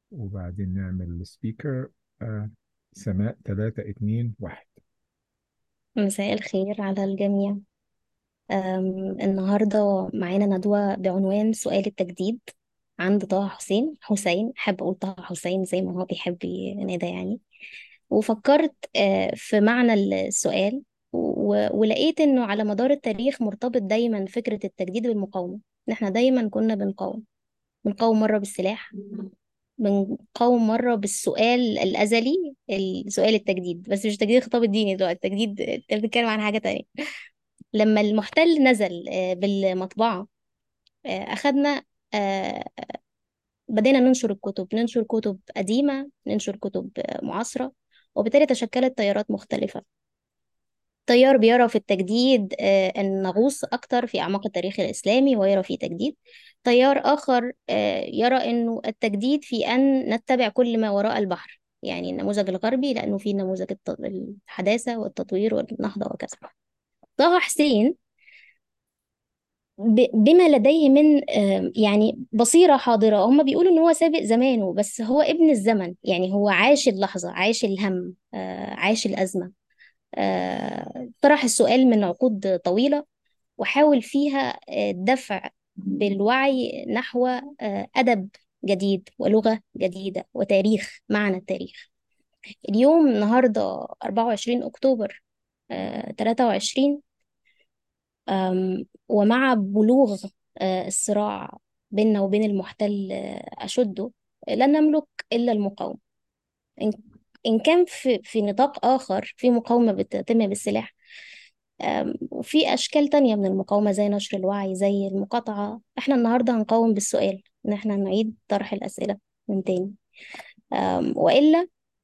وبعدين نعمل سبيكر آه سماء ثلاثة اتنين واحد مساء الخير على الجميع أم، النهاردة معانا ندوة بعنوان سؤال التجديد عند طه حسين حسين أحب أقول طه حسين زي ما هو بيحب ينادى يعني وفكرت آه، في معنى السؤال و- ولقيت إنه على مدار التاريخ مرتبط دايما فكرة التجديد بالمقاومة إن إحنا دايما كنا بنقاوم بنقاوم مرة بالسلاح بنقاوم مرة بالسؤال الأزلي السؤال التجديد بس مش تجديد الخطاب الديني دلوقتي التجديد انت بتتكلم عن حاجة تانية لما المحتل نزل آه، بالمطبعة آه، أخدنا آه، بدينا ننشر الكتب ننشر كتب قديمة ننشر كتب آه، معاصرة وبالتالي تشكلت تيارات مختلفة تيار بيرى في التجديد آه، أن نغوص أكتر في أعماق التاريخ الإسلامي ويرى فيه تجديد تيار آخر آه، يرى أنه التجديد في أن نتبع كل ما وراء البحر يعني النموذج الغربي لأنه في نموذج الت- الحداثة والتطوير والنهضة وكذا طه حسين ب- بما لديه من آه، يعني بصيرة حاضرة هم بيقولوا ان هو سابق زمانه بس هو ابن الزمن يعني هو عاش اللحظة عاش الهم آه، عاش الأزمة آه، طرح السؤال من عقود طويلة وحاول فيها آه، دفع بالوعي نحو آه، أدب جديد ولغة جديدة وتاريخ معنى التاريخ اليوم النهاردة 24 أكتوبر آه، 23 أم، ومع بلوغ آه، الصراع بيننا وبين المحتل آه، أشده لن نملك إلا المقاومة إن إن كان في في نطاق آخر في مقاومة بتتم بالسلاح أم، وفي أشكال تانية من المقاومة زي نشر الوعي زي المقاطعة إحنا النهاردة هنقاوم بالسؤال إن إحنا نعيد طرح الأسئلة من تاني أم، وإلا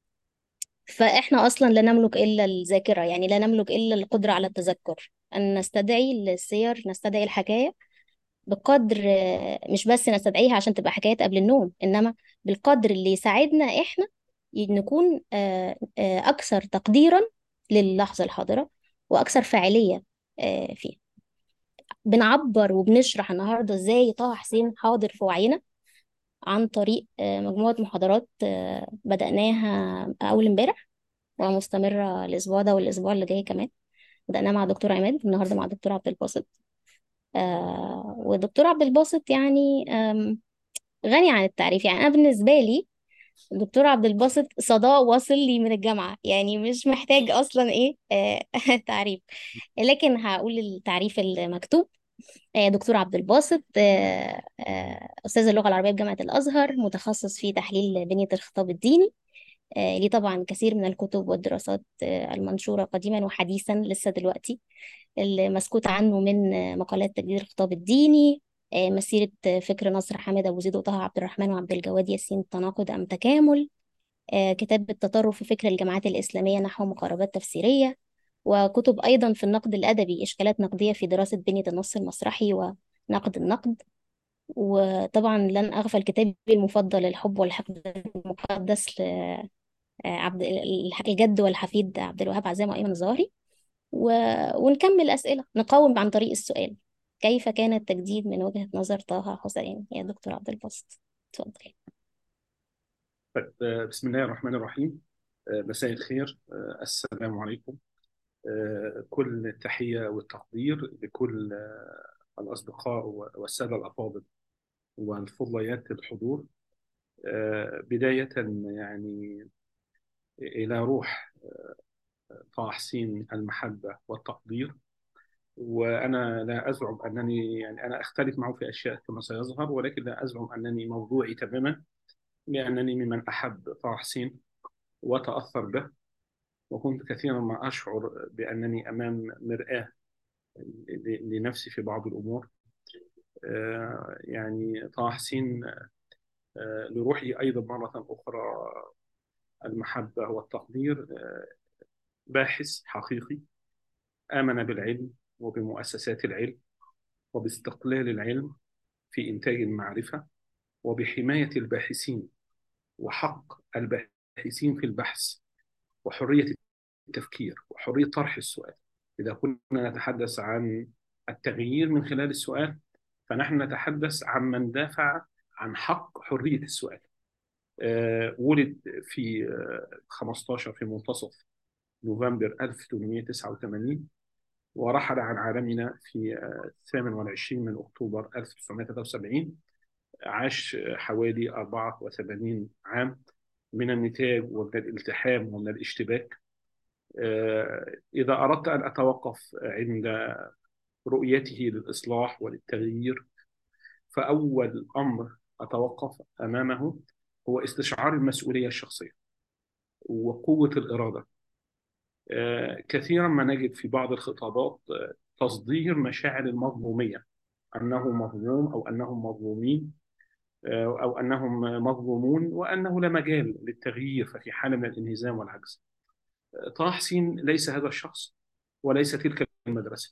فإحنا أصلا لا نملك إلا الذاكرة يعني لا نملك إلا القدرة على التذكر أن نستدعي السير نستدعي الحكاية بقدر آه، مش بس نستدعيها عشان تبقى حكايات قبل النوم إنما بالقدر اللي يساعدنا إحنا نكون آه، آه، أكثر تقديرا للحظة الحاضرة وأكثر فاعلية آه، فيها بنعبر وبنشرح النهاردة إزاي طه حسين حاضر في وعينا عن طريق آه، مجموعة محاضرات آه، بدأناها أول امبارح ومستمرة الأسبوع ده والأسبوع اللي جاي كمان بدأناها مع دكتور عماد النهاردة مع دكتور عبد الباسط آه والدكتور عبد الباسط يعني آم، غني عن التعريف يعني أنا بالنسبة لي الدكتور عبد الباسط صداق واصل لي من الجامعة يعني مش محتاج أصلا إيه آه تعريف لكن هقول التعريف المكتوب آه دكتور عبد الباسط آه آه أستاذ اللغة العربية بجامعة الأزهر متخصص في تحليل بنية الخطاب الديني آه ليه طبعا كثير من الكتب والدراسات آه المنشورة قديما وحديثا لسه دلوقتي المسكوت عنه من مقالات تجديد الخطاب الديني آه، مسيرة فكر نصر حامد أبو زيد وطه عبد الرحمن وعبد الجواد ياسين تناقض أم تكامل آه، كتاب التطرف في فكر الجماعات الإسلامية نحو مقاربات تفسيرية وكتب أيضا في النقد الأدبي إشكالات نقدية في دراسة بنية النص المسرحي ونقد النقد وطبعا لن أغفل كتابي المفضل الحب والحقد المقدس لعبد الجد والحفيد عبد الوهاب عزام وأيمن الظاهري و... ونكمل أسئلة نقاوم عن طريق السؤال كيف كان التجديد من وجهة نظر طه حسين يا دكتور عبد الباسط اتفضل طيب، آه، بسم الله الرحمن الرحيم آه، مساء الخير آه، السلام عليكم آه، كل التحية والتقدير لكل آه، الأصدقاء والسادة الأفاضل والفضليات الحضور آه، بداية يعني إلى روح طه حسين المحبة والتقدير وأنا لا أزعم أنني يعني أنا أختلف معه في أشياء كما سيظهر ولكن لا أزعم أنني موضوعي تماما لأنني ممن أحب طه حسين وتأثر به وكنت كثيرا ما أشعر بأنني أمام مرآة ل- لنفسي في بعض الأمور آه، يعني طه حسين آه، لروحي أيضا مرة أخرى المحبة والتقدير آه، باحث حقيقي آمن بالعلم وبمؤسسات العلم وباستقلال العلم في إنتاج المعرفة وبحماية الباحثين وحق الباحثين في البحث وحرية التفكير وحرية طرح السؤال إذا كنا نتحدث عن التغيير من خلال السؤال فنحن نتحدث عن من دافع عن حق حرية السؤال آه، ولد في آه، 15 في منتصف نوفمبر 1889 ورحل عن عالمنا في آه، 28 من أكتوبر 1973 عاش حوالي 84 عام من النتاج ومن الالتحام ومن الاشتباك آه، إذا أردت أن أتوقف عند رؤيته للإصلاح وللتغيير فأول أمر أتوقف أمامه هو استشعار المسؤولية الشخصية وقوة الإرادة آه، كثيرا ما نجد في بعض الخطابات آه، تصدير مشاعر المظلومية أنه مظلوم أو أنهم مظلومين آه، أو أنهم مظلومون وأنه لا مجال للتغيير ففي حالة من الانهزام والعجز آه، طه حسين ليس هذا الشخص وليس تلك المدرسة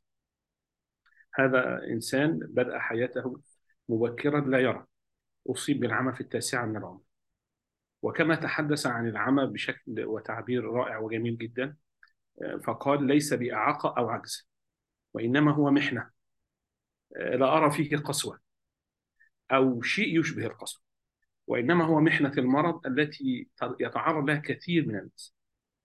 هذا إنسان بدأ حياته مبكرا لا يرى أصيب بالعمى في التاسعة من العمر وكما تحدث عن العمى بشكل وتعبير رائع وجميل جدا آه، فقال ليس بإعاقة أو عجز وإنما هو محنة آه، لا أرى فيه قسوة أو شيء يشبه القسوة وإنما هو محنة المرض التي يتعرض لها كثير من الناس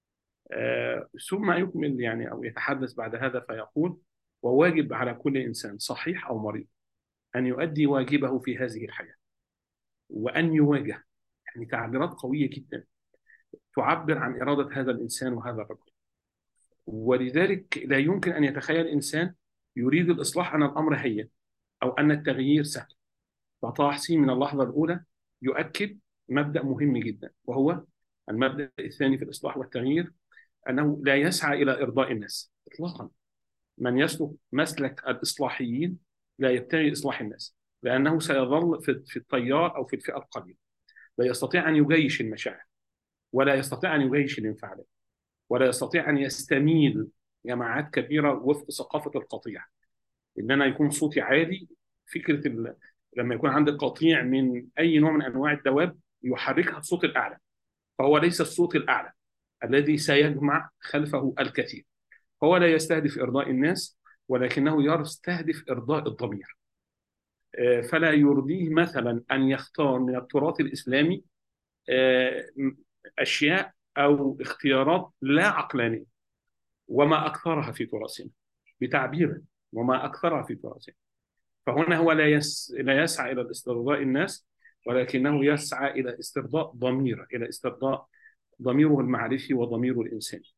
آه، ثم يكمل يعني أو يتحدث بعد هذا فيقول وواجب على كل إنسان صحيح أو مريض أن يؤدي واجبه في هذه الحياة وأن يواجه يعني تعبيرات قوية جدا تعبر عن إرادة هذا الإنسان وهذا الرجل ولذلك لا يمكن أن يتخيل إنسان يريد الإصلاح أن الأمر هين أو أن التغيير سهل فطه حسين من اللحظة الأولى يؤكد مبدأ مهم جدا وهو المبدأ الثاني في الإصلاح والتغيير أنه لا يسعى إلى إرضاء الناس إطلاقا من يسلك مسلك الإصلاحيين لا يبتغي إصلاح الناس لأنه سيظل في في التيار أو في الفئة القليلة لا يستطيع أن يجيش المشاعر ولا يستطيع أن يجيش الانفعالات ولا يستطيع أن يستميل جماعات كبيرة وفق ثقافة القطيع إن أنا يكون صوتي عالي فكرة ال... لما يكون عندك قطيع من أي نوع من أنواع الدواب يحركها الصوت الأعلى فهو ليس الصوت الأعلى الذي سيجمع خلفه الكثير هو لا يستهدف إرضاء الناس ولكنه يستهدف إرضاء الضمير آه، فلا يرضيه مثلا أن يختار من التراث الإسلامي آه، أشياء أو اختيارات لا عقلانية وما أكثرها في تراثنا بتعبيره وما أكثرها في تراثنا فهنا هو لا يس... لا يسعى إلى استرضاء الناس ولكنه يسعى إلى استرضاء ضميره إلى استرضاء ضميره المعرفي وضميره الإنساني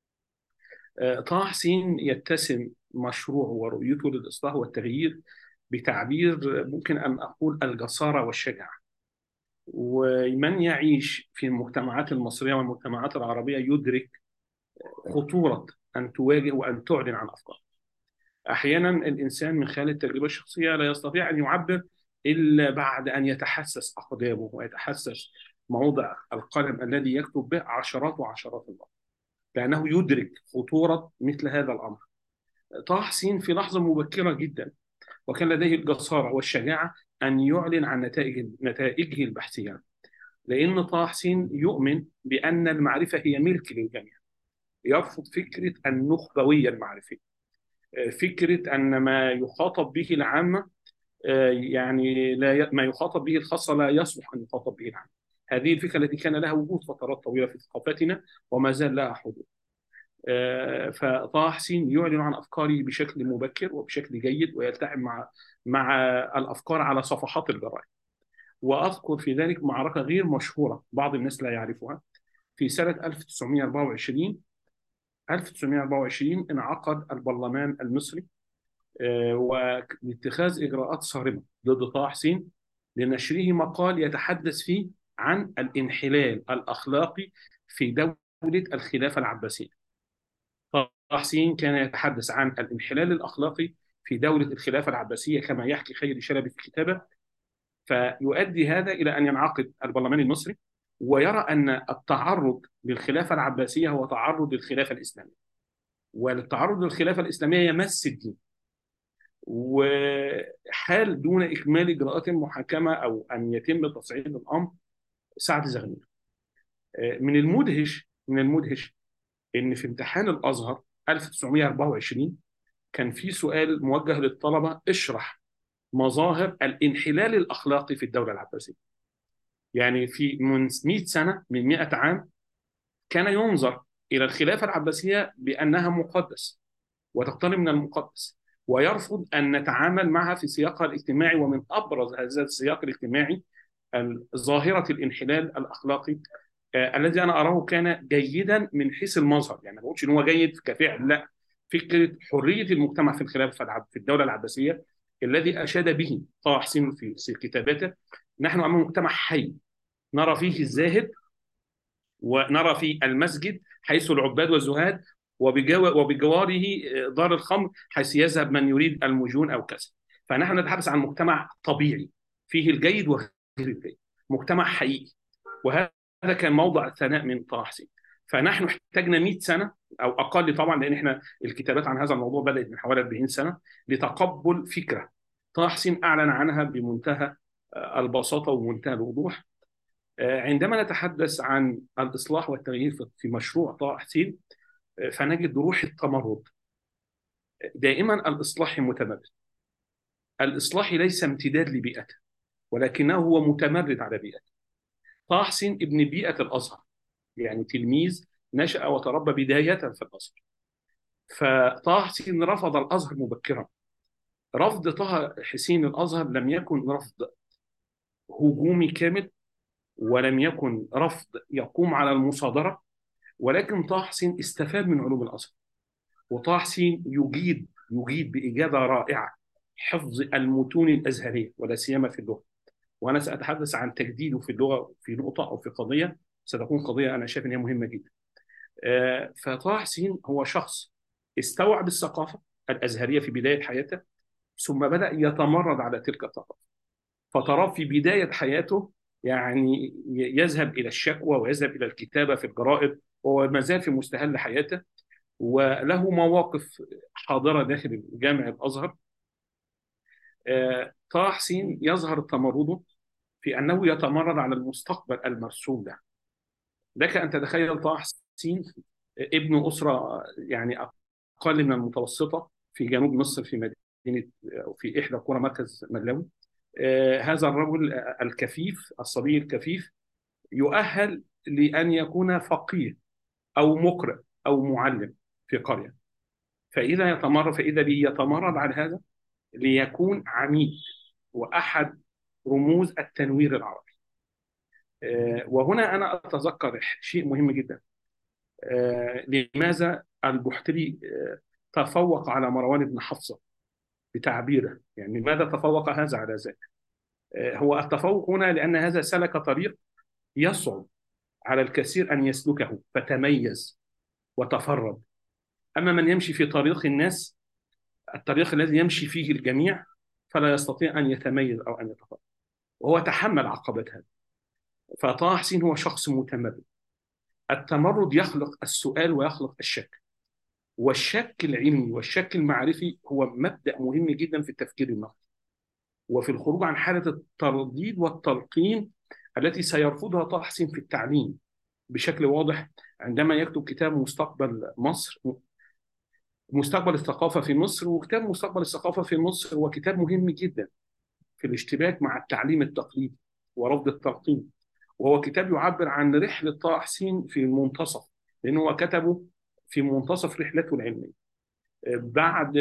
آه، طه حسين يتسم مشروعه ورؤيته للإصلاح والتغيير بتعبير ممكن أن أقول الجسارة والشجاعة ومن يعيش في المجتمعات المصرية والمجتمعات العربية يدرك خطورة أن تواجه وأن تعلن عن أفكار أحيانا الإنسان من خلال التجربة الشخصية لا يستطيع أن يعبر إلا بعد أن يتحسس أقدامه ويتحسس موضع القلم الذي يكتب به عشرات وعشرات المرات لأنه يدرك خطورة مثل هذا الأمر طه حسين في لحظة مبكرة جدا وكان لديه الجسارة والشجاعة أن يعلن عن نتائج نتائجه البحثية لأن طه حسين يؤمن بأن المعرفة هي ملك للجميع يرفض فكرة النخبوية المعرفية فكرة أن ما يخاطب به العامة آه، يعني لا ي... ما يخاطب به الخاصة لا يصلح أن يخاطب به العامة هذه الفكرة التي كان لها وجود فترات طويلة في ثقافتنا وما زال لها حضور آه، فطه حسين يعلن عن افكاره بشكل مبكر وبشكل جيد ويلتحم مع مع الافكار على صفحات الجرائد واذكر في ذلك معركه غير مشهوره بعض الناس لا يعرفها في سنه 1924 1924 انعقد البرلمان المصري آه، ولاتخاذ اجراءات صارمه ضد طه حسين لنشره مقال يتحدث فيه عن الانحلال الاخلاقي في دوله الخلافه العباسيه طه حسين كان يتحدث عن الانحلال الأخلاقي في دولة الخلافة العباسية كما يحكي خير شلبي في كتابه فيؤدي هذا إلى أن ينعقد البرلمان المصري ويرى أن التعرض للخلافة العباسية هو تعرض للخلافة الإسلامية والتعرض للخلافة الإسلامية يمس الدين وحال دون إكمال إجراءات المحاكمة أو أن يتم تصعيد الأمر سعد زغلول من المدهش من المدهش ان في امتحان الازهر 1924 كان في سؤال موجه للطلبه اشرح مظاهر الانحلال الاخلاقي في الدوله العباسيه. يعني في من 100 سنة من 100 عام كان ينظر إلى الخلافة العباسية بأنها مقدس وتقترب من المقدس ويرفض أن نتعامل معها في سياقها الاجتماعي ومن أبرز هذا السياق الاجتماعي ظاهرة الانحلال الأخلاقي آه، الذي أنا أراه كان جيدا من حيث المظهر يعني ما بقولش إن هو جيد كفعل لا فكرة حرية المجتمع في الخلافة العب- في الدولة العباسية الذي أشاد به طه حسين في في كتاباته نحن أمام مجتمع حي نرى فيه الزاهد ونرى في المسجد حيث العباد والزهاد وبجو- وبجواره آه، دار الخمر حيث يذهب من يريد المجون او كذا فنحن نتحدث عن مجتمع طبيعي فيه الجيد وغير الجيد مجتمع حقيقي وهذا كان موضع الثناء من طه حسين فنحن احتاجنا 100 سنه او اقل طبعا لان احنا الكتابات عن هذا الموضوع بدات من حوالي 40 سنه لتقبل فكره طه حسين اعلن عنها بمنتهى آه، البساطه ومنتهى الوضوح آه، عندما نتحدث عن الإصلاح والتغيير في- في مشروع طه حسين آه، فنجد روح التمرد دائما الإصلاح متمرد الإصلاح ليس امتداد لبيئته ولكنه هو متمرد على بيئته طه حسين ابن بيئة الأزهر يعني تلميذ نشأ وتربى بداية في الأزهر فطه حسين رفض الأزهر مبكرا رفض طه حسين الأزهر لم يكن رفض هجومي كامل ولم يكن رفض يقوم على المصادرة ولكن طه حسين استفاد من علوم الأزهر وطه حسين يجيد يجيد بإجادة رائعة حفظ المتون الأزهرية ولا سيما في اللغة وأنا سأتحدث عن تجديده في اللغة في نقطة أو في قضية ستكون قضية أنا شايف إن هي مهمة جدا آه، فطه حسين هو شخص استوعب الثقافة الأزهرية في بداية حياته ثم بدأ يتمرد على تلك الثقافة فتراه في بداية حياته يعني يذهب إلى الشكوى ويذهب إلى الكتابة في الجرائد وهو ما زال في مستهل حياته وله مواقف حاضرة داخل جامع الأزهر آه، طه حسين يظهر تمرده في أنه يتمرد على المستقبل المرسوم له لك أن تتخيل طه حسين ابن أسرة يعني أقل من المتوسطة في جنوب مصر في مدينة أو في إحدى قرى مركز ملاوي آه، هذا الرجل الكفيف الصبي الكفيف يؤهل لأن يكون فقيه أو مقرئ أو معلم في قرية فإذا يتمرد فإذا به يتمرد على هذا ليكون عميد وأحد رموز التنوير العربي آه، وهنا أنا أتذكر شيء مهم جدا آه، لماذا البحتري آه، تفوق على مروان بن حفصة بتعبيره يعني لماذا تفوق هذا على ذاك آه، هو التفوق هنا لأن هذا سلك طريق يصعب على الكثير أن يسلكه فتميز وتفرد أما من يمشي في طريق الناس الطريق الذي يمشي فيه الجميع فلا يستطيع أن يتميز أو أن يتفرد وهو تحمل عقبات هذا فطه حسين هو شخص متمرد التمرد يخلق السؤال ويخلق الشك والشك العلمي والشك المعرفي هو مبدأ مهم جدا في التفكير النقدي وفي الخروج عن حالة الترديد والتلقين التي سيرفضها طه حسين في التعليم بشكل واضح عندما يكتب كتاب مستقبل مصر مستقبل الثقافة في مصر وكتاب مستقبل الثقافة في مصر هو كتاب مهم جدا في الاشتباك مع التعليم التقليدي ورفض التلقين وهو كتاب يعبر عن رحلة طه حسين في المنتصف لأنه هو كتبه في منتصف رحلته العلمية بعد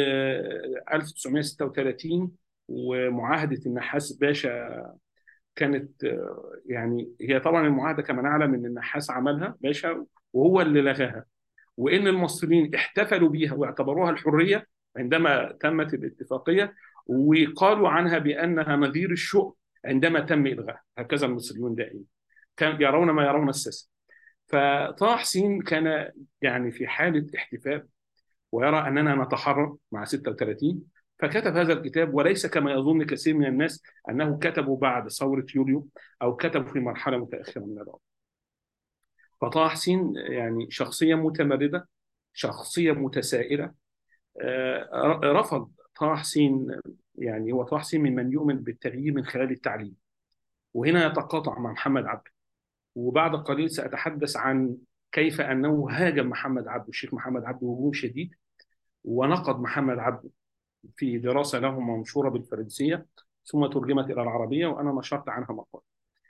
1936 ومعاهدة النحاس باشا كانت يعني هي طبعا المعاهدة كما نعلم أن النحاس عملها باشا وهو اللي لغاها وان المصريين احتفلوا بيها واعتبروها الحريه عندما تمت الاتفاقيه وقالوا عنها بانها نظير الشؤم عندما تم الغاها هكذا المصريون دائما كان يرون ما يرون الساسه فطه حسين كان يعني في حاله احتفال ويرى اننا نتحرر مع 36 فكتب هذا الكتاب وليس كما يظن كثير من الناس انه كتبه بعد ثوره يوليو او كتبه في مرحله متاخره من العمر فطه حسين يعني شخصية متمردة شخصية متسائلة آه، رفض طه حسين يعني هو طه حسين ممن يؤمن بالتغيير من خلال التعليم وهنا يتقاطع مع محمد عبده وبعد قليل سأتحدث عن كيف أنه هاجم محمد عبده الشيخ محمد عبده هجوم شديد ونقد محمد عبده في دراسة له منشورة بالفرنسية ثم ترجمت إلى العربية وأنا نشرت عنها مقال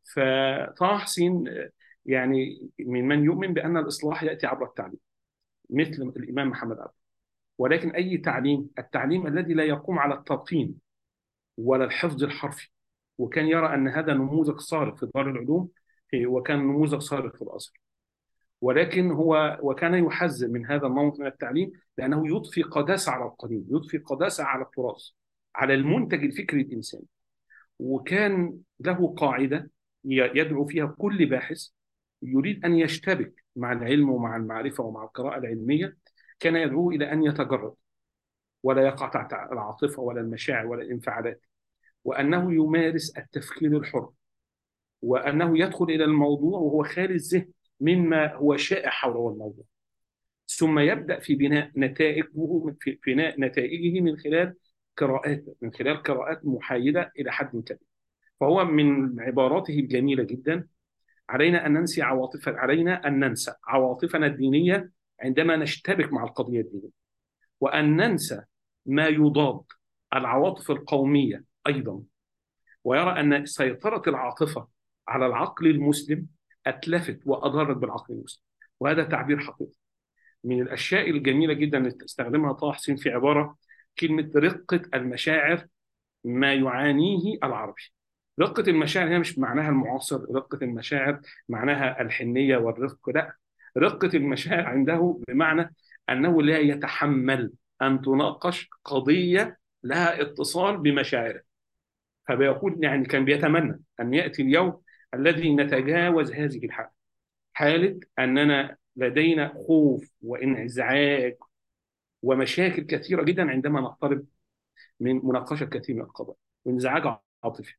فطه حسين يعني من من يؤمن بأن الإصلاح يأتي عبر التعليم مثل الإمام محمد عبد ولكن أي تعليم التعليم الذي لا يقوم على التلقين ولا الحفظ الحرفي وكان يرى أن هذا نموذج صارخ في دار العلوم وكان نموذج صارخ في الأزهر ولكن هو وكان يحذر من هذا النمط من التعليم لأنه يضفي قداسة على القديم يضفي قداسة على التراث على المنتج الفكري الإنساني وكان له قاعدة يدعو فيها كل باحث يريد أن يشتبك مع العلم ومع المعرفة ومع القراءة العلمية كان يدعوه إلى أن يتجرد ولا يقع تحت العاطفة ولا المشاعر ولا الانفعالات وأنه يمارس التفكير الحر وأنه يدخل إلى الموضوع وهو خالي الذهن مما هو شائع حول الموضوع ثم يبدأ في بناء نتائجه في بناء نتائجه من خلال قراءات من خلال قراءات محايدة إلى حد كبير فهو من عباراته الجميلة جدا علينا أن ننسي عواطف علينا أن ننسى عواطفنا الدينية عندما نشتبك مع القضية الدينية وأن ننسى ما يضاد العواطف القومية أيضا ويرى أن سيطرة العاطفة على العقل المسلم أتلفت وأضرت بالعقل المسلم وهذا تعبير حقيقي من الأشياء الجميلة جدا اللي تستخدمها طه حسين في عبارة كلمة رقة المشاعر ما يعانيه العربي رقة المشاعر هي مش معناها المعاصر رقة المشاعر معناها الحنية والرفق لا رقة المشاعر عنده بمعنى أنه لا يتحمل أن تناقش قضية لها اتصال بمشاعره فبيقول يعني كان بيتمنى أن يأتي اليوم الذي نتجاوز هذه الحالة حالة أننا لدينا خوف وانعزاج ومشاكل كثيرة جدا عندما نقترب من مناقشة كثير من القضايا وانزعاج عاطفي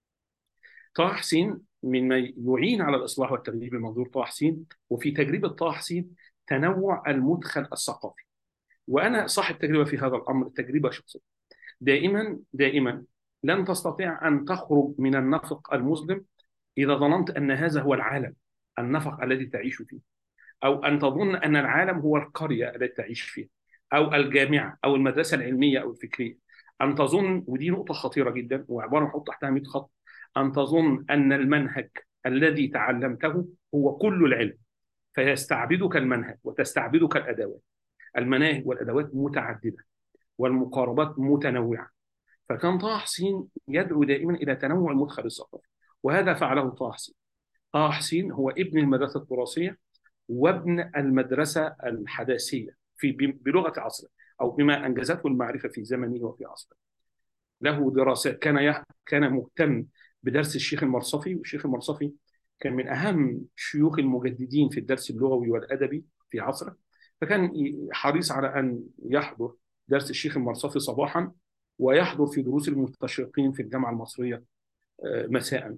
طه حسين مما يعين على الإصلاح والتغيير بمنظور طه حسين وفي تجربة طه حسين تنوع المدخل الثقافي وأنا صاحب تجربة في هذا الأمر تجربة شخصية دائما دائما لن تستطيع أن تخرج من النفق المظلم إذا ظننت أن هذا هو العالم النفق الذي تعيش فيه أو أن تظن أن العالم هو القرية التي تعيش فيها أو الجامعة أو المدرسة العلمية أو الفكرية أن تظن ودي نقطة خطيرة جدا وعبارة نحط تحتها 100 خط أن تظن أن المنهج الذي تعلمته هو كل العلم فيستعبدك المنهج وتستعبدك الأدوات المناهج والأدوات متعددة والمقاربات متنوعة فكان طه حسين يدعو دائما إلى تنوع المدخل الثقافي وهذا فعله طه حسين طه حسين هو ابن المدرسة التراثية وابن المدرسة الحداثية في بلغة عصره أو بما أنجزته المعرفة في زمنه وفي عصره له دراسات كان كان مهتم بدرس الشيخ المرصفي والشيخ المرصفي كان من أهم شيوخ المجددين في الدرس اللغوي والأدبي في عصره فكان حريص على أن يحضر درس الشيخ المرصفي صباحا ويحضر في دروس المستشرقين في الجامعة المصرية مساء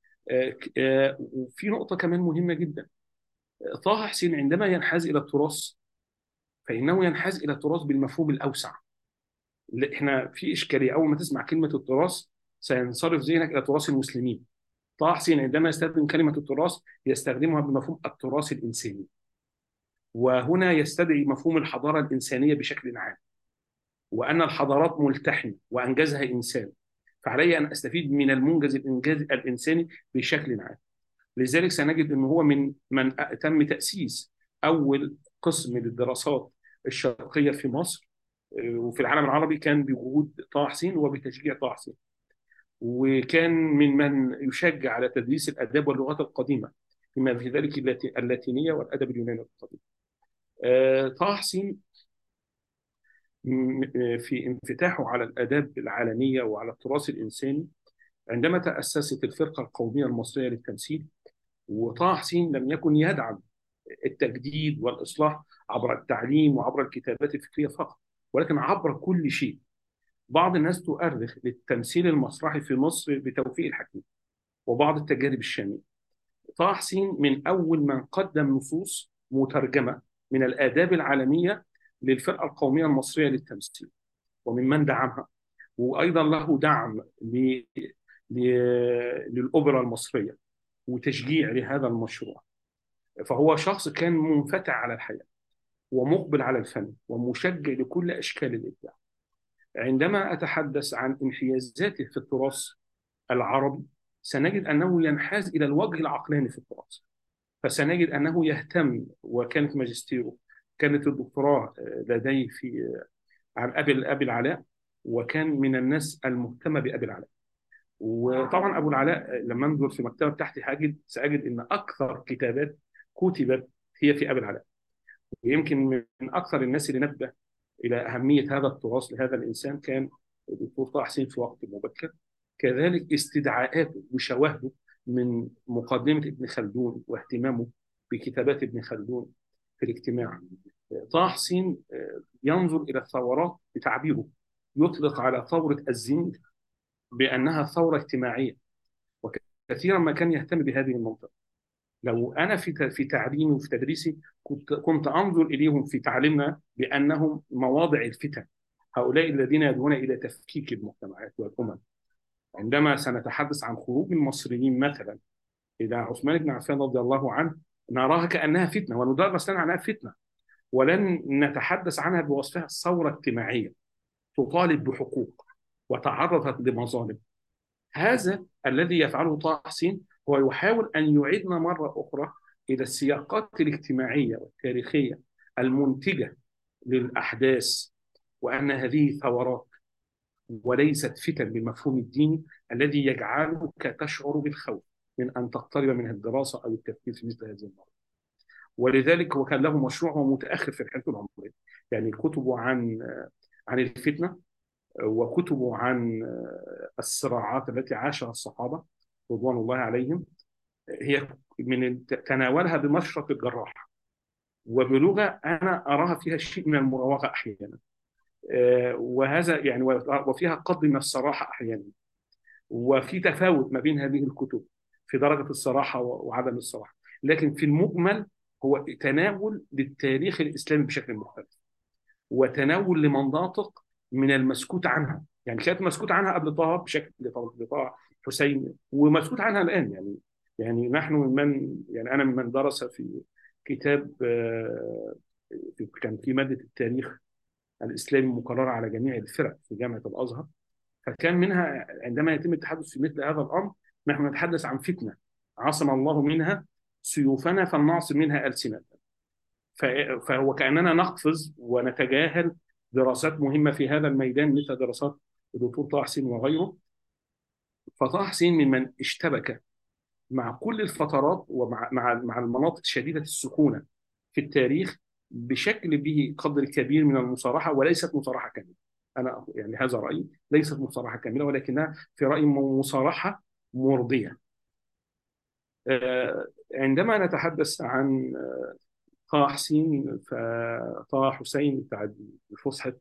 وفي نقطة كمان مهمة جدا طه حسين عندما ينحاز إلى التراث فإنه ينحاز إلى التراث بالمفهوم الأوسع احنا في إشكالية أول ما تسمع كلمة التراث سينصرف ذهنك إلى تراث المسلمين طه حسين عندما يستخدم كلمة التراث يستخدمها بمفهوم التراث الإنساني وهنا يستدعي مفهوم الحضارة الإنسانية بشكل عام وأن الحضارات ملتحمة وأنجزها إنسان فعلي أن أستفيد من المنجز الإنجاز الإنساني بشكل عام لذلك سنجد أنه هو من من تم تأسيس أول قسم للدراسات الشرقية في مصر وفي العالم العربي كان بوجود طه حسين وبتشجيع طه حسين وكان من من يشجع على تدريس الآداب واللغات القديمة بما في ذلك اللاتينية والأدب اليوناني القديم طه حسين في انفتاحه على الآداب العالمية وعلى التراث الإنساني عندما تأسست الفرقة القومية المصرية للتمثيل وطه حسين لم يكن يدعم التجديد والإصلاح عبر التعليم وعبر الكتابات الفكرية فقط ولكن عبر كل شيء بعض الناس تؤرخ للتمثيل المسرحي في مصر بتوفيق الحكيم وبعض التجارب الشامية طه حسين من أول من قدم نصوص مترجمة من الآداب العالمية للفرقة القومية المصرية للتمثيل وممن دعمها وأيضا له دعم ل... ل... للأوبرا المصرية وتشجيع لهذا المشروع فهو شخص كان منفتح على الحياة ومقبل على الفن ومشجع لكل أشكال الإبداع عندما أتحدث عن انحيازاته في التراث العربي سنجد أنه ينحاز إلى الوجه العقلاني في التراث فسنجد أنه يهتم وكانت ماجستيره كانت الدكتوراه لديه في عن أبي أبي العلاء وكان من الناس المهتمة بأبي العلاء وطبعا أبو العلاء لما أنظر في مكتبة تحتي هجد سأجد أن أكثر كتابات كتبت هي في أبي العلاء ويمكن من أكثر الناس اللي نبه إلى أهمية هذا التراث لهذا الإنسان كان الدكتور طه حسين في وقت مبكر كذلك استدعاءاته وشواهده من مقدمة ابن خلدون واهتمامه بكتابات ابن خلدون في الاجتماع طه حسين ينظر إلى الثورات بتعبيره يطلق على ثورة الزند بأنها ثورة اجتماعية وكثيرا ما كان يهتم بهذه المنطقة لو أنا في في تعليمي وفي تدريسي كنت كنت أنظر إليهم في تعليمنا بأنهم مواضع الفتن هؤلاء الذين يدعون إلى تفكيك المجتمعات والأمم عندما سنتحدث عن خروج المصريين مثلا إلى عثمان بن عفان رضي الله عنه نراها كأنها فتنة وندرس لنا عنها فتنة ولن نتحدث عنها بوصفها ثورة اجتماعية تطالب بحقوق وتعرضت لمظالم هذا الذي يفعله طه حسين هو يحاول أن يعيدنا مرة أخرى إلى السياقات الاجتماعية والتاريخية المنتجة للأحداث وأن هذه ثورات وليست فتن بالمفهوم الديني الذي يجعلك تشعر بالخوف من أن تقترب من الدراسة أو التفكير في مثل هذه المواضيع ولذلك هو كان له مشروع هو متأخر في الحياة العمرية يعني كتبه عن عن الفتنة وكتبه عن الصراعات التي عاشها الصحابة رضوان الله عليهم هي من تناولها بمشرق الجراح وبلغة أنا أراها فيها شيء من المراوغة أحيانا وهذا يعني وفيها قدر من الصراحة أحيانا وفي تفاوت ما بين هذه الكتب في درجة الصراحة وعدم الصراحة لكن في المجمل هو تناول للتاريخ الإسلامي بشكل مختلف وتناول لمناطق من المسكوت عنها يعني كانت مسكوت عنها قبل طه بشكل لطه حسين ومسكوت عنها الآن يعني يعني نحن من يعني أنا ممن درس في كتاب كان في مادة التاريخ الإسلامي مقررة على جميع الفرق في جامعة الأزهر فكان منها عندما يتم التحدث في مثل هذا الأمر نحن نتحدث عن فتنة عصم الله منها سيوفنا فلنعصم منها ألسنتنا فهو كأننا نقفز ونتجاهل دراسات مهمة في هذا الميدان مثل دراسات الدكتور طه حسين وغيره فطه حسين ممن اشتبك مع كل الفترات ومع مع مع المناطق شديدة السكونة في التاريخ بشكل به قدر كبير من المصارحة وليست مصارحة كاملة أنا يعني هذا رأيي ليست مصارحة كاملة ولكنها في رأيي مصارحة مرضية عندما نتحدث عن طه حسين فطه حسين بتاع فصحى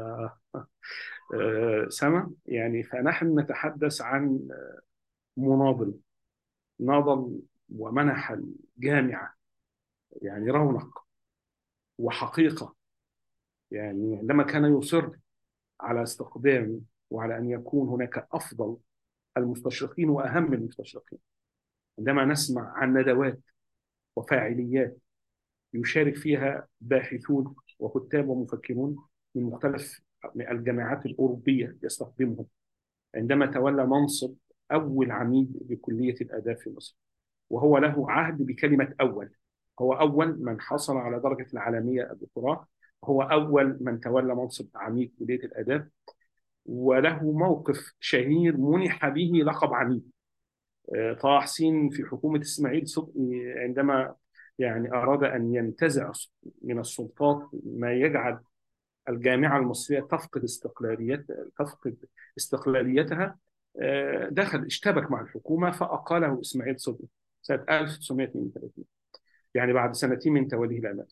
سما يعني فنحن نتحدث عن مناضل ناضل ومنح الجامعة يعني رونق وحقيقة يعني عندما كان يصر على استخدام وعلى أن يكون هناك أفضل المستشرقين وأهم المستشرقين عندما نسمع عن ندوات وفاعليات يشارك فيها باحثون وكتاب ومفكرون من مختلف الجامعات الأوروبية يستخدمهم عندما تولى منصب أول عميد لكلية الآداب في مصر وهو له عهد بكلمة أول هو أول من حصل على درجة العالمية الدكتوراه هو أول من تولى منصب عميد كلية الآداب وله موقف شهير منح به لقب عميد طه حسين في حكومة إسماعيل صدقي عندما يعني أراد أن ينتزع من السلطات ما يجعل الجامعة المصرية تفقد استقلاليت تفقد استقلاليتها دخل اشتبك مع الحكومة فأقاله إسماعيل صدقي سنة 1932 يعني بعد سنتين من توليه الأمام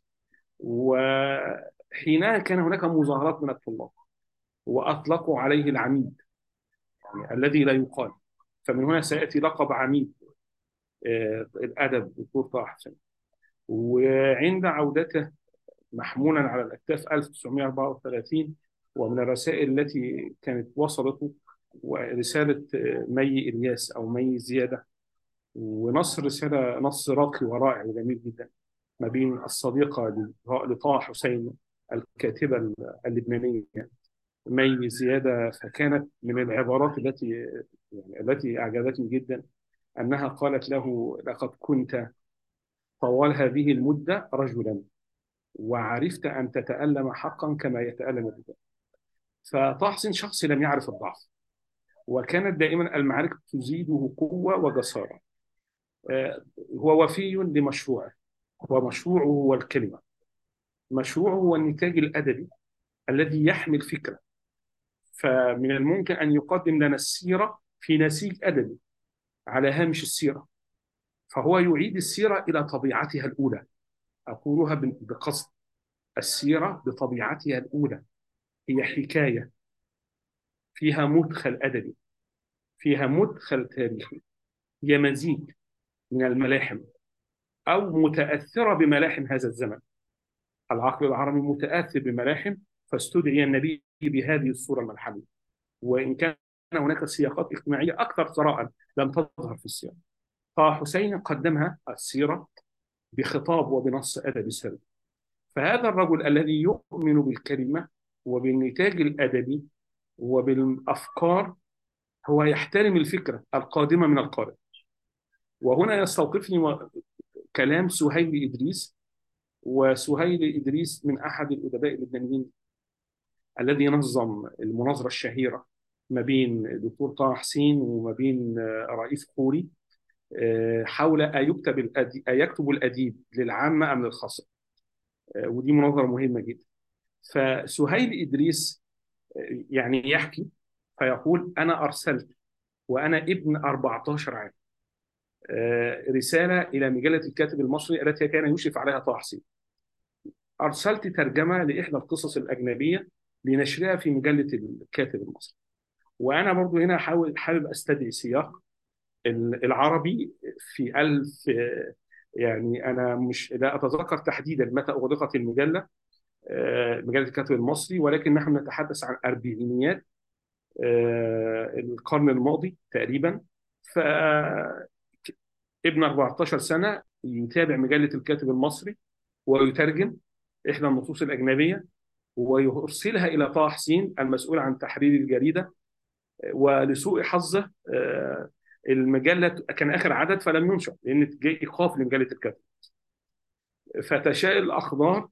وحينها كان هناك مظاهرات من الطلاب وأطلقوا عليه العميد يعني الذي لا يقال فمن هنا سيأتي لقب عميد الأدب دكتور طه حسين وعند عودته محمولا على الأكتاف 1934 ومن الرسائل التي كانت وصلته ورسالة مي إلياس أو مي زيادة ونص رسالة نص راقي ورائع وجميل جدا ما بين الصديقة لطه حسين الكاتبة اللبنانية مي زيادة فكانت من العبارات التي يعني التي أعجبتني جدا أنها قالت له لقد كنت طوال هذه المدة رجلا وعرفت أن تتألم حقا كما يتألم الرجال فطه حسين شخص لم يعرف الضعف وكانت دائما المعارك تزيده قوة وجسارة آه، هو وفي لمشروعه ومشروعه هو الكلمة مشروعه هو النتاج الأدبي الذي يحمل فكرة فمن الممكن أن يقدم لنا السيرة في نسيج أدبي على هامش السيرة فهو يعيد السيرة إلى طبيعتها الأولى أقولها بقصد السيرة بطبيعتها الأولى هي حكاية فيها مدخل أدبي فيها مدخل تاريخي هي مزيج من الملاحم أو متأثرة بملاحم هذا الزمن العقل العربي متأثر بملاحم فاستدعي النبي بهذه الصورة الملحمية وإن كان هناك سياقات اجتماعية أكثر ثراء لم تظهر في السيرة فحسين قدمها السيرة بخطاب وبنص أدبي سري فهذا الرجل الذي يؤمن بالكلمة وبالنتاج الأدبي وبالأفكار هو يحترم الفكرة القادمة من القارئ وهنا يستوقفني كلام سهيل إدريس وسهيل إدريس من أحد الأدباء اللبنانيين الذي نظم المناظرة الشهيرة ما بين دكتور طه حسين وما بين رئيس خوري حول أيكتب الأديب أيكتب الأديب للعامة أم للخاصة ودي مناظرة مهمة جدا فسهيل إدريس يعني يحكي فيقول أنا أرسلت وأنا ابن 14 عام رسالة إلى مجلة الكاتب المصري التي كان يشرف عليها طه حسين أرسلت ترجمة لإحدى القصص الأجنبية لنشرها في مجلة الكاتب المصري وأنا برضو هنا حاول حابب أستدعي سياق العربي في ألف يعني أنا مش لا أتذكر تحديدا متى أغلقت المجلة مجلة الكاتب المصري ولكن نحن نتحدث عن أربعينيات القرن الماضي تقريبا ف ابن 14 سنة يتابع مجلة الكاتب المصري ويترجم إحدى النصوص الأجنبية ويرسلها إلى طه حسين المسؤول عن تحرير الجريدة ولسوء حظه المجلة كان آخر عدد فلم ينشر لأن جاء إيقاف لمجلة الكاتب فتشاء الأخبار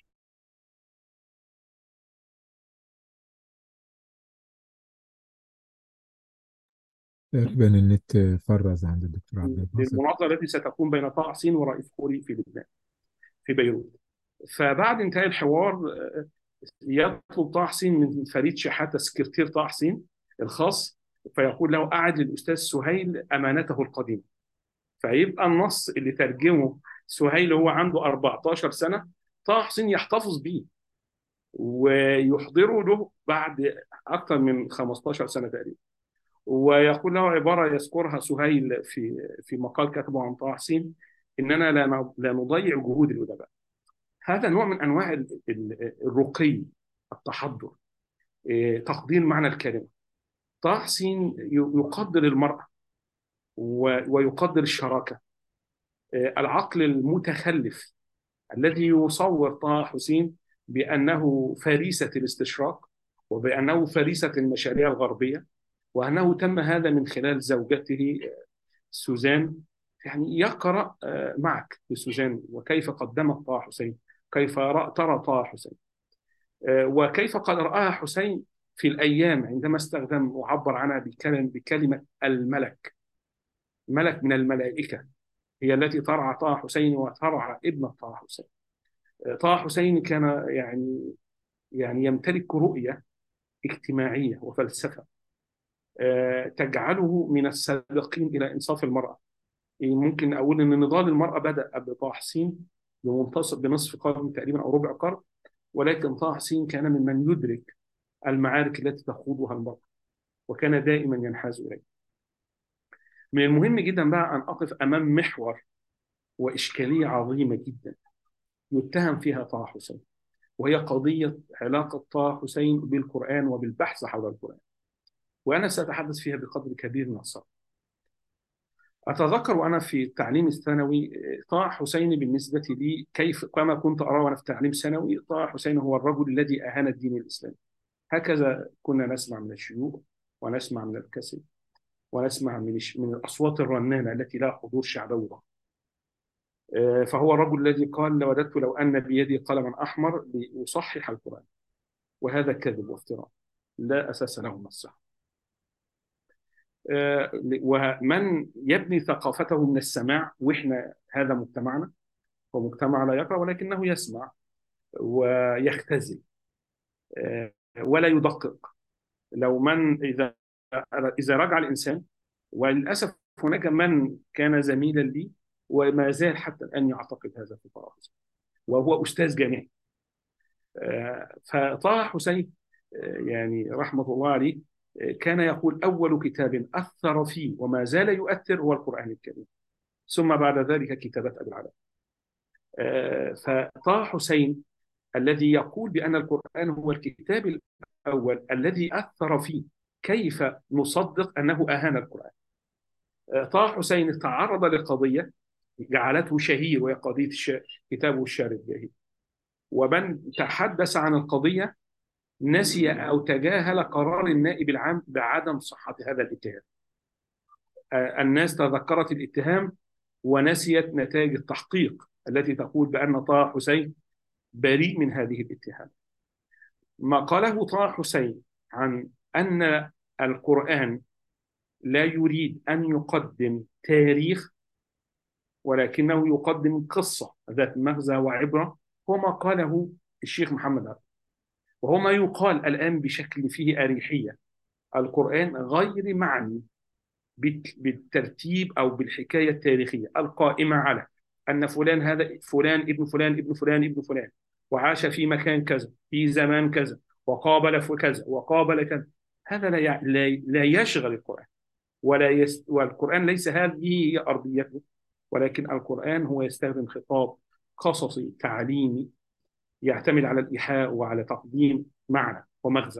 تقريبا النت فرز عند الدكتور عبد الباسط للمناظرة التي ستكون بين طه حسين ورئيس كوري في لبنان في بيروت فبعد انتهاء الحوار يطلب طه حسين من فريد شحاتة سكرتير طه حسين الخاص فيقول له أعد للأستاذ سهيل أمانته القديمة فيبقى النص اللي ترجمه سهيل هو عنده 14 سنة طه حسين يحتفظ به ويحضره له بعد أكثر من 15 سنة تقريبا ويقول له عبارة يذكرها سهيل في في مقال كتبه عن طه حسين إننا لا لا نضيع جهود الأدباء هذا نوع من أنواع الرقي التحضر تقدير معنى الكلمة طه حسين يقدر المرأة ويقدر الشراكة العقل المتخلف الذي يصور طه حسين بأنه فريسة الاستشراق وبأنه فريسة المشاريع الغربية وأنه تم هذا من خلال زوجته سوزان يعني يقرأ معك بسوزان وكيف قدمت طه حسين كيف ترى طه حسين وكيف قد رآها حسين في الأيام عندما استخدم وعبر عنها بكلمة, بكلمة الملك ملك من الملائكة هي التي ترعى طه حسين وترعى ابن طه حسين طه حسين كان يعني يعني يمتلك رؤية اجتماعية وفلسفة تجعله من السابقين إلى إنصاف المرأة ممكن أقول أن نضال المرأة بدأ بطه حسين بمنتصف بنصف قرن تقريبا أو ربع قرن ولكن طه حسين كان ممن يدرك المعارك التي تخوضها المرأة وكان دائما ينحاز إليه من المهم جدا بقى أن أقف أمام محور وإشكالية عظيمة جدا يتهم فيها طه حسين وهي قضية علاقة طه حسين بالقرآن وبالبحث حول القرآن وأنا سأتحدث فيها بقدر كبير من الصبر أتذكر وأنا في التعليم الثانوي طه حسين بالنسبة لي كيف كما كنت أرى وأنا في تعليم ثانوي طه حسين هو الرجل الذي أهان الدين الإسلامي هكذا كنا نسمع من الشيوخ ونسمع من الكسب ونسمع من الش- من الأصوات الرنانة التي لها حضور شعبوي ضخم. آه، فهو الرجل الذي قال لوددت لو أن بيدي قلما أحمر لأصحح القرآن وهذا كذب وافتراء لا أساس له من الصحة آه، ومن يبني ثقافته من السماع وإحنا هذا مجتمعنا هو مجتمع لا يقرأ ولكنه يسمع ويختزل آه، ولا يدقق لو من إذا إذا رجع الإنسان وللأسف هناك من كان زميلا لي وما زال حتى الآن يعتقد هذا في طه حسين وهو أستاذ جامعي آه، فطه حسين آه، يعني رحمة الله عليه آه، كان يقول أول كتاب أثر فيه وما زال يؤثر هو القرآن الكريم ثم بعد ذلك كتابات أبي العلاء آه، فطه حسين الذي يقول بأن القرآن هو الكتاب الأول الذي أثر فيه كيف نصدق أنه أهان القرآن آه، طه حسين تعرض لقضية جعلته شهير وهي قضية الش- كتابه الشعر الجاهلي ومن تحدث عن القضية نسي أو تجاهل قرار النائب العام بعدم صحة هذا الاتهام آه، الناس تذكرت الاتهام ونسيت نتائج التحقيق التي تقول بأن طه حسين بريء من هذه الاتهام ما قاله طه حسين عن أن القرآن لا يريد أن يقدم تاريخ ولكنه يقدم قصة ذات مغزى وعبرة هو ما قاله الشيخ محمد عبد وهو ما يقال الآن بشكل فيه أريحية القرآن غير معني بت- بالترتيب أو بالحكاية التاريخية القائمة على أن فلان هذا فلان ابن فلان ابن فلان ابن فلان وعاش في مكان كذا في زمان كذا وقابل في كذا وقابل كذا هذا لا يع- لا لا يشغل القرآن ولا يست... والقرآن ليس هذه هي أرضيته ولكن القرآن هو يستخدم خطاب قصصي تعليمي يعتمد على الإيحاء وعلى تقديم معنى ومغزى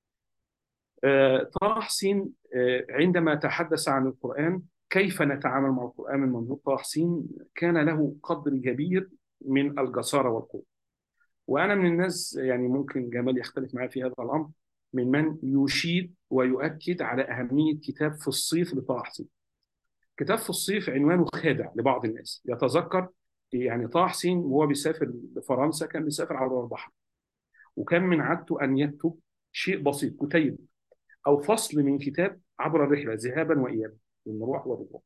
آه، طه حسين آه، عندما تحدث عن القرآن كيف نتعامل مع القرآن من منظور طه حسين كان له قدر كبير من الجسارة والقوة وأنا من الناس يعني ممكن جمال يختلف معي في هذا الأمر من من يشيد ويؤكد على أهمية كتاب في الصيف لطه حسين كتاب في الصيف عنوانه خادع لبعض الناس يتذكر يعني طه حسين وهو بيسافر لفرنسا كان بيسافر على البحر وكان من عادته أن يكتب شيء بسيط كتيب أو فصل من كتاب عبر الرحلة ذهابا وإيابا المروح والرجوع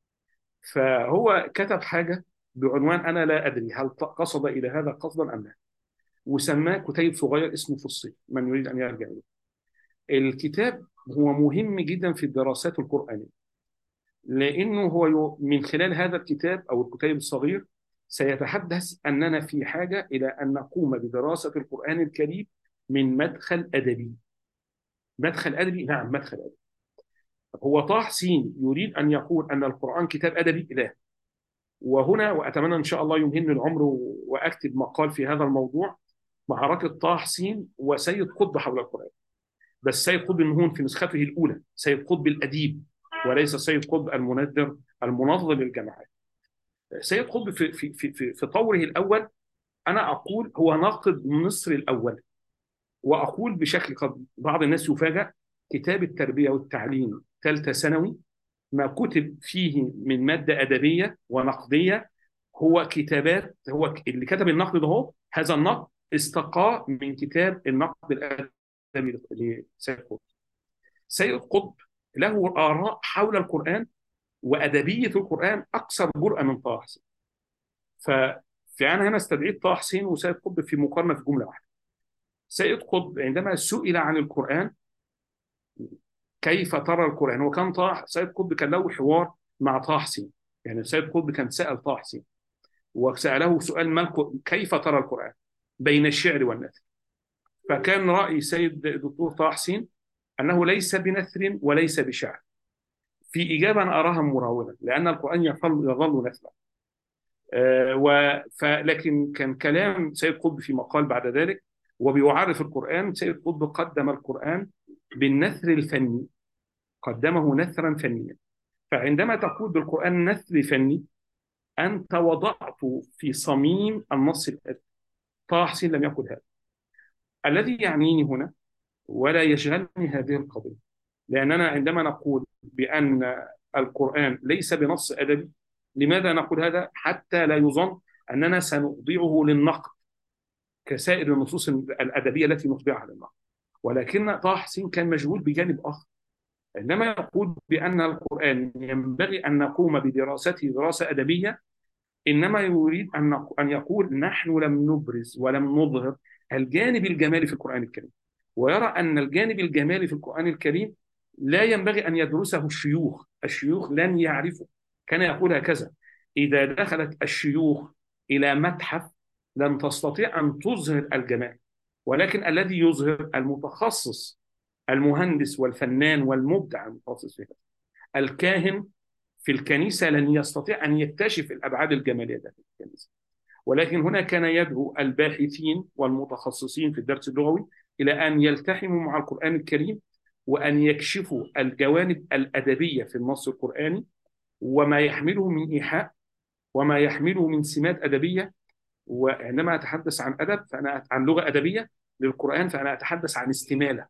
فهو كتب حاجة بعنوان أنا لا أدري هل قصد إلى هذا قصدا أم لا وسماه كتيب صغير اسمه في الصيف من يريد أن يرجع إليه الكتاب هو مهم جدا في الدراسات القرآنية لأنه هو يو- من خلال هذا الكتاب أو الكتيب الصغير سيتحدث أننا في حاجة إلى أن نقوم بدراسة القرآن الكريم من مدخل أدبي مدخل أدبي نعم مدخل أدبي هو طه حسين يريد أن يقول أن القرآن كتاب أدبي لا وهنا وأتمنى إن شاء الله يمهن العمر و- وأكتب مقال في هذا الموضوع معركة طه حسين وسيد قطب حول القرآن بس سيد قطب هون في نسخته الأولى سيد قطب الأديب وليس سيد قطب المندر المنظم للجماعات سيد قطب في في في في, في طوره الأول أنا أقول هو ناقد مصر الأول وأقول بشكل قد بعض الناس يفاجأ كتاب التربية والتعليم ثالثة ثانوي ما كتب فيه من مادة أدبية ونقدية هو كتابات هو اللي كتب النقد ده هو هذا النقد استقاه من كتاب النقد الأدبي لسيد قطب سيد قطب له آراء حول القرآن وأدبية القرآن أكثر جرأة من طه حسين ف فأنا هنا استدعيت طه حسين وسيد قطب في مقارنة في جملة واحدة سيد قطب عندما سئل عن القرآن كيف ترى القرآن هو كان طه سيد قطب كان له حوار مع طه حسين يعني سيد قطب كان سأل طه حسين وسأله سؤال ما الق- كيف ترى القرآن بين الشعر والنثر فكان رأي سيد دكتور طه حسين أنه ليس بنثر وليس بشعر في إجابة أنا أراها مراوغة لأن القرآن يظل يظل نثرا آه، و- فلكن كان كلام سيد قطب في مقال بعد ذلك وبيعرف القرآن سيد قطب قدم القرآن بالنثر الفني قدمه نثرا فنيا فعندما تقول بالقرآن نثر فني أنت وضعت في صميم النص الأدبي طه حسين لم يقل هذا الذي يعنيني هنا ولا يشغلني هذه القضية لأننا عندما نقول بأن القرآن ليس بنص أدبي لماذا نقول هذا حتى لا يظن أننا سنخضعه للنقد كسائر النصوص الأدبية التي نخضعها للنقد ولكن طه حسين كان مشغول بجانب آخر عندما يقول بأن القرآن ينبغي أن نقوم بدراسته دراسة أدبية إنما يريد أن نق- أن يقول نحن لم نبرز ولم نظهر الجانب الجمالي في القرآن الكريم ويرى أن الجانب الجمالي في القرآن الكريم لا ينبغي أن يدرسه الشيوخ الشيوخ لن يعرفوا كان يقول هكذا إذا دخلت الشيوخ إلى متحف لن تستطيع أن تظهر الجمال ولكن الذي يظهر المتخصص المهندس والفنان والمبدع المتخصص في هذا الكاهن في الكنيسة لن يستطيع أن يكتشف الأبعاد الجمالية داخل الكنيسة ولكن هنا كان يدعو الباحثين والمتخصصين في الدرس اللغوي إلى أن يلتحموا مع القرآن الكريم وأن يكشفوا الجوانب الأدبية في النص القرآني وما يحمله من إيحاء وما يحمله من سمات أدبية وعندما أتحدث عن أدب فأنا عن لغة أدبية للقرآن فأنا أتحدث عن استمالة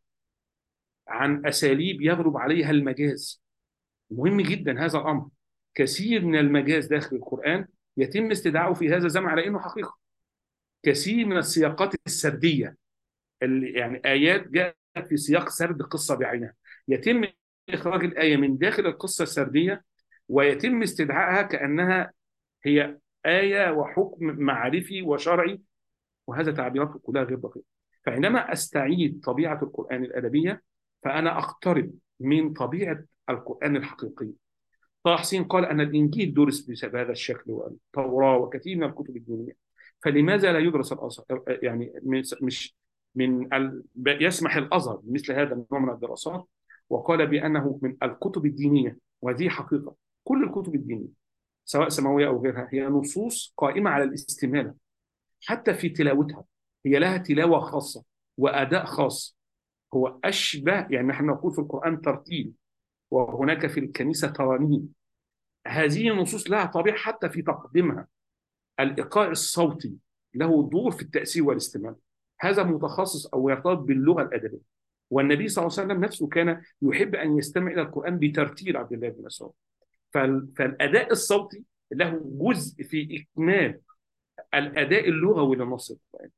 عن أساليب يغلب عليها المجاز مهم جدا هذا الأمر كثير من المجاز داخل القرآن يتم استدعائه في هذا الزمن على أنه حقيقة كثير من السياقات السردية اللي يعني آيات جاءت في سياق سرد قصة بعينها يتم إخراج الآية من داخل القصة السردية ويتم استدعائها كأنها هي آية وحكم معرفي وشرعي وهذا تعبيرات كلها غير دقيقة فعندما أستعيد طبيعة القرآن الأدبية فأنا أقترب من طبيعة القرآن الحقيقي طه حسين قال أن الإنجيل درس بهذا الشكل والتوراة وكثير من الكتب الدينية فلماذا لا يدرس الأزهر يعني مش من ال... يسمح الأزهر بمثل هذا النوع من الدراسات وقال بأنه من الكتب الدينية وهذه حقيقة كل الكتب الدينية سواء سماوية أو غيرها هي نصوص قائمة على الاستمالة حتى في تلاوتها هي لها تلاوة خاصة وأداء خاص هو أشبه يعني نحن نقول في القرآن ترتيل وهناك في الكنيسة ترانيم هذه النصوص لها طبيعة حتى في تقديمها الإيقاع الصوتي له دور في التأثير والاستماع هذا متخصص أو يرتبط باللغة الأدبية والنبي صلى الله عليه وسلم نفسه كان يحب أن يستمع إلى القرآن بترتيل عبد الله بن مسعود فالأداء الصوتي له جزء في إكمال الأداء اللغوي للنص القرآني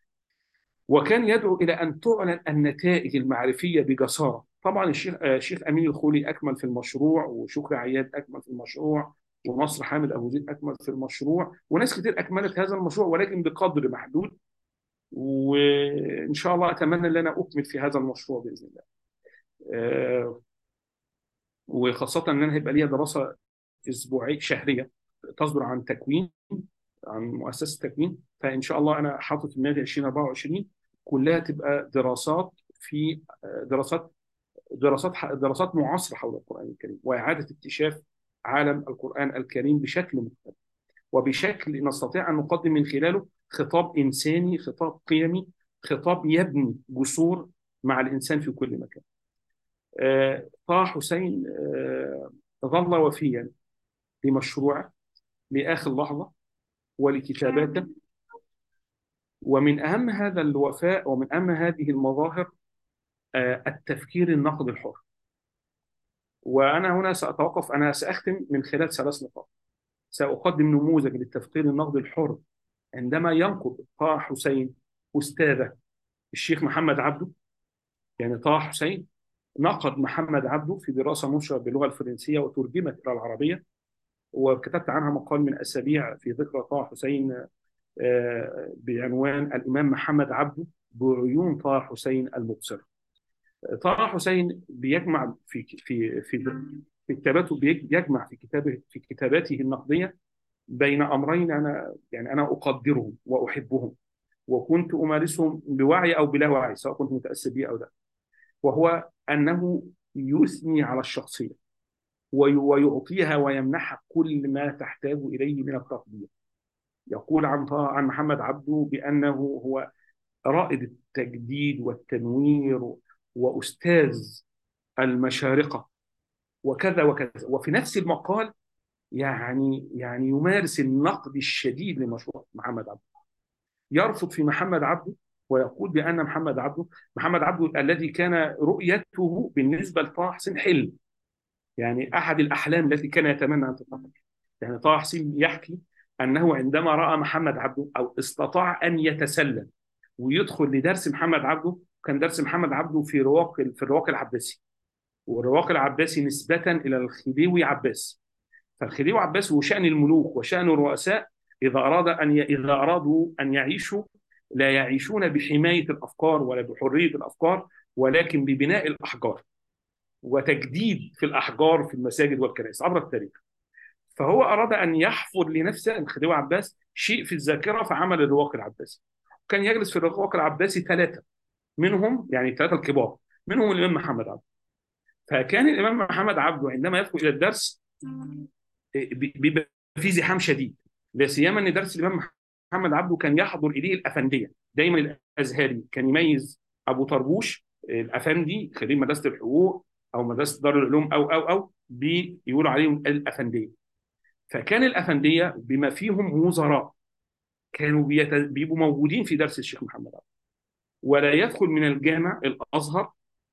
وكان يدعو إلى أن تعلن النتائج المعرفية بجسارة طبعا الشيخ الشيخ أمين الخولي أكمل في المشروع وشكري عياد أكمل في المشروع ونصر حامد أبو زيد أكمل في المشروع وناس كتير أكملت هذا المشروع ولكن بقدر محدود وإن شاء الله أتمنى أن أنا أكمل في هذا المشروع بإذن الله أه وخاصة أن أنا هيبقى ليا دراسة أسبوعية شهرية تصدر عن تكوين عن مؤسسة تكوين فإن شاء الله أنا حاطط في دماغي 2024 كلها تبقى دراسات في دراسات دراسات دراسات معاصرة حول القرآن الكريم وإعادة اكتشاف عالم القرآن الكريم بشكل مختلف وبشكل نستطيع أن نقدم من خلاله خطاب إنساني خطاب قيمي خطاب يبني جسور مع الإنسان في كل مكان آه، طه حسين آه، ظل وفيا لمشروعه لآخر لحظة ولكتاباته ومن أهم هذا الوفاء ومن أهم هذه المظاهر آه، التفكير النقد الحر وأنا هنا سأتوقف أنا سأختم من خلال ثلاث نقاط سأقدم نموذج للتفكير النقد الحر عندما ينقد طه حسين أستاذه الشيخ محمد عبده يعني طه حسين نقد محمد عبده في دراسة منشرة باللغة الفرنسية وترجمت إلى العربية وكتبت عنها مقال من أسابيع في ذكرى طه حسين بعنوان الإمام محمد عبده بعيون طه حسين المبصرة طه حسين بيجمع في في في في كتاباته بيجمع في كتابه في كتاباته النقدية بين أمرين أنا يعني أنا أقدرهم وأحبهم وكنت أمارسهم بوعي أو بلا وعي سواء كنت متأثر به أو لا وهو أنه يثني على الشخصية ويعطيها ويمنحها كل ما تحتاج إليه من التقدير يقول عن عن محمد عبده بأنه هو رائد التجديد والتنوير وأستاذ المشارقة وكذا وكذا وفي نفس المقال يعني يعني يمارس النقد الشديد لمشروع محمد عبده يرفض في محمد عبده ويقول بان محمد عبده محمد عبده الذي كان رؤيته بالنسبه لطه حسين حلم يعني احد الاحلام التي كان يتمنى ان تتحقق يعني طه حسين يحكي انه عندما راى محمد عبده او استطاع ان يتسلل ويدخل لدرس محمد عبده كان درس محمد عبده في رواق في الرواق العباسي والرواق العباسي نسبه الى الخديوي عباس فالخديوي عباس وشان الملوك وشان الرؤساء اذا اراد ان ي... اذا ارادوا ان يعيشوا لا يعيشون بحمايه الافكار ولا بحريه الافكار ولكن ببناء الاحجار وتجديد في الاحجار في المساجد والكنائس عبر التاريخ فهو اراد ان يحفر لنفسه الخديوي عباس شيء في الذاكره فعمل الرواق العباسي كان يجلس في الرواق العباسي ثلاثه منهم يعني الثلاثه الكبار منهم الامام محمد عبده فكان الامام محمد عبده عندما يدخل الى الدرس بيبقى في زحام شديد لا سيما ان درس الامام محمد عبده كان يحضر اليه الافنديه دايما الازهري كان يميز ابو طربوش الافندي خريج مدرسه الحقوق او مدرسه دار العلوم او او او بيقولوا عليهم الافنديه فكان الافنديه بما فيهم وزراء كانوا بيت... بيبقوا موجودين في درس الشيخ محمد عبده ولا يدخل من الجامع الازهر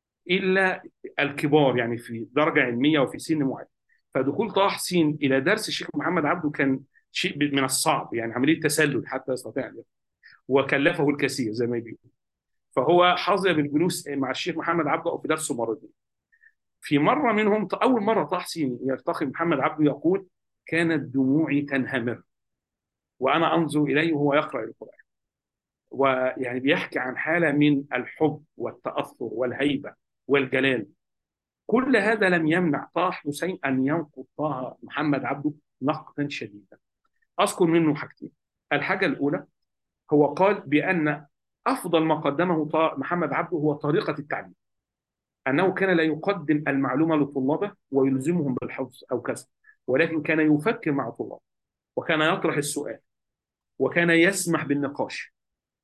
الا الكبار يعني في درجه علميه وفي سن معين فدخول طه حسين الى درس الشيخ محمد عبده كان شيء من الصعب يعني عمليه تسلل حتى يستطيع ان وكلفه الكثير زي ما بيقول فهو حظي بالجلوس مع الشيخ محمد عبده في درسه مرتين في مره منهم اول مره طه حسين يلتقي محمد عبده يقول كانت دموعي تنهمر وانا انظر اليه وهو يقرا القران ويعني بيحكي عن حاله من الحب والتاثر والهيبه والجلال كل هذا لم يمنع طه حسين ان ينقد طه محمد عبده نقدا شديدا اذكر منه حاجتين الحاجه الاولى هو قال بان افضل ما قدمه محمد عبده هو طريقه التعليم انه كان لا يقدم المعلومه لطلابه ويلزمهم بالحفظ او كذا ولكن كان يفكر مع طلابه وكان يطرح السؤال وكان يسمح بالنقاش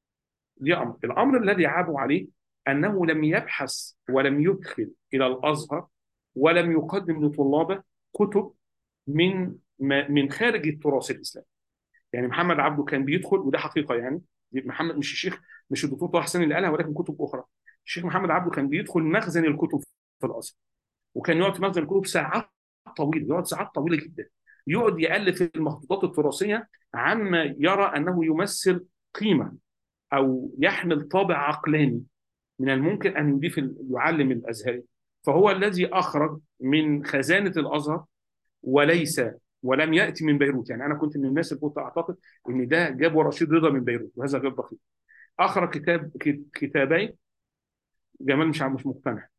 دي امر الامر الذي عابوا عليه انه لم يبحث ولم يدخل الى الازهر ولم يقدم لطلابه كتب من من خارج التراث الاسلامي يعني محمد عبده كان بيدخل وده حقيقه يعني محمد مش الشيخ مش الدكتور طه حسين اللي قالها ولكن كتب اخرى الشيخ محمد عبده كان بيدخل مخزن الكتب في الازهر وكان يقعد في مخزن الكتب ساعات طويله يقعد ساعات طويله جدا يقعد يالف المخطوطات التراثيه عما يرى انه يمثل قيمه او يحمل طابع عقلاني من الممكن ان يضيف يعلم الازهري فهو الذي اخرج من خزانه الازهر وليس ولم ياتي من بيروت يعني انا كنت من الناس اللي كنت اعتقد ان ده جابه رشيد رضا من بيروت وهذا غير دقيق اخرج كتاب كتابين جمال مش مش مقتنع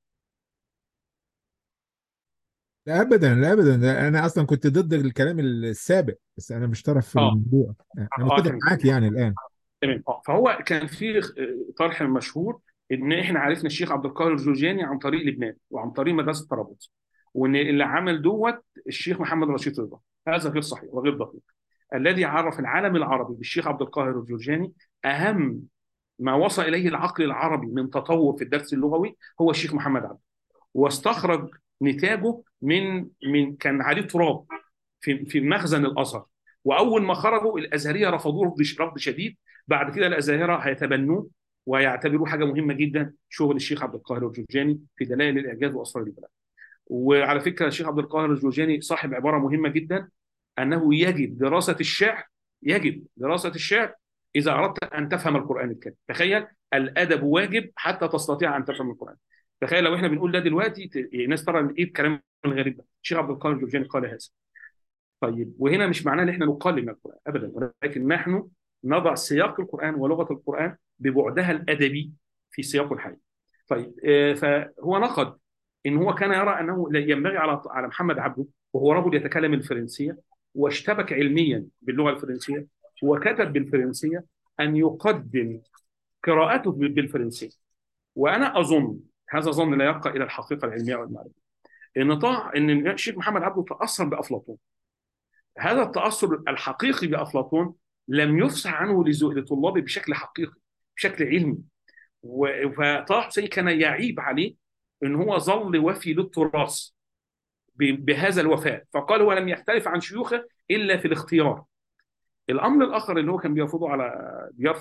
لا ابدا لا ابدا انا اصلا كنت ضد الكلام السابق بس انا مش طرف في اه الموضوع انا اه متفق تمام معاك يعني الان تمام اه فهو كان في طرح مشهور ان احنا عرفنا الشيخ عبد القاهر الجرجاني عن طريق لبنان وعن طريق مدرسه طرابلس وان اللي عمل دوت الشيخ محمد رشيد رضا هذا غير صحيح وغير دقيق الذي عرف العالم العربي بالشيخ عبد القاهر الجرجاني اهم ما وصل اليه العقل العربي من تطور في الدرس اللغوي هو الشيخ محمد عبده واستخرج نتاجه من من كان عليه تراب في في مخزن الازهر واول ما خرجوا الازهريه رفضوه رفض رفض شديد بعد كده الازاهره هيتبنوه ويعتبروه حاجه مهمه جدا شغل الشيخ عبد القاهر الجرجاني في دلائل الاعجاز واسرار البلاغه وعلى فكره الشيخ عبد القاهر الجرجاني صاحب عباره مهمه جدا انه يجب دراسه الشعر يجب دراسه الشعر اذا اردت ان تفهم القران الكريم تخيل الادب واجب حتى تستطيع ان تفهم القران تخيل لو احنا بنقول ده دلوقتي الناس ترى ايه الكلام الغريب ده الشيخ عبد القاهر الجرجاني قال هذا طيب وهنا مش معناه ان احنا نقلل من القران ابدا ولكن نحن نضع سياق القران ولغه القران ببعدها الادبي في سياقه الحقيقي طيب آه فهو نقد ان هو كان يرى انه ينبغي على على محمد عبده وهو رجل يتكلم الفرنسيه واشتبك علميا باللغه الفرنسيه وكتب بالفرنسيه ان يقدم قراءته بالفرنسيه وانا اظن هذا ظن لا يرقى الى الحقيقه العلميه والمعرفيه ان طاع ان الشيخ محمد عبده تاثر بافلاطون هذا التاثر الحقيقي بافلاطون لم يفصح عنه لطلابه بشكل حقيقي بشكل علمي فطه حسين كان يعيب عليه ان هو ظل وفي للتراث بهذا الوفاء فقال هو لم يختلف عن شيوخه الا في الاختيار الامر الاخر اللي هو كان بيرفضه على بيرفض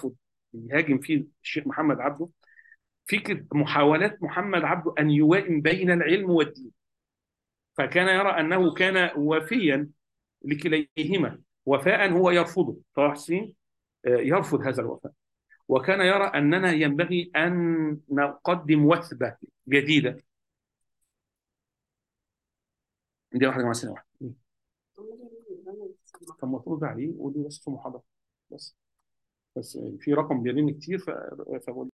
بيهاجم فيه الشيخ محمد عبده فكره محاولات محمد عبده ان يوائم بين العلم والدين فكان يرى انه كان وفيا لكليهما وفاء هو يرفضه طه حسين آه، يرفض هذا الوفاء وكان يرى اننا ينبغي ان نقدم وثبه جديده دي واحده مع سنه واحده طب ما ترد عليه وقول لي بس في محاضره بس بس في رقم بيرن كتير ف- فبقول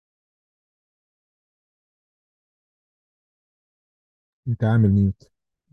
انت عامل ميوت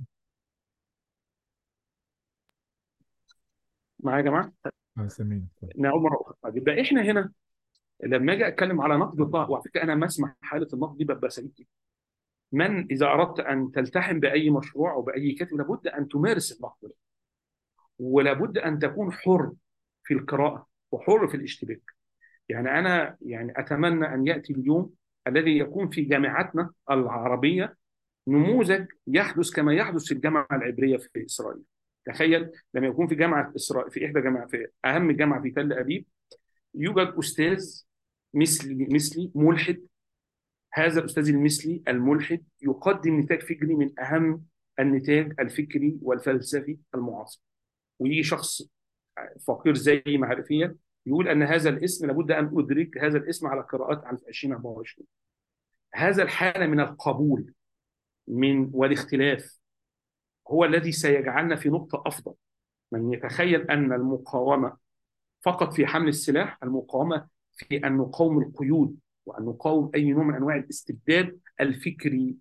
معايا يا جماعه اه سامعين اتفضل. نعود مره اخرى طيب يبقى احنا هنا لما اجي اتكلم على نقد الطه وعلى فكره انا ما اسمع حاله النقد دي ببقى سعيد جدا. من اذا اردت ان تلتحم باي مشروع او باي كاتب لابد ان تمارس النقد ده. ولابد ان تكون حر في القراءه وحر في الاشتباك يعني انا يعني اتمنى ان ياتي اليوم الذي يكون في جامعاتنا العربيه نموذج يحدث كما يحدث في الجامعه العبريه في اسرائيل تخيل لما يكون في جامعه اسرائيل في احدى جامعه في اهم جامعه في تل ابيب يوجد استاذ مثلي مثلي ملحد هذا الاستاذ المثلي الملحد يقدم نتاج فكري من اهم النتاج الفكري والفلسفي المعاصر ويجي شخص فقير زي معرفيا يقول ان هذا الاسم لابد ان ادرك هذا الاسم على قراءات عن 2024 هذا الحاله من القبول من والاختلاف هو الذي سيجعلنا في نقطه افضل من يتخيل ان المقاومه فقط في حمل السلاح المقاومه في ان نقاوم القيود وان نقاوم اي نوع من انواع الاستبداد الفكري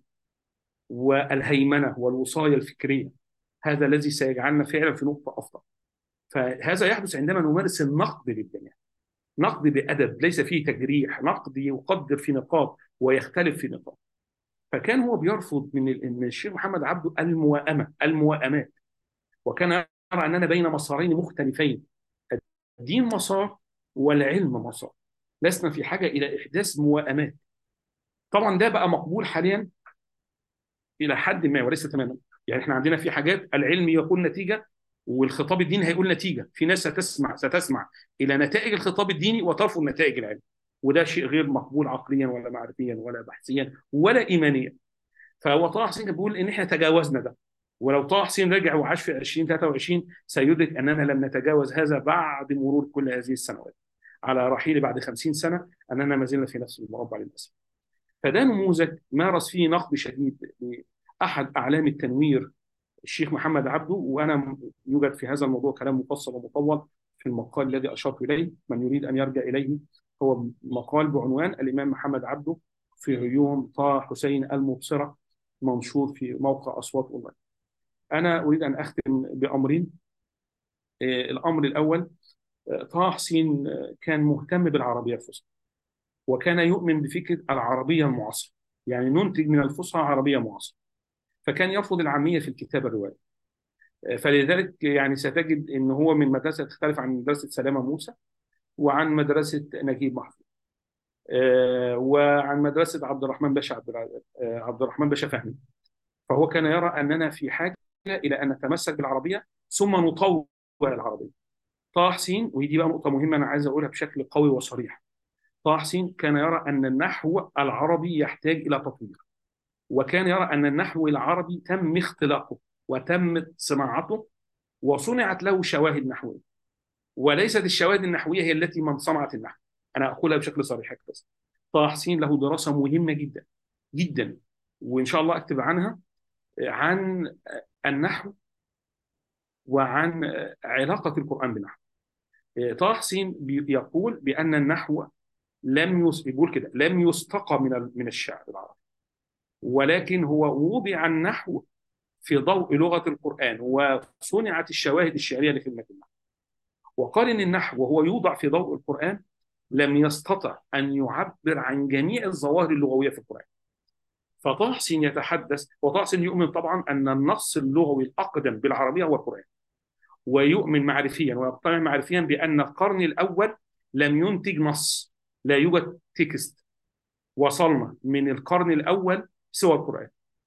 والهيمنه والوصايه الفكريه هذا الذي سيجعلنا فعلا في نقطه افضل فهذا يحدث عندما نمارس النقد للجميع نقد بادب ليس فيه تجريح نقد يقدر في نقاط ويختلف في نقاط فكان هو بيرفض من ال- من الشيخ محمد عبده الموائمه الموائمات وكان يرى اننا بين مسارين مختلفين الدين مسار والعلم مسار لسنا في حاجه الى احداث موائمات طبعا ده بقى مقبول حاليا الى حد ما وليس تماما يعني احنا عندنا في حاجات العلم يقول نتيجه والخطاب الديني هيقول نتيجه في ناس ستسمع ستسمع الى نتائج الخطاب الديني وترفض نتائج العلم وده شيء غير مقبول عقليا ولا معرفيا ولا بحثيا ولا ايمانيا فهو طه حسين كان بيقول ان احنا تجاوزنا ده ولو طه حسين رجع وعاش في 2023 سيدرك اننا لم نتجاوز هذا بعد مرور كل هذه السنوات على رحيل بعد 50 سنه اننا ما زلنا في نفس المربع للاسف فده نموذج مارس فيه نقد شديد لاحد اعلام التنوير الشيخ محمد عبده وانا يوجد في هذا الموضوع كلام مفصل ومطول في المقال الذي اشرت اليه من يريد ان يرجع اليه هو مقال بعنوان الامام محمد عبده في يوم طه حسين المبصره منشور في موقع اصوات اونلاين. انا اريد ان اختم بامرين آه، الامر الاول آه، طه حسين آه، كان مهتم بالعربيه الفصحى وكان يؤمن بفكره العربيه المعاصره يعني ننتج من الفصحى عربيه معاصره فكان يرفض العاميه في الكتابه الروايه فلذلك يعني ستجد ان هو من مدرسه تختلف عن مدرسه سلامه موسى وعن مدرسه نجيب محفوظ آه، وعن مدرسه عبد الرحمن باشا عبد الع- آه، عبد الرحمن باشا فهمي فهو كان يرى اننا في حاجه الى ان نتمسك بالعربيه ثم نطور العربيه طه حسين ودي بقى نقطه مهمه انا عايز اقولها بشكل قوي وصريح طه حسين كان يرى ان النحو العربي يحتاج الى تطوير وكان يرى ان النحو العربي تم اختلاقه وتم صناعته وصنعت له شواهد نحويه وليست الشواهد النحويه هي التي من صنعت النحو انا اقولها بشكل صريح بس طه حسين له دراسه مهمه جدا جدا وان شاء الله اكتب عنها عن النحو وعن علاقه القران بالنحو طه حسين بي- يقول بان النحو لم يس... بيقول كده لم يستقى من ال- من الشعر العربي ولكن هو وضع النحو في ضوء لغه القران وصنعت الشواهد الشعريه لخدمه النحو وقال ان النحو وهو يوضع في ضوء القران لم يستطع ان يعبر عن جميع الظواهر اللغويه في القران فطه حسين يتحدث وطه حسين يؤمن طبعا ان النص اللغوي الاقدم بالعربيه هو القران ويؤمن معرفيا ويقتنع معرفيا بان القرن الاول لم ينتج نص لا يوجد تكست وصلنا من القرن الاول سوى القران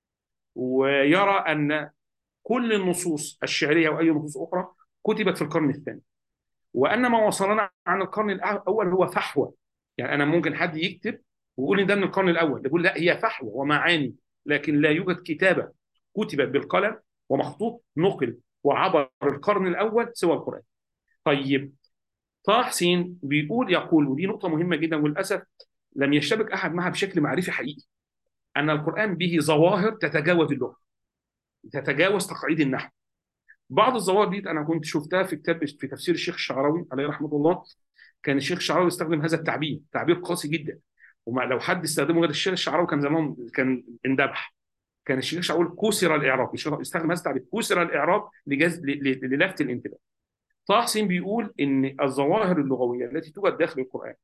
ويرى ان كل النصوص الشعريه واي نصوص اخرى كتبت في القرن الثاني وان ما وصلنا عن القرن الاول هو فحوى يعني انا ممكن حد يكتب ويقول ان ده من القرن الاول يقول لا هي فحوى ومعاني لكن لا يوجد كتابه كتبت بالقلم ومخطوط نقل وعبر القرن الاول سوى القران طيب طه حسين بيقول يقول ودي نقطه مهمه جدا وللاسف لم يشتبك احد معها بشكل معرفي حقيقي ان القران به ظواهر تتجاوز اللغه تتجاوز تقاليد النحو بعض الظواهر دي انا كنت شفتها في كتاب في تفسير الشيخ الشعراوي عليه رحمه الله كان الشيخ الشعراوي يستخدم هذا التعبير تعبير قاسي جدا وما لو حد استخدمه غير الشيخ الشعراوي كان زمان كان اندبح كان الشيخ الشعراوي كسر الاعراب يستخدم هذا التعبير كسر الاعراب لجز... للفت الانتباه طه حسين بيقول ان الظواهر اللغويه التي توجد داخل القران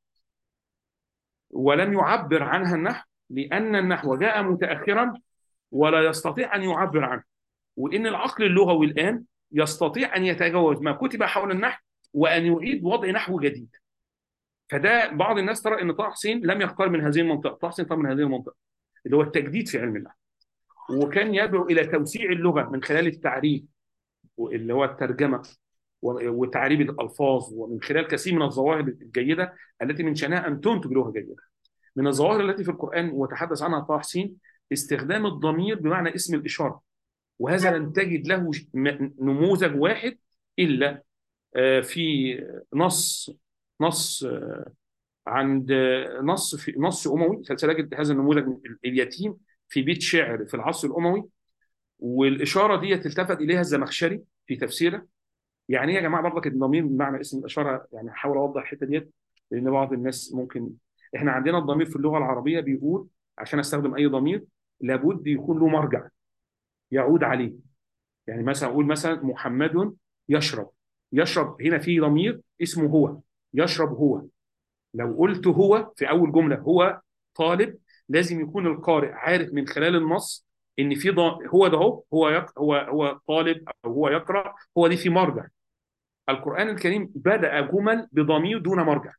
ولم يعبر عنها النحو لان النحو جاء متاخرا ولا يستطيع ان يعبر عنه وان العقل اللغوي الان يستطيع ان يتجاوز ما كتب حول النحو وان يعيد وضع نحو جديد فده بعض الناس ترى ان طه حسين لم يختار من هذه المنطقه طه حسين اختار من هذه المنطقه اللي هو التجديد في علم النحو وكان يدعو الى توسيع اللغه من خلال التعريف اللي هو الترجمه وتعريب الالفاظ ومن خلال كثير من الظواهر الجيده التي من شانها ان تنتج لغه جيده من الظواهر التي في القران وتحدث عنها طه حسين استخدام الضمير بمعنى اسم الاشاره وهذا لم تجد له نموذج واحد الا في نص نص عند نص في نص اموي سلسله هذا النموذج اليتيم في بيت شعر في العصر الاموي والاشاره دي التفت اليها الزمخشري في تفسيره يعني ايه يا جماعه برضك الضمير بمعنى اسم الاشاره يعني هحاول اوضح الحته ديت لان بعض الناس ممكن احنا عندنا الضمير في اللغه العربيه بيقول عشان استخدم اي ضمير لابد يكون له مرجع يعود عليه يعني مثلا اقول مثلا محمد يشرب يشرب هنا في ضمير اسمه هو يشرب هو لو قلت هو في اول جمله هو طالب لازم يكون القارئ عارف من خلال النص ان في ض... هو ده هو هو يق... هو هو طالب او هو يقرا هو دي في مرجع القران الكريم بدا جمل بضمير دون مرجع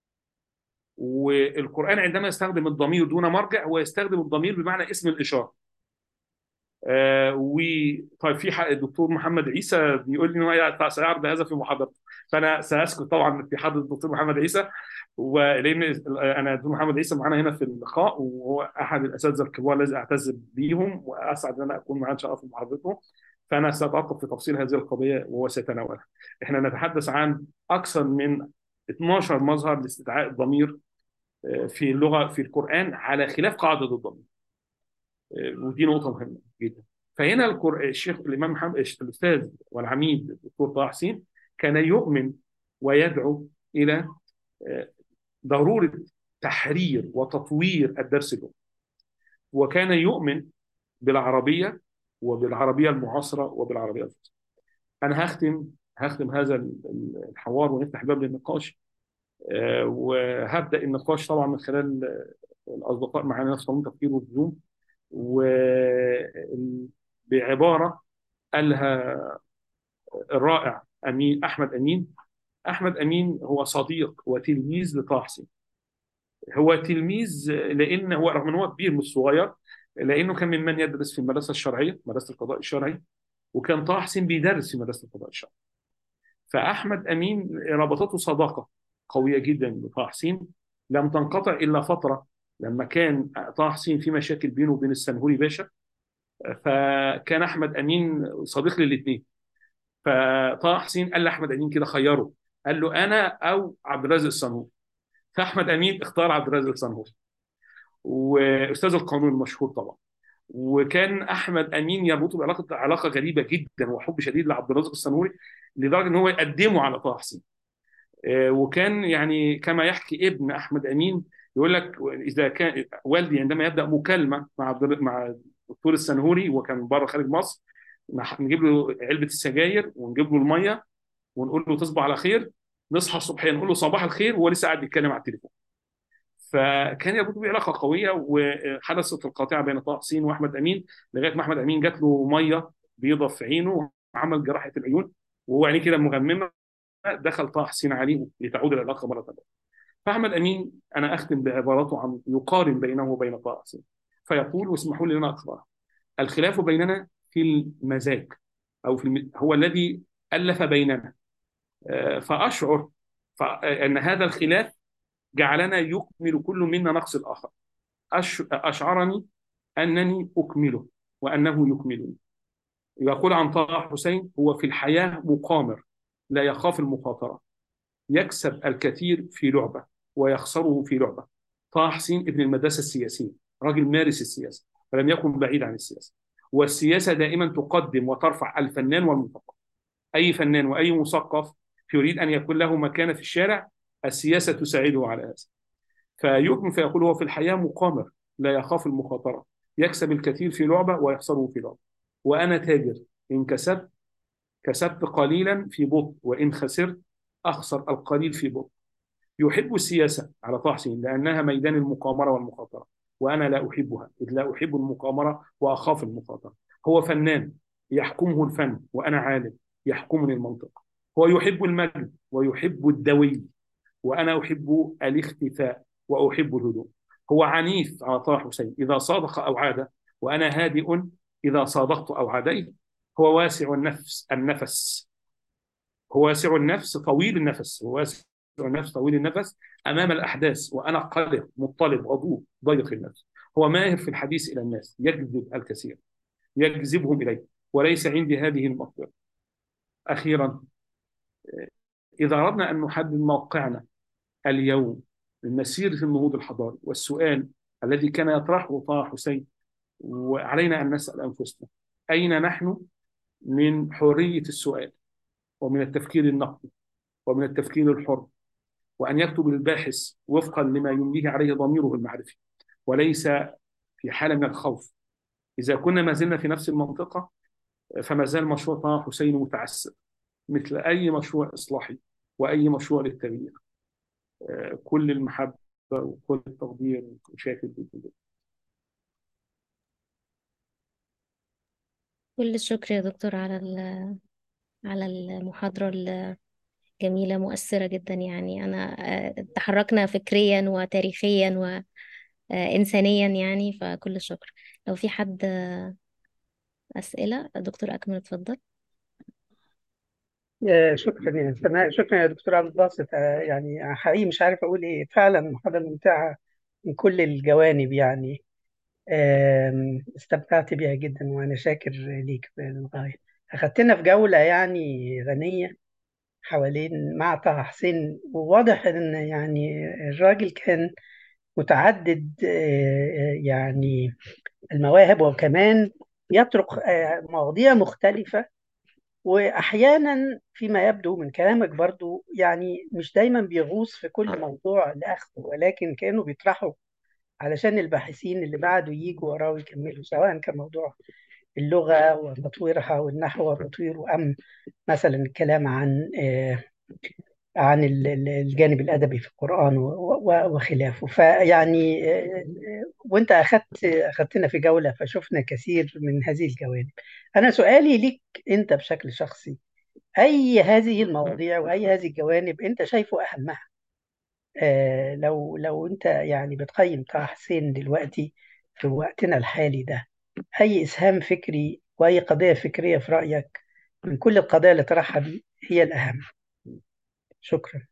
والقران عندما يستخدم الضمير دون مرجع هو يستخدم الضمير بمعنى اسم الاشاره آه و طيب في الدكتور محمد عيسى بيقول لي انه سيعرض هذا في محاضرته فانا ساسكت طبعا في حضره الدكتور محمد عيسى ولان انا الدكتور محمد عيسى معانا هنا في اللقاء وهو احد الاساتذه الكبار الذي اعتز بيهم واسعد ان انا اكون معاه ان شاء الله في محاضرته فانا ساتوقف في تفصيل هذه القضيه وهو سيتناولها. احنا نتحدث عن اكثر من 12 مظهر لاستدعاء الضمير في اللغه في القران على خلاف قاعده الضمير. ودي نقطه مهمه جدا. فهنا القرآن الشيخ الامام محمد الاستاذ والعميد الدكتور طه حسين كان يؤمن ويدعو الى ضروره تحرير وتطوير الدرس اللغوي. وكان يؤمن بالعربيه وبالعربيه المعاصره وبالعربيه الفصحى. انا هختم هختم هذا الحوار ونفتح باب للنقاش وهبدا النقاش طبعا من خلال الاصدقاء معانا نفس قانون تفكير والزوم وبعباره قالها الرائع امين احمد امين احمد امين هو صديق وتلميذ لطه حسين هو تلميذ لان هو رغم ان هو كبير مش صغير لانه كان ممن يدرس في المدرسه الشرعيه مدرسه القضاء الشرعي وكان طه حسين بيدرس في مدرسه القضاء الشرعي فاحمد امين ربطته صداقه قويه جدا بطه حسين لم تنقطع الا فتره لما كان طه حسين في مشاكل بينه وبين السنهوري باشا فكان احمد امين صديق للاثنين فطه حسين قال لاحمد امين كده خيره قال له انا او عبد الرازق الصنهوري فاحمد امين اختار عبد الرازق الصنهوري واستاذ القانون المشهور طبعا وكان احمد امين يربطه بعلاقه علاقه غريبه جدا وحب شديد لعبد الرازق الصنهوري لدرجه ان هو يقدمه على طه حسين وكان يعني كما يحكي ابن احمد امين يقول لك اذا كان والدي عندما يبدا مكالمه مع مع الدكتور السنهوري وكان بره خارج مصر نجيب له علبه السجاير ونجيب له الميه ونقول له تصبح على خير نصحى الصبحيه نقول له صباح الخير وهو لسه قاعد بيتكلم على التليفون فكان يربط بيه علاقه قويه وحدثت القاطعه بين طه حسين واحمد امين لغايه ما احمد امين جات له ميه بيضه في عينه وعمل جراحه العيون وهو عينيه كده مغممه دخل طه حسين عليه لتعود العلاقه مره ثانيه. فاحمد امين انا اختم بعبارته عن يقارن بينه وبين طه حسين فيقول واسمحوا لي ان انا اقرا الخلاف بيننا في المزاج او في الم... هو الذي الف بيننا فاشعر ان هذا الخلاف جعلنا يكمل كل منا نقص الآخر أش- أشعرني أنني أكمله وأنه يكملني يقول عن طه حسين هو في الحياة مقامر لا يخاف المخاطرة يكسب الكثير في لعبة ويخسره في لعبة طه حسين ابن المدرسة السياسية راجل مارس السياسة فلم يكن بعيد عن السياسة والسياسة دائما تقدم وترفع الفنان والمثقف أي فنان وأي مثقف يريد أن يكون له مكانة في الشارع السياسة تساعده على هذا فيكمل فيقول هو في الحياة مقامر لا يخاف المخاطرة يكسب الكثير في لعبة ويخسره في لعبة وأنا تاجر إن كسبت كسبت قليلا في بطء وإن خسرت أخسر القليل في بطء يحب السياسة على طه حسين لأنها ميدان المقامرة والمخاطرة وأنا لا أحبها إذ لا أحب المقامرة وأخاف المخاطرة هو فنان يحكمه الفن وأنا عالم يحكمني المنطق هو يحب المجد ويحب الدوي وأنا أحب الاختفاء وأحب الهدوء هو عنيف على طه حسين إذا صادق أو عاد وأنا هادئ إذا صادقت أو عاديت هو واسع النفس النفس هو واسع النفس طويل النفس هو واسع النفس طويل النفس أمام الأحداث وأنا قلق مضطرب غضوب ضيق النفس هو ماهر في الحديث إلى الناس يجذب الكثير يجذبهم إليه وليس عندي هذه المقدرة أخيرا إذا أردنا أن نحدد موقعنا اليوم من مسيرة النهوض الحضاري والسؤال الذي كان يطرحه طه حسين وعلينا أن نسأل أنفسنا أين نحن من حرية السؤال ومن التفكير النقدي ومن التفكير الحر وأن يكتب الباحث وفقا لما يمليه عليه ضميره المعرفي وليس في حالة من الخوف إذا كنا ما زلنا في نفس المنطقة فما زال مشروع طه حسين متعسر مثل أي مشروع إصلاحي وأي مشروع للتغيير آه، كل المحبة وكل التقدير وشاكر جدا كل الشكر يا دكتور على ال- على المحاضرة الجميلة مؤثرة جدا يعني أنا آه، تحركنا فكريا وتاريخيا وإنسانيا يعني فكل الشكر لو في حد آه، أسئلة دكتور أكمل اتفضل آه، شكرا يا سماء شكرا يا دكتور عبد الباسط آه، يعني حقيقي مش عارف اقول ايه فعلا محاضره ممتعه من كل الجوانب يعني آم، استمتعت بيها جدا وانا شاكر ليك للغايه اخدتنا في جوله يعني غنيه حوالين مع طه حسين وواضح ان يعني الراجل كان متعدد آه، يعني المواهب وكمان يطرق آه، مواضيع مختلفه واحيانا فيما يبدو من كلامك برضو يعني مش دايما بيغوص في كل موضوع لاخذه ولكن كانه بيطرحه علشان الباحثين اللي بعده يجوا وراه ويكملوا سواء كان موضوع اللغة وتطويرها والنحو وتطويره أم مثلا الكلام عن آه، عن ال- ال- الجانب الأدبي في القرآن و- و- وخلافه فيعني آه، آه، وأنت أخذت أخذتنا في جولة فشفنا كثير من هذه الجوانب أنا سؤالي ليك أنت بشكل شخصي أي هذه المواضيع وأي هذه الجوانب أنت شايفه أهمها آه لو لو أنت يعني بتقيم طه حسين دلوقتي في وقتنا الحالي ده أي إسهام فكري وأي قضية فكرية في رأيك من كل القضايا اللي طرحها دي هي الأهم شكرا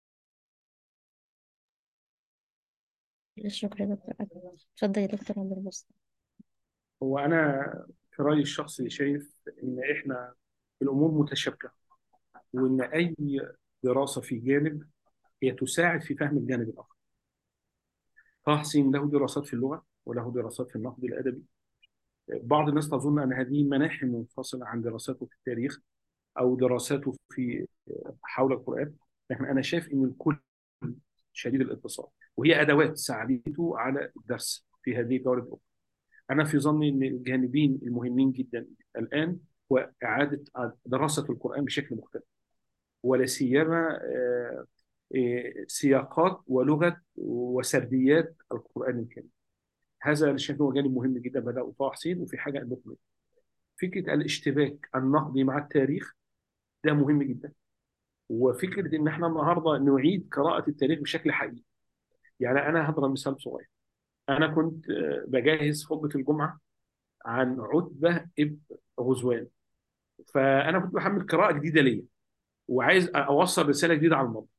كل الشكر يا دكتور أكمل اتفضل يا دكتور عبد الباسط هو أنا في رأيي الشخصي شايف إن إحنا الأمور متشابكة وإن أي دراسة في جانب هي تساعد في فهم الجانب الآخر طه حسين له دراسات في اللغة وله دراسات في النقد الأدبي بعض الناس تظن أن هذه مناحي منفصلة عن دراساته في التاريخ أو دراساته في حول القرآن لكن أنا شايف أن الكل شديد الاتصال وهي أدوات ساعدته على الدرس في هذه الجوانب الأخرى أنا في ظني أن الجانبين المهمين جدا الآن هو إعادة دراسة القرآن بشكل مختلف ولا سيما آه، آه، سياقات ولغة وسرديات القرآن الكريم هذا أنا شايف هو جانب مهم جدا بدأه طه حسين وفي حاجة عندكم فكرة الاشتباك النقدي مع التاريخ ده مهم جدا وفكرة إن إحنا النهاردة نعيد قراءة التاريخ بشكل حقيقي يعني أنا هضرب مثال صغير أنا كنت آه، بجهز خطبة الجمعة عن عتبة ابن غزوان فأنا كنت بحمل قراءة جديدة ليا وعايز أوصل رسالة جديدة على الماضي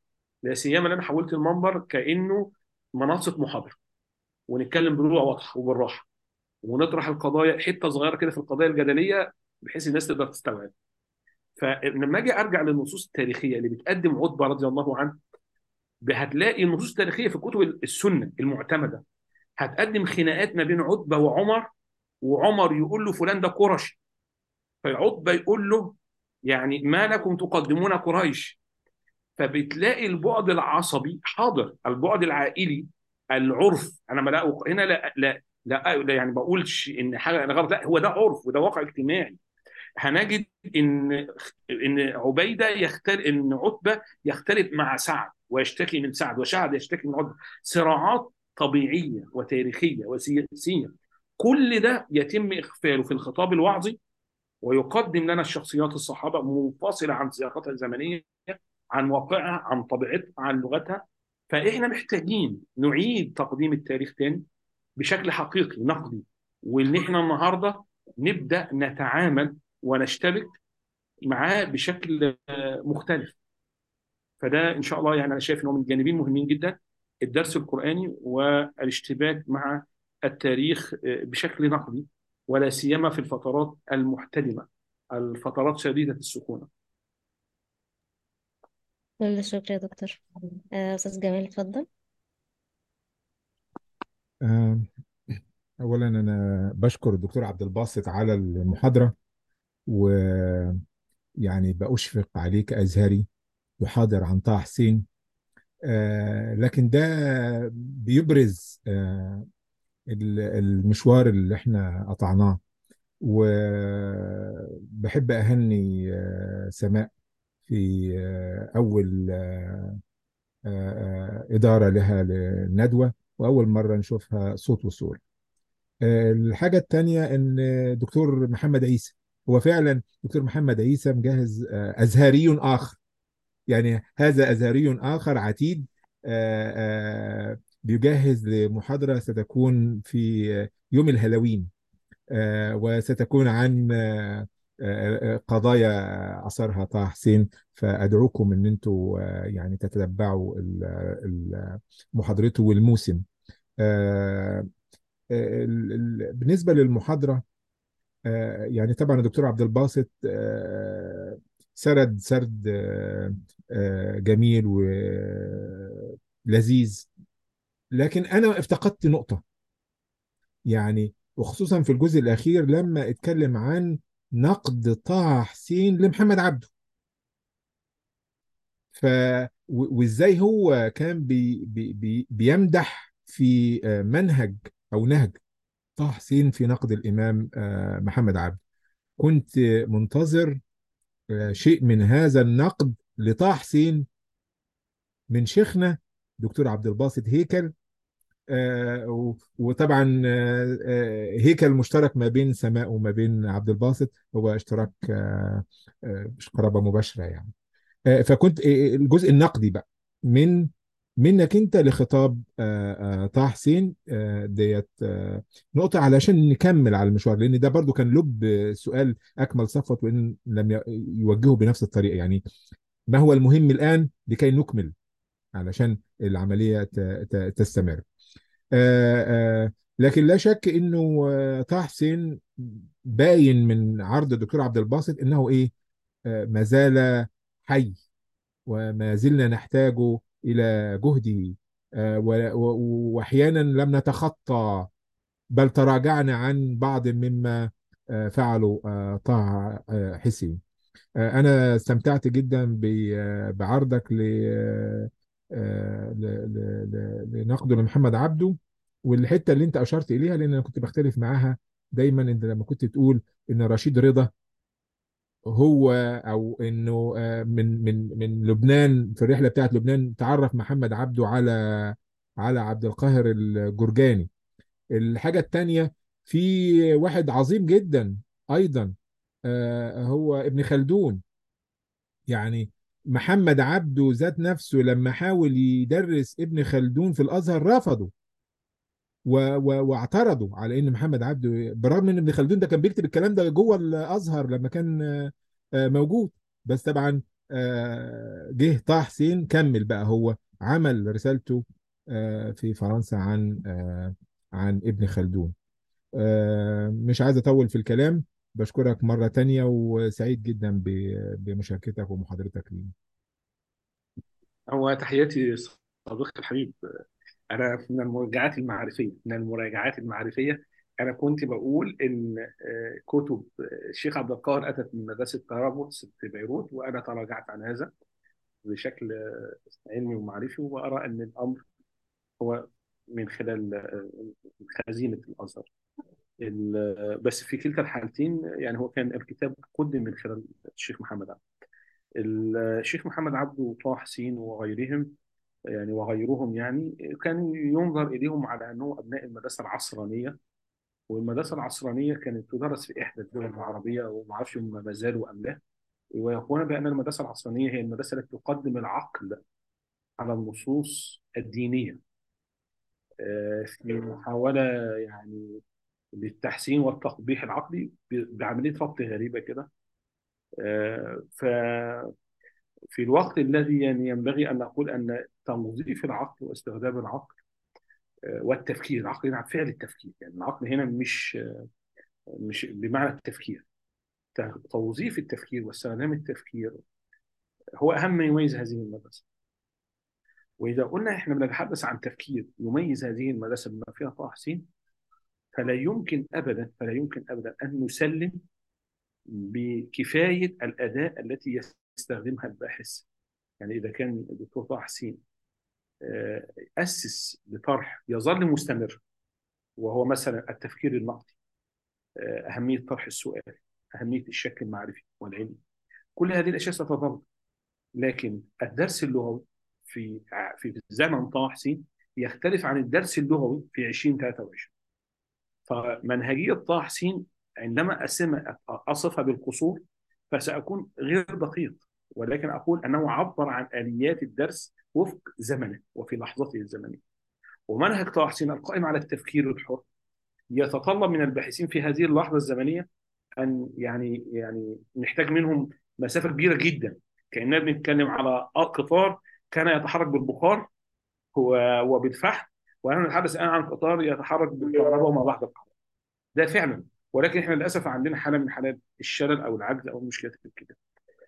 لا سيما ان انا حولت المنبر كانه منصه محاضره ونتكلم بلغه واضحه وبالراحه ونطرح القضايا حته صغيره كده في القضايا الجدليه بحيث الناس تقدر تستوعب فلما اجي ارجع للنصوص التاريخيه اللي بتقدم عتبه رضي الله عنه هتلاقي النصوص التاريخيه في كتب السنه المعتمده هتقدم خناقات ما بين عتبه وعمر وعمر يقول له فلان ده قرشي فعتبه يقول له يعني ما لكم تقدمون قريش فبتلاقي البعد العصبي حاضر البعد العائلي العرف انا ما لا هنا لا لا لا, لا يعني بقولش ان حاجه انا غلط لا هو ده عرف وده واقع اجتماعي هنجد ان ان عبيده يختلف ان عتبه يختلف مع سعد ويشتكي من سعد وسعد يشتكي من عتبه صراعات طبيعيه وتاريخيه وسياسيه كل ده يتم اخفاله في الخطاب الوعظي ويقدم لنا الشخصيات الصحابه منفصله عن سياقاتها الزمنيه عن واقعها عن طبيعتها عن لغتها فاحنا محتاجين نعيد تقديم التاريخ تاني بشكل حقيقي نقدي وان احنا النهارده نبدا نتعامل ونشتبك معاه بشكل مختلف فده ان شاء الله يعني انا شايف انه من جانبين مهمين جدا الدرس القراني والاشتباك مع التاريخ بشكل نقدي ولا سيما في الفترات المحتدمه الفترات شديده السكونه كل الشكر يا دكتور آه، أستاذ جمال اتفضل آه، أولا أنا بشكر الدكتور عبد الباسط على المحاضرة ويعني بأشفق عليك أزهري يحاضر عن طه حسين آه، لكن ده بيبرز آه، ال- المشوار اللي احنا قطعناه وبحب أهني آه، سماء في آه، أول آه، آه، إدارة لها للندوة وأول مرة نشوفها صوت وصورة آه، الحاجة التانية إن دكتور محمد عيسى هو فعلا دكتور محمد عيسى مجهز آه، أزهري آخر يعني هذا أزهري آخر عتيد آه، آه، بيجهز لمحاضرة ستكون في آه، يوم الهالوين آه، وستكون عن آه، آه، قضايا أثرها طه حسين فأدعوكم إن أنتوا آه، يعني تتتبعوا ال- ال- محاضرته والموسم آه، ال- ال- بالنسبة للمحاضرة آه، يعني طبعا الدكتور عبد الباسط آه، سرد سرد آه، آه، جميل ولذيذ لكن أنا افتقدت نقطة يعني وخصوصا في الجزء الأخير لما اتكلم عن نقد طه حسين لمحمد عبده ف و- وازاي هو كان بي بي بي بيمدح في آه، منهج او نهج طه حسين في نقد الامام آه، محمد عبده كنت منتظر آه، شيء من هذا النقد لطه حسين من شيخنا دكتور عبد الباسط هيكل آه، و- وطبعا آه، آه، هيكل مشترك ما بين سماء وما بين عبد الباسط هو اشتراك آه، آه، مش قرابة مباشرة يعني آه، فكنت آه، الجزء النقدي بقى من منك انت لخطاب آه، آه، طه حسين آه، ديت آه، نقطة علشان نكمل على المشوار لأن ده برضو كان لب آه، سؤال أكمل صفوت وإن لم ي- يوجهه بنفس الطريقة يعني ما هو المهم الآن لكي نكمل علشان العملية ت- ت- تستمر آه، آه، لكن لا شك انه آه، طه حسين باين من عرض الدكتور عبد الباسط انه ايه آه، ما زال حي وما زلنا نحتاج الى جهده آه، و- و- واحيانا لم نتخطى بل تراجعنا عن بعض مما آه، فعله آه، طه آه، حسين آه، أنا استمتعت جدا ب- آه، بعرضك ل آه، آه، ل- ل- ل- لنقد لمحمد عبده والحتة اللي أنت أشرت إليها لأن أنا كنت بختلف معاها دايما أنت لما كنت تقول إن رشيد رضا هو أو إنه آه، من من من لبنان في الرحلة بتاعت لبنان تعرف محمد عبده على على عبد القاهر الجرجاني الحاجة التانية في واحد عظيم جدا أيضا آه، هو ابن خلدون يعني محمد عبده ذات نفسه لما حاول يدرس ابن خلدون في الازهر رفضه و و واعترضوا على ان محمد عبده بالرغم ان ابن خلدون ده كان بيكتب الكلام ده جوه الازهر لما كان آه، آه، موجود بس طبعا آه، جه طه حسين كمل بقى هو عمل رسالته آه، في فرنسا عن آه، عن ابن خلدون آه، مش عايز أطول في الكلام بشكرك مرة تانية وسعيد جدا ب- بمشاركتك ومحاضرتك لي هو تحياتي صديقي الحبيب انا من المراجعات المعرفيه من المراجعات المعرفيه انا كنت بقول ان آه، كتب الشيخ عبد القاهر اتت من مدرسه طرابلس في بيروت وانا تراجعت عن هذا بشكل آه، علمي ومعرفي وارى ان الامر هو من خلال آه، خزينه الازهر ال- بس في كلتا الحالتين يعني هو كان الكتاب قدم من خلال الشيخ محمد عبد الشيخ محمد عبده وطه حسين وغيرهم يعني وغيرهم يعني كان ينظر اليهم على انهم ابناء المدرسه العصرانيه والمدرسه العصرانيه كانت تدرس في احدى الدول العربيه وما اعرفش هم ما زالوا ام لا ويقولون بان المدرسه العصرانيه هي المدرسه التي تقدم العقل على النصوص الدينيه آه، في محاوله يعني للتحسين والتقبيح العقلي ب- بعمليه ربط غريبه كده آه، ففي الوقت الذي يعني ينبغي ان نقول ان توظيف العقل واستخدام العقل آه، والتفكير العقل هنا فعل التفكير يعني العقل هنا مش مش بمعنى التفكير توظيف التفكير واستخدام التفكير هو اهم ما يميز هذه المدرسه واذا قلنا احنا بنتحدث عن تفكير يميز هذه المدرسه بما فيها طه حسين فلا يمكن ابدا فلا يمكن ابدا ان نسلم بكفايه الاداه التي يستخدمها الباحث يعني اذا كان الدكتور طه حسين آه، اسس لطرح يظل مستمر وهو مثلا التفكير النقدي آه، اهميه طرح السؤال اهميه الشك المعرفي والعلمي كل هذه الاشياء ستظل لكن الدرس اللغوي في في زمن طه حسين يختلف عن الدرس اللغوي في 2023 فمنهجيه طه حسين عندما أسمى اصفها بالقصور فساكون غير دقيق ولكن اقول انه عبر عن اليات الدرس وفق زمنه وفي لحظته الزمنيه ومنهج طه حسين القائم على التفكير الحر يتطلب من الباحثين في هذه اللحظه الزمنيه ان يعني يعني نحتاج منهم مسافه كبيره جدا كاننا بنتكلم على قطار كان يتحرك بالبخار و- وبالفحم وانا نتحدث الان عن قطار يتحرك بالكهرباء وما بعد الكهرباء ده فعلا ولكن احنا للاسف عندنا حاله من حالات الشلل او العجز او المشكلات في كده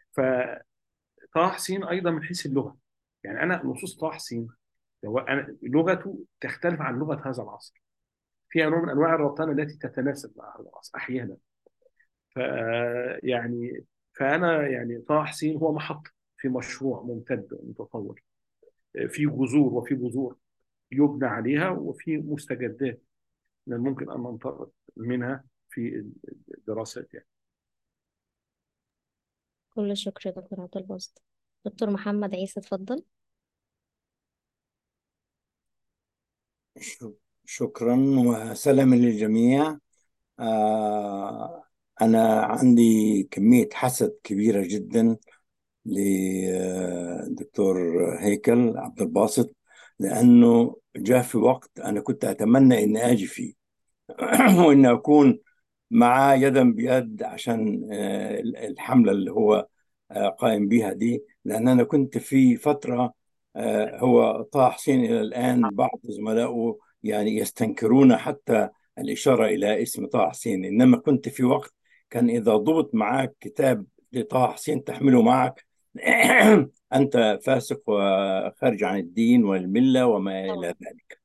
فطه حسين ايضا من حيث اللغه يعني انا نصوص طه حسين هو انا لغته تختلف عن لغه هذا العصر فيها نوع من انواع الرطانه التي تتناسب مع هذا العصر احيانا ف يعني فانا يعني طه حسين هو محطه في مشروع ممتد ومتطور في جذور وفي بذور يبنى عليها وفي مستجدات من الممكن ان ننطلق منها في الدراسات يعني كل الشكر يا دكتور عبد الباسط دكتور محمد عيسى اتفضل ش- شكرا وسلام للجميع آه، أنا عندي كمية حسد كبيرة جدا لدكتور هيكل عبد الباسط لأنه جاء في وقت أنا كنت أتمنى إني أجي فيه وإن أكون معاه يدا بيد عشان آه، الحملة اللي هو آه، قائم بها دي لأن أنا كنت في فترة آه، هو طه حسين إلى الآن بعض زملائه يعني يستنكرون حتى الإشارة إلى اسم طه حسين إنما كنت في وقت كان إذا ضبط معك كتاب لطه حسين تحمله معك أنت فاسق وخارج عن الدين والملة وما إلى ذلك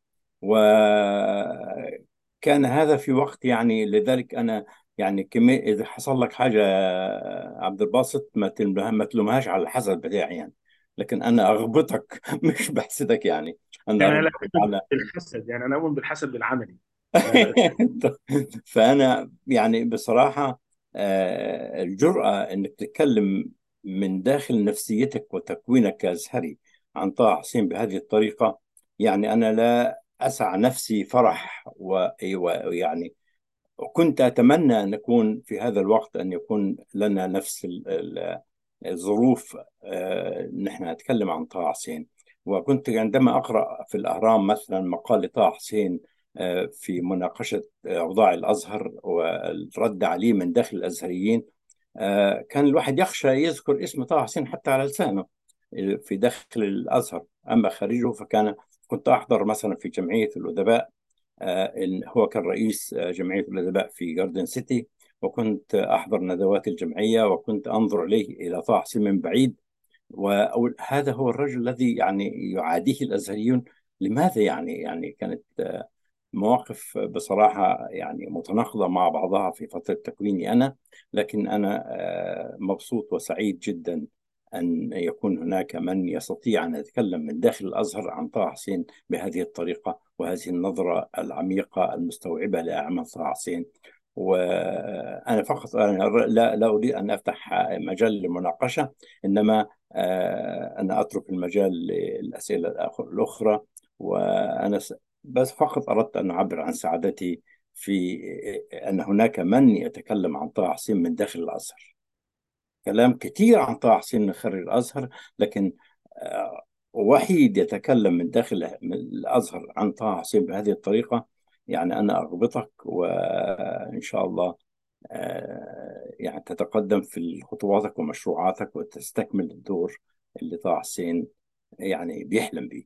وكان هذا في وقت يعني لذلك أنا يعني كمية إذا حصل لك حاجة عبد الباسط ما تلمها ما تلومهاش على الحسد بتاعي يعني لكن أنا أغبطك مش بحسدك يعني أنا يعني انا لا أغبطك اؤمن على بالحسد يعني انا اؤمن بالحسد بالعملي لا لا فأنا يعني بصراحة آه، الجرأة إنك تتكلم من داخل نفسيتك وتكوينك كأزهري عن طه حسين بهذه الطريقة يعني أنا لا أسع نفسي فرح و- ويعني كنت أتمنى أن نكون في هذا الوقت أن يكون لنا نفس ال- ال- الظروف آه، نحن نتكلم عن طه حسين وكنت عندما أقرأ في الأهرام مثلا مقال لطه حسين آه، في مناقشة أوضاع الأزهر والرد عليه من داخل الأزهريين آه، كان الواحد يخشى يذكر اسم طه حسين حتى على لسانه في داخل الازهر اما خارجه فكان كنت احضر مثلا في جمعيه الادباء آه، إن هو كان رئيس آه، جمعيه الادباء في جاردن سيتي وكنت احضر ندوات الجمعيه وكنت انظر اليه الى طه حسين من بعيد وهذا هو الرجل الذي يعني يعاديه الازهريون لماذا يعني يعني كانت آه، مواقف بصراحة يعني متناقضة مع بعضها في فترة تكويني أنا لكن أنا آه، مبسوط وسعيد جدا أن يكون هناك من يستطيع أن يتكلم من داخل الأزهر عن طه حسين بهذه الطريقة وهذه النظرة العميقة المستوعبة لأعمال طه حسين وأنا فقط أنا لا لا أريد أن أفتح مجال للمناقشة إنما آه، أنا أترك المجال للأسئلة الأخرى وأنا س- بس فقط أردت أن أعبر عن سعادتي في أن هناك من يتكلم عن طه حسين من داخل الأزهر كلام كثير عن طه حسين من خارج الأزهر لكن آه، وحيد يتكلم من داخل من الأزهر عن طه حسين بهذه الطريقة يعني أنا أغبطك وإن شاء الله آه، يعني تتقدم في خطواتك ومشروعاتك وتستكمل الدور اللي طه حسين يعني بيحلم به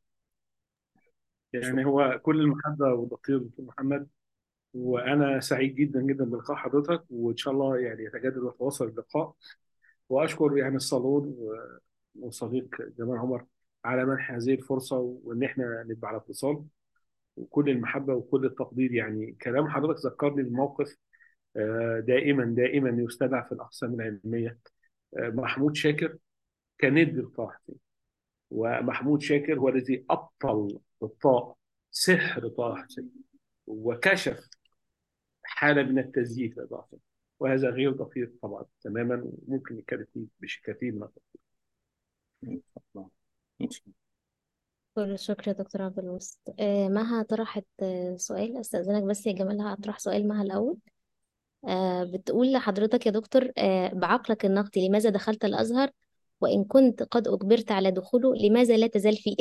يعني هو كل المحبة والتقدير دكتور محمد وأنا سعيد جدا جدا بلقاء حضرتك وإن شاء الله يعني يتجدد ويتواصل اللقاء وأشكر يعني الصالون و- وصديق جمال عمر على منح هذه الفرصة وإن إحنا نبقى على اتصال وكل المحبة وكل التقدير يعني كلام حضرتك ذكرني بموقف آه، دائما دائما يستدعى في الأقسام العلمية آه، محمود شاكر كان ند لطه حسين ومحمود شاكر هو الذي أبطل بالطاء سحر طه حسين وكشف حالة من التزييف لطه حسين وهذا غير دقيق طبعا تماما وممكن نتكلم فيه بكثير من التفصيل إن شاء الله إن شاء الله كل الشكر يا دكتور عبد الواسط آه، مها طرحت آه، سؤال استأذنك بس يا جمال هطرح سؤال مها الأول آه، بتقول لحضرتك يا دكتور آه، بعقلك النقدي لماذا دخلت الأزهر وإن كنت قد أجبرت على دخوله لماذا لا تزال فيه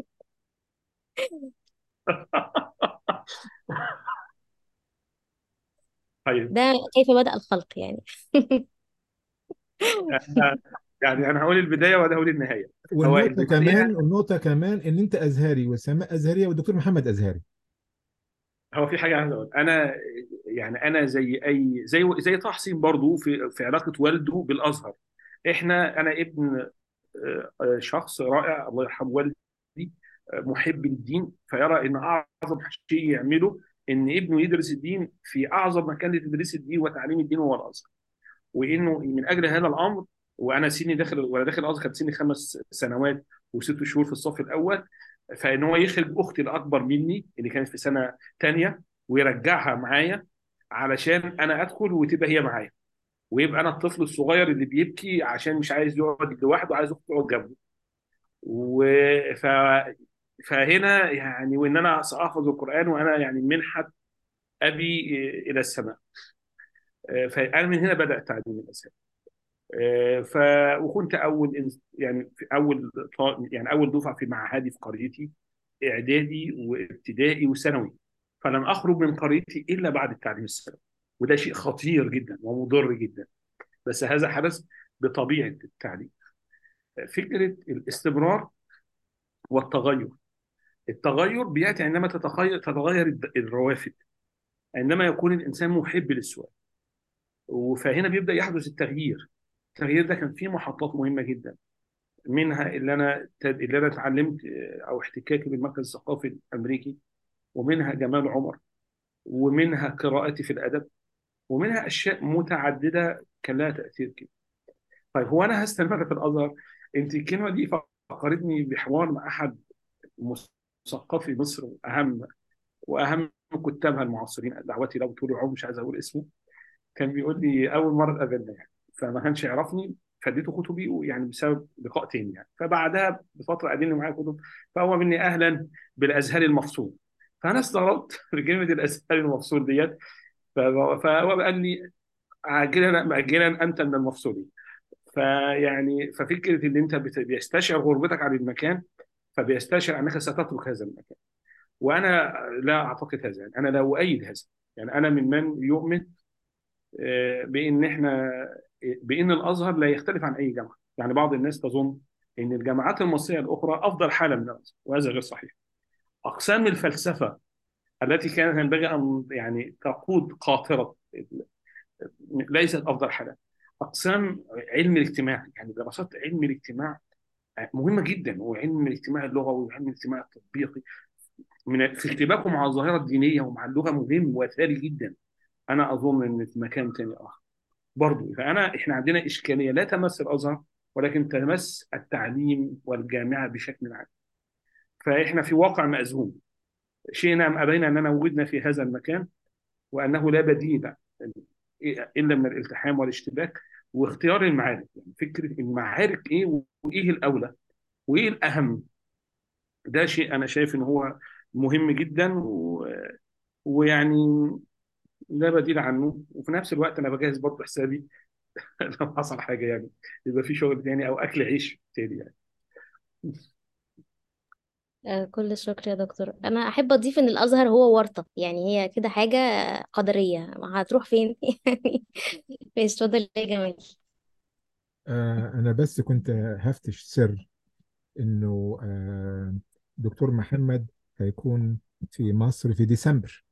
طيب ده كيف بدأ الخلق يعني أنا يعني أنا هقول البداية وأنا هقول النهاية هو والنقطة البداية كمان النقطة كمان إن أنت أزهري وسماء أزهرية والدكتور محمد أزهري هو في حاجة عايز أقول أنا يعني أنا زي أي زي زي طه حسين برضه في في علاقة والده بالأزهر إحنا أنا ابن آه، شخص رائع الله يرحم والدي آه، محب للدين فيرى ان اعظم شيء يعمله ان ابنه يدرس الدين في اعظم مكان لتدريس الدين وتعليم الدين هو الازهر وانه من اجل هذا الامر وانا سني داخل وانا داخل الازهر كان سني خمس سنوات وست شهور في الصف الاول فان هو يخرج اختي الاكبر مني اللي كانت في سنه ثانيه ويرجعها معايا علشان انا ادخل وتبقى هي معايا ويبقى انا الطفل الصغير اللي بيبكي عشان مش عايز يقعد لوحده عايز اخته تقعد جنبه و ف... فهنا يعني وان انا ساحفظ القران وانا يعني منحه ابي الى السماء فانا من هنا بدا تعليم الازهر ف وكنت اول إنس- يعني في اول طا- يعني اول دفعه في معهدي في قريتي اعدادي وابتدائي وثانوي فلم اخرج من قريتي الا بعد التعليم الثانوي وده شيء خطير جدا ومضر جدا بس هذا حدث بطبيعه التعليم فكره الاستمرار والتغير التغير بياتي عندما تتغير تتغير الد- الروافد عندما يكون الانسان محب للسؤال فهنا بيبدا يحدث التغيير التغيير ده كان فيه محطات مهمه جدا منها اللي انا اللي انا اتعلمت آه، او احتكاكي بالمركز الثقافي الامريكي ومنها جمال عمر ومنها قراءتي في الادب ومنها اشياء متعدده كان لها تاثير كده طيب هو انا هستمر في الازهر انت الكلمه دي فكرتني بحوار مع احد مثقفي مصر اهم واهم كتابها المعاصرين دعوتي له طول العمر مش عايز اقول اسمه كان بيقول لي اول مره اتقابلنا يعني فما كانش يعرفني فاديته كتبي يعني بسبب لقاء تاني يعني فبعدها بفتره قدمني معايا كتب فهو مني اهلا بالازهر المفصول فانا استغربت بكلمه الازهر المفصول ديت فهو فهو قال لي عاجلا ماجلا انت من المفصولين فيعني ففكره ان انت بت- بيستشعر غربتك عن المكان فبيستشعر انك ستترك هذا المكان وانا لا اعتقد هذا يعني انا لا اؤيد هذا يعني انا من من يؤمن آه، بان احنا بان الازهر لا يختلف عن اي جامعه يعني بعض الناس تظن ان الجامعات المصريه الاخرى افضل حاله من الازهر وهذا غير صحيح اقسام الفلسفه التي كانت ينبغي ان يعني تقود قاطره ليست افضل حالات اقسام علم الاجتماع يعني دراسات علم الاجتماع مهمه جدا وعلم الاجتماع اللغوي وعلم الاجتماع التطبيقي من في ارتباطه مع الظاهره الدينيه ومع اللغه مهم وثري جدا انا اظن ان في مكان تاني اخر برضه فانا احنا عندنا اشكاليه لا تمس الازهر ولكن تمس التعليم والجامعه بشكل عام فاحنا في واقع مأزوم شئنا ام ابينا اننا وجدنا في هذا المكان وانه لا بديل الا من الالتحام والاشتباك واختيار المعارك يعني فكره المعارك ايه وايه الاولى وايه الاهم ده شيء انا شايف ان هو مهم جدا و... ويعني لا بديل عنه وفي نفس الوقت انا بجهز برضه حسابي لو حصل حاجه يعني يبقى في شغل تاني او اكل عيش تاني يعني آه، كل الشكر يا دكتور انا احب اضيف ان الازهر هو ورطه يعني هي كده حاجه قدريه هتروح فين يعني ماشي اتفضل يا جمال آه، أنا بس كنت هفتش سر إنه آه، دكتور محمد هيكون في مصر في ديسمبر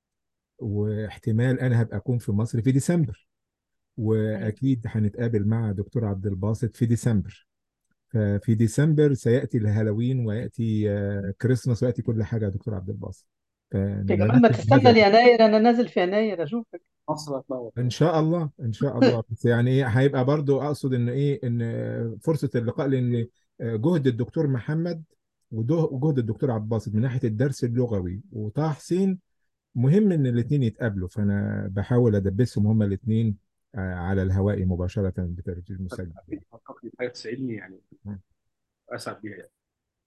واحتمال أنا هبقى أكون في مصر في ديسمبر أيوة. وأكيد هنتقابل مع دكتور عبد الباسط في ديسمبر ففي ديسمبر سيأتي الهالوين ويأتي آه، كريسماس ويأتي كل حاجة يا دكتور عبد الباسط يا جمال ما فنرتب تستنى هذا ليناير انا نازل في يناير اشوفك مصر هتنور ان شاء الله ان شاء الله بس يعني ايه هيبقى برضو اقصد ان ايه ان فرصه اللقاء لان جهد الدكتور محمد وده- وجهد الدكتور عباس من ناحيه الدرس اللغوي وطه حسين مهم ان الاثنين يتقابلوا فانا بحاول ادبسهم هما الاثنين على الهواء مباشره بتسجيل مسجل اكيد فكرتني بحاجه تسعدني يعني اسعد بيها يعني.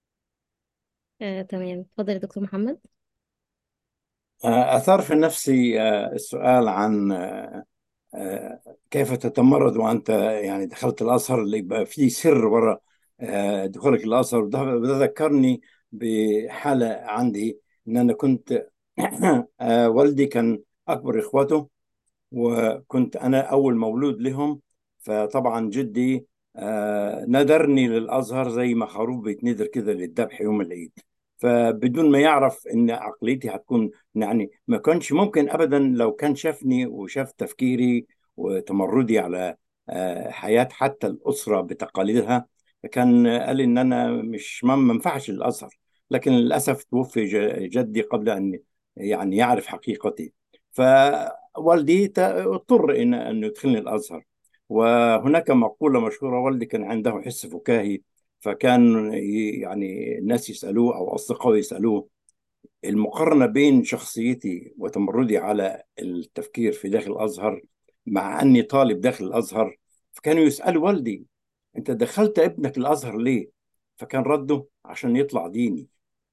آه، تمام اتفضل يا دكتور محمد آه، أثار في نفسي آه، السؤال عن آه، آه، كيف تتمرد وأنت يعني دخلت الأزهر اللي يبقى في سر وراء آه، دخولك الأزهر وده وده ذكرني بحالة عندي إن أنا كنت آه، والدي كان أكبر إخوته وكنت أنا أول مولود لهم فطبعا جدي آه، ندرني للأزهر زي ما خروف بيتندر كده للذبح يوم العيد فبدون ما يعرف ان عقليتي هتكون يعني ما كانش ممكن ابدا لو كان شافني وشاف تفكيري وتمردي على آه، حياة حتى الأسرة بتقاليدها كان قال ان انا مش ما ما ينفعش الازهر لكن للاسف توفي ج- جدي قبل ان يعني يعرف حقيقتي فوالدي ت- اضطر ان ان يدخلني الازهر وهناك مقولة مشهورة والدي كان عنده حس فكاهي فكان ي- يعني الناس يسألوه أو أصدقائه يسألوه المقارنة بين شخصيتي وتمردي على التفكير في داخل الأزهر مع أني طالب داخل الأزهر فكانوا يسألوا والدي أنت دخلت ابنك الأزهر ليه؟ فكان رده عشان يطلع ديني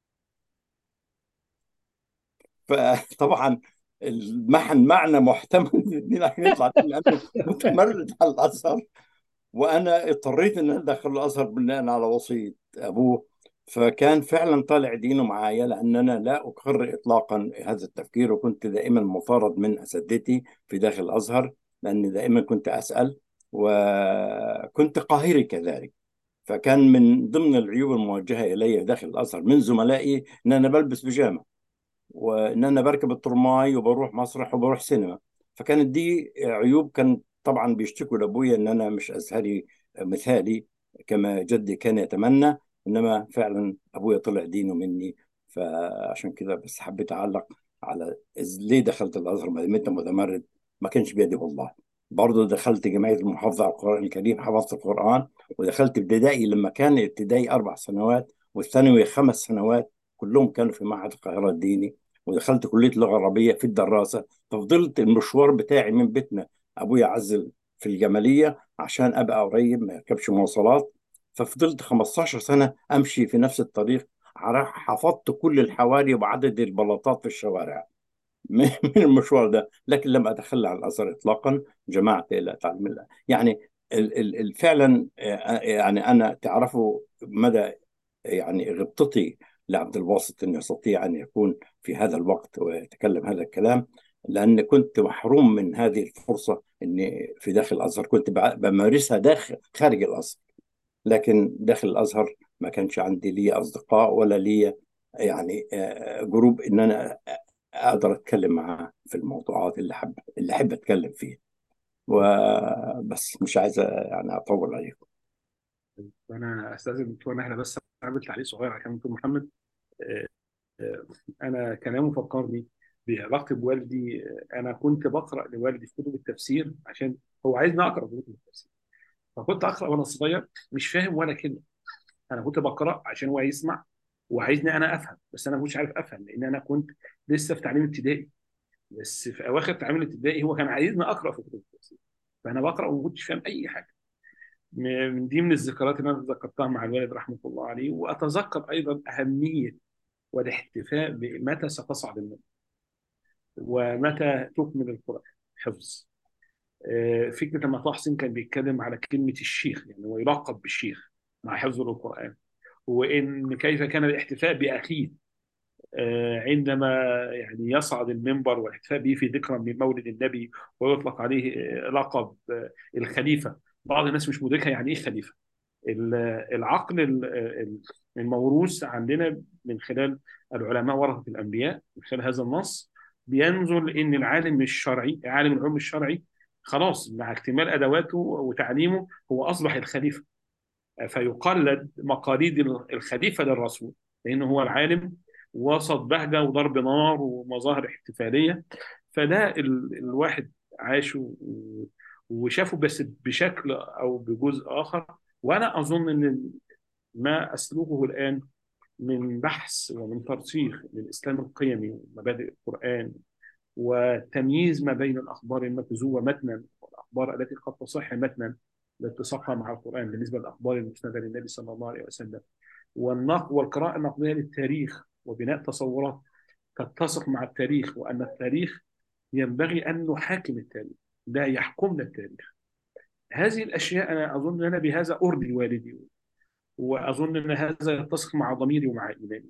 فطبعا المحن معنى محتمل ان عشان يطلع ديني لأنه متمرد على الأزهر وانا اضطريت ان ادخل الازهر بناء على وصيه ابوه فكان فعلا طالع دينه معايا لان انا لا اقر اطلاقا هذا التفكير وكنت دائما مطارد من اساتذتي في داخل الازهر لاني دائما كنت اسال وكنت قاهري كذلك فكان من ضمن العيوب الموجهه الي داخل الازهر من زملائي ان انا بلبس بيجامه وان انا بركب الترماي وبروح مسرح وبروح سينما فكانت دي عيوب كان طبعا بيشتكوا لابويا ان انا مش ازهري مثالي كما جدي كان يتمنى انما فعلا ابويا طلع دينه مني فعشان كده بس حبيت اعلق على إز- ليه دخلت الازهر ما دام انت متمرد ما كانش بيدي والله برضه دخلت جمعيه المحافظه على القران الكريم حفظت القران ودخلت ابتدائي لما كان ابتدائي اربع سنوات والثانوي خمس سنوات كلهم كانوا في معهد القاهره الديني ودخلت كليه اللغه العربيه في الدراسه ففضلت المشوار بتاعي من بيتنا ابويا عزل في الجماليه عشان ابقى قريب ما يركبش مواصلات ففضلت 15 سنه امشي في نفس الطريق عر- حفظت كل الحواري وعدد البلاطات في الشوارع من من المشوار ده لكن لم اتخلى عن الازهر اطلاقا جمعت الى تعليم الله يعني ال- ال- ال- فعلا آه، يعني انا تعرفوا مدى يعني غبطتي لعبد الباسط انه يستطيع ان يكون في هذا الوقت ويتكلم هذا الكلام لأن كنت محروم من هذه الفرصة إني في داخل الأزهر كنت بع- بمارسها داخل خارج الأزهر لكن داخل الأزهر ما كانش عندي لي أصدقاء ولا لي يعني آه، جروب إن أنا أقدر أتكلم معاه في الموضوعات اللي حب اللي أحب أتكلم فيها وبس مش عايز يعني أطول عليكم انا استاذن الدكتور نهله بس اعمل تعليق صغير على كلام دكتور محمد آه، آه، انا كلامه فكرني بعلاقتي بوالدي آه، انا كنت بقرا لوالدي في كتب التفسير عشان هو عايزني اقرا في كتب التفسير فكنت اقرا وانا صغير مش فاهم ولا كلمه انا كنت بقرا عشان هو يسمع وعايزني انا افهم بس انا مش عارف افهم لان انا كنت لسه في تعليم ابتدائي بس في اواخر تعليم الابتدائي هو كان عايزني اقرا في كتب التفسير فانا بقرا وما كنتش فاهم اي حاجه من دي من الذكريات اللي انا ذكرتها مع الوالد رحمه الله عليه واتذكر ايضا اهميه والاحتفاء بمتى ستصعد المنى ومتى تكمل القران حفظ آه، فكره لما طه حسين كان بيتكلم على كلمه الشيخ يعني هو يلقب بالشيخ مع حفظه للقران وان كيف كان الاحتفاء باخيه آه، عندما يعني يصعد المنبر والاحتفاء به في ذكرى من مولد النبي ويطلق عليه آه، لقب آه، الخليفه بعض الناس مش مدركه يعني ايه خليفه ال- العقل ال- ال- الموروث عندنا من خلال العلماء ورثة الأنبياء من خلال هذا النص بينزل إن العالم الشرعي عالم العلوم الشرعي خلاص مع اكتمال أدواته وتعليمه هو أصبح الخليفة فيقلد مقاليد الخليفة للرسول لأنه هو العالم وسط بهجة وضرب نار ومظاهر احتفالية فده ال- الواحد عاشه و- وشافه بس بشكل أو بجزء آخر وأنا أظن أن ما أسلوبه الآن من بحث ومن ترسيخ للإسلام القيمي ومبادئ القرآن وتمييز ما بين الأخبار المكذوبة متنا والأخبار التي قد تصح متنا لاتساقها مع القرآن بالنسبة للأخبار المسندة للنبي صلى الله عليه وسلم والنق والقراءة النقدية للتاريخ وبناء تصورات تتسق مع التاريخ وأن التاريخ ينبغي أن نحاكم التاريخ لا يحكمنا التاريخ هذه الأشياء أنا أظن أن أنا بهذا أرضي والدي وأظن أن هذا يتسق مع ضميري ومع إيماني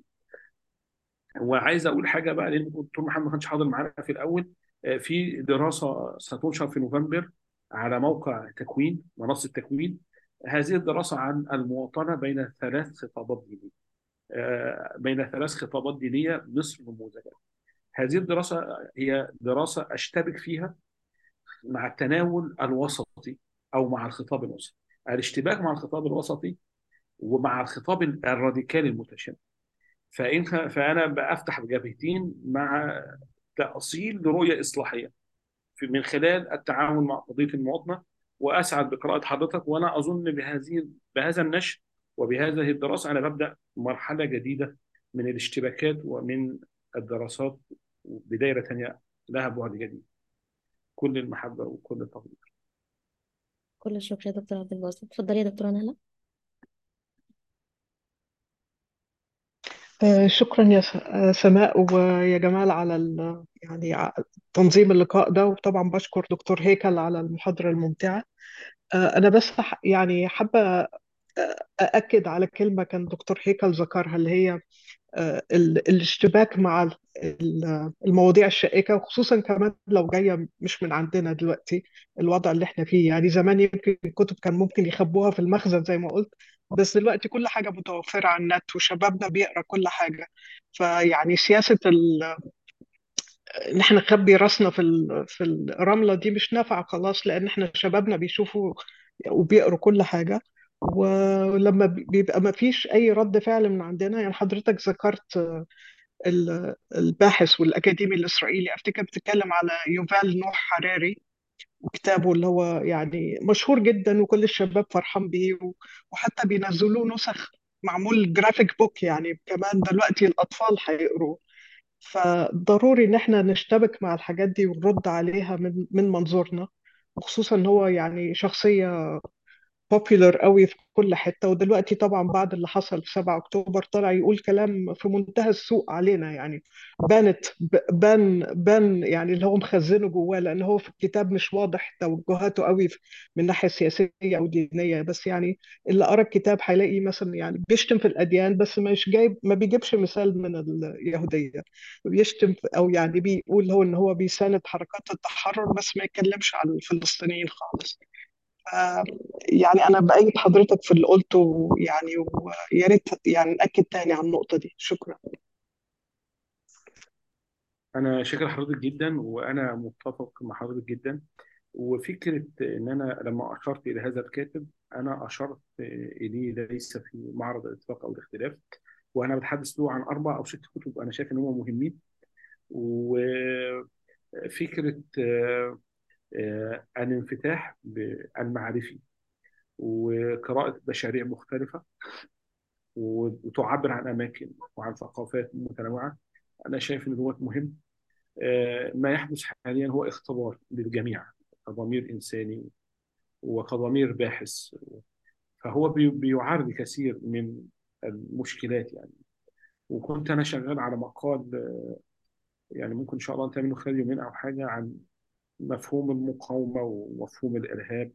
وعايز اقول حاجه بقى لان الدكتور محمد ما كانش حاضر معانا في الاول آه، في دراسه ستنشر في نوفمبر على موقع تكوين منصه تكوين هذه الدراسه عن المواطنه بين ثلاث خطابات دينيه آه، بين ثلاث خطابات دينيه مصر نموذجها هذه الدراسه هي دراسه اشتبك فيها مع التناول الوسطي او مع الخطاب الوسطي الاشتباك مع الخطاب الوسطي ومع الخطاب الراديكالي المتشدد فإن فأنا بفتح جبهتين مع تأصيل لرؤية إصلاحية في من خلال التعاون مع قضية المواطنة وأسعد بقراءة حضرتك وأنا أظن بهذه بهذا النشر وبهذه الدراسة أنا ببدأ مرحلة جديدة من الاشتباكات ومن الدراسات بداية ثانية لها بعد جديد كل المحبة وكل التقدير كل الشكر يا دكتور عبد الباسط اتفضلي يا دكتورة نهلة آه، شكرا يا س- آه، سماء ويا جمال على ال- يعني ع- تنظيم اللقاء ده وطبعا بشكر دكتور هيكل على المحاضرة الممتعة آه، أنا بس ح- يعني حابة آه، أأكد على كلمة كان دكتور هيكل ذكرها اللي هي آه، ال- الاشتباك مع ال- ال- المواضيع الشائكة وخصوصا كمان لو جاية مش من عندنا دلوقتي الوضع اللي احنا فيه يعني زمان يمكن الكتب كان ممكن يخبوها في المخزن زي ما قلت بس دلوقتي كل حاجة متوفرة على النت وشبابنا بيقرأ كل حاجة فيعني سياسة ال... ان احنا نخبي راسنا في ال... في الرملة دي مش نافعة خلاص لأن احنا شبابنا بيشوفوا وبيقروا كل حاجة ولما بيبقى ما فيش أي رد فعل من عندنا يعني حضرتك ذكرت ال- الباحث والأكاديمي الإسرائيلي أفتكر بتتكلم على يوفال نوح حراري وكتابه اللي هو يعني مشهور جدا وكل الشباب فرحان بيه و- وحتى بينزلوه نسخ معمول جرافيك بوك يعني كمان دلوقتي الأطفال هيقروه فضروري إن احنا نشتبك مع الحاجات دي ونرد عليها من من منظورنا وخصوصا إن هو يعني شخصية بوبيلر قوي في كل حتة ودلوقتي طبعا بعد اللي حصل في 7 أكتوبر طلع يقول كلام في منتهى السوء علينا يعني بانت ب- بان بان يعني اللي هو مخزنه جواه لأن هو في الكتاب مش واضح توجهاته قوي في- من الناحية السياسية أو دينية بس يعني اللي قرأ الكتاب هيلاقي مثلا يعني بيشتم في الأديان بس مش جايب ما بيجيبش مثال من اليهودية بيشتم في- أو يعني بيقول هو إن هو بيساند حركات التحرر بس ما يتكلمش عن الفلسطينيين خالص آه، يعني أنا بأيد حضرتك في اللي قلته يعني ويا ريت يعني نأكد تاني على النقطة دي شكرا أنا شاكر حضرتك جدا وأنا متفق مع حضرتك جدا وفكرة إن أنا لما أشرت إلى هذا الكاتب أنا أشرت إليه ليس في معرض الاتفاق أو الاختلاف وأنا بتحدث له عن أربع أو ست كتب أنا شايف إن هم مهمين وفكرة آه، آه، الانفتاح المعرفي وقراءة مشاريع مختلفة وتعبر عن أماكن وعن ثقافات متنوعة أنا شايف إن دوت مهم آه، ما يحدث حاليا هو اختبار للجميع كضمير إنساني وكضمير باحث فهو بي- بيعرض كثير من المشكلات يعني وكنت أنا شغال على مقال آه، يعني ممكن إن شاء الله نتعمل خلال يومين أو حاجة عن مفهوم المقاومة ومفهوم الإرهاب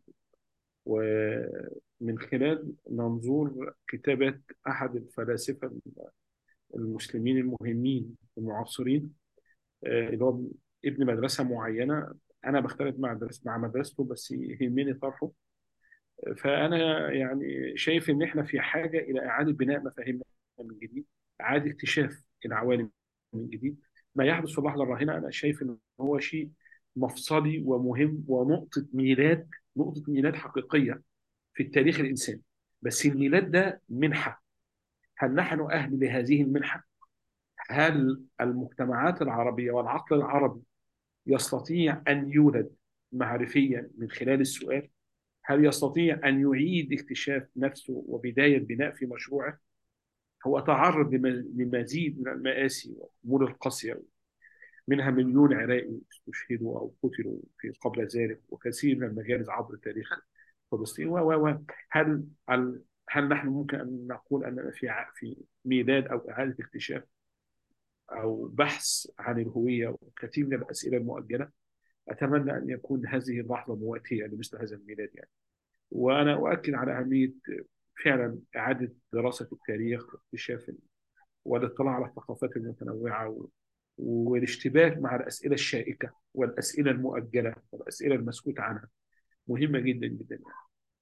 ومن خلال منظور كتابة أحد الفلاسفة المسلمين المهمين المعاصرين آه، اللي هو ابن مدرسة معينة أنا بختلف مع درس مع مدرسته بس يهمني طرحه فأنا يعني شايف إن إحنا في حاجة إلى إعادة بناء مفاهيمنا من جديد إعادة اكتشاف العوالم من جديد ما يحدث في اللحظة الراهنة أنا شايف إن هو شيء مفصلي ومهم ونقطة ميلاد نقطة ميلاد حقيقية في التاريخ الإنساني بس الميلاد ده منحة هل نحن أهل لهذه المنحة؟ هل المجتمعات العربية والعقل العربي يستطيع أن يولد معرفيا من خلال السؤال؟ هل يستطيع أن يعيد اكتشاف نفسه وبداية بناء في مشروعه؟ هو تعرض لم- لمزيد من المآسي والأمور القاسية منها مليون عراقي استشهدوا أو قتلوا في قبل ذلك وكثير من المجالس عبر تاريخ فلسطين و و و هل هل هل نحن ممكن أن نقول أننا في ع- في ميلاد أو إعادة اكتشاف أو بحث عن الهوية وكثير من الأسئلة المؤجلة أتمنى أن يكون هذه اللحظة مواتية لمثل هذا الميلاد يعني وأنا أؤكد على أهمية فعلا إعادة دراسة التاريخ واكتشاف والاطلاع على الثقافات المتنوعة و- والاشتباك مع الأسئلة الشائكة والأسئلة المؤجلة والأسئلة المسكوت عنها مهمة جدا جدا يعني.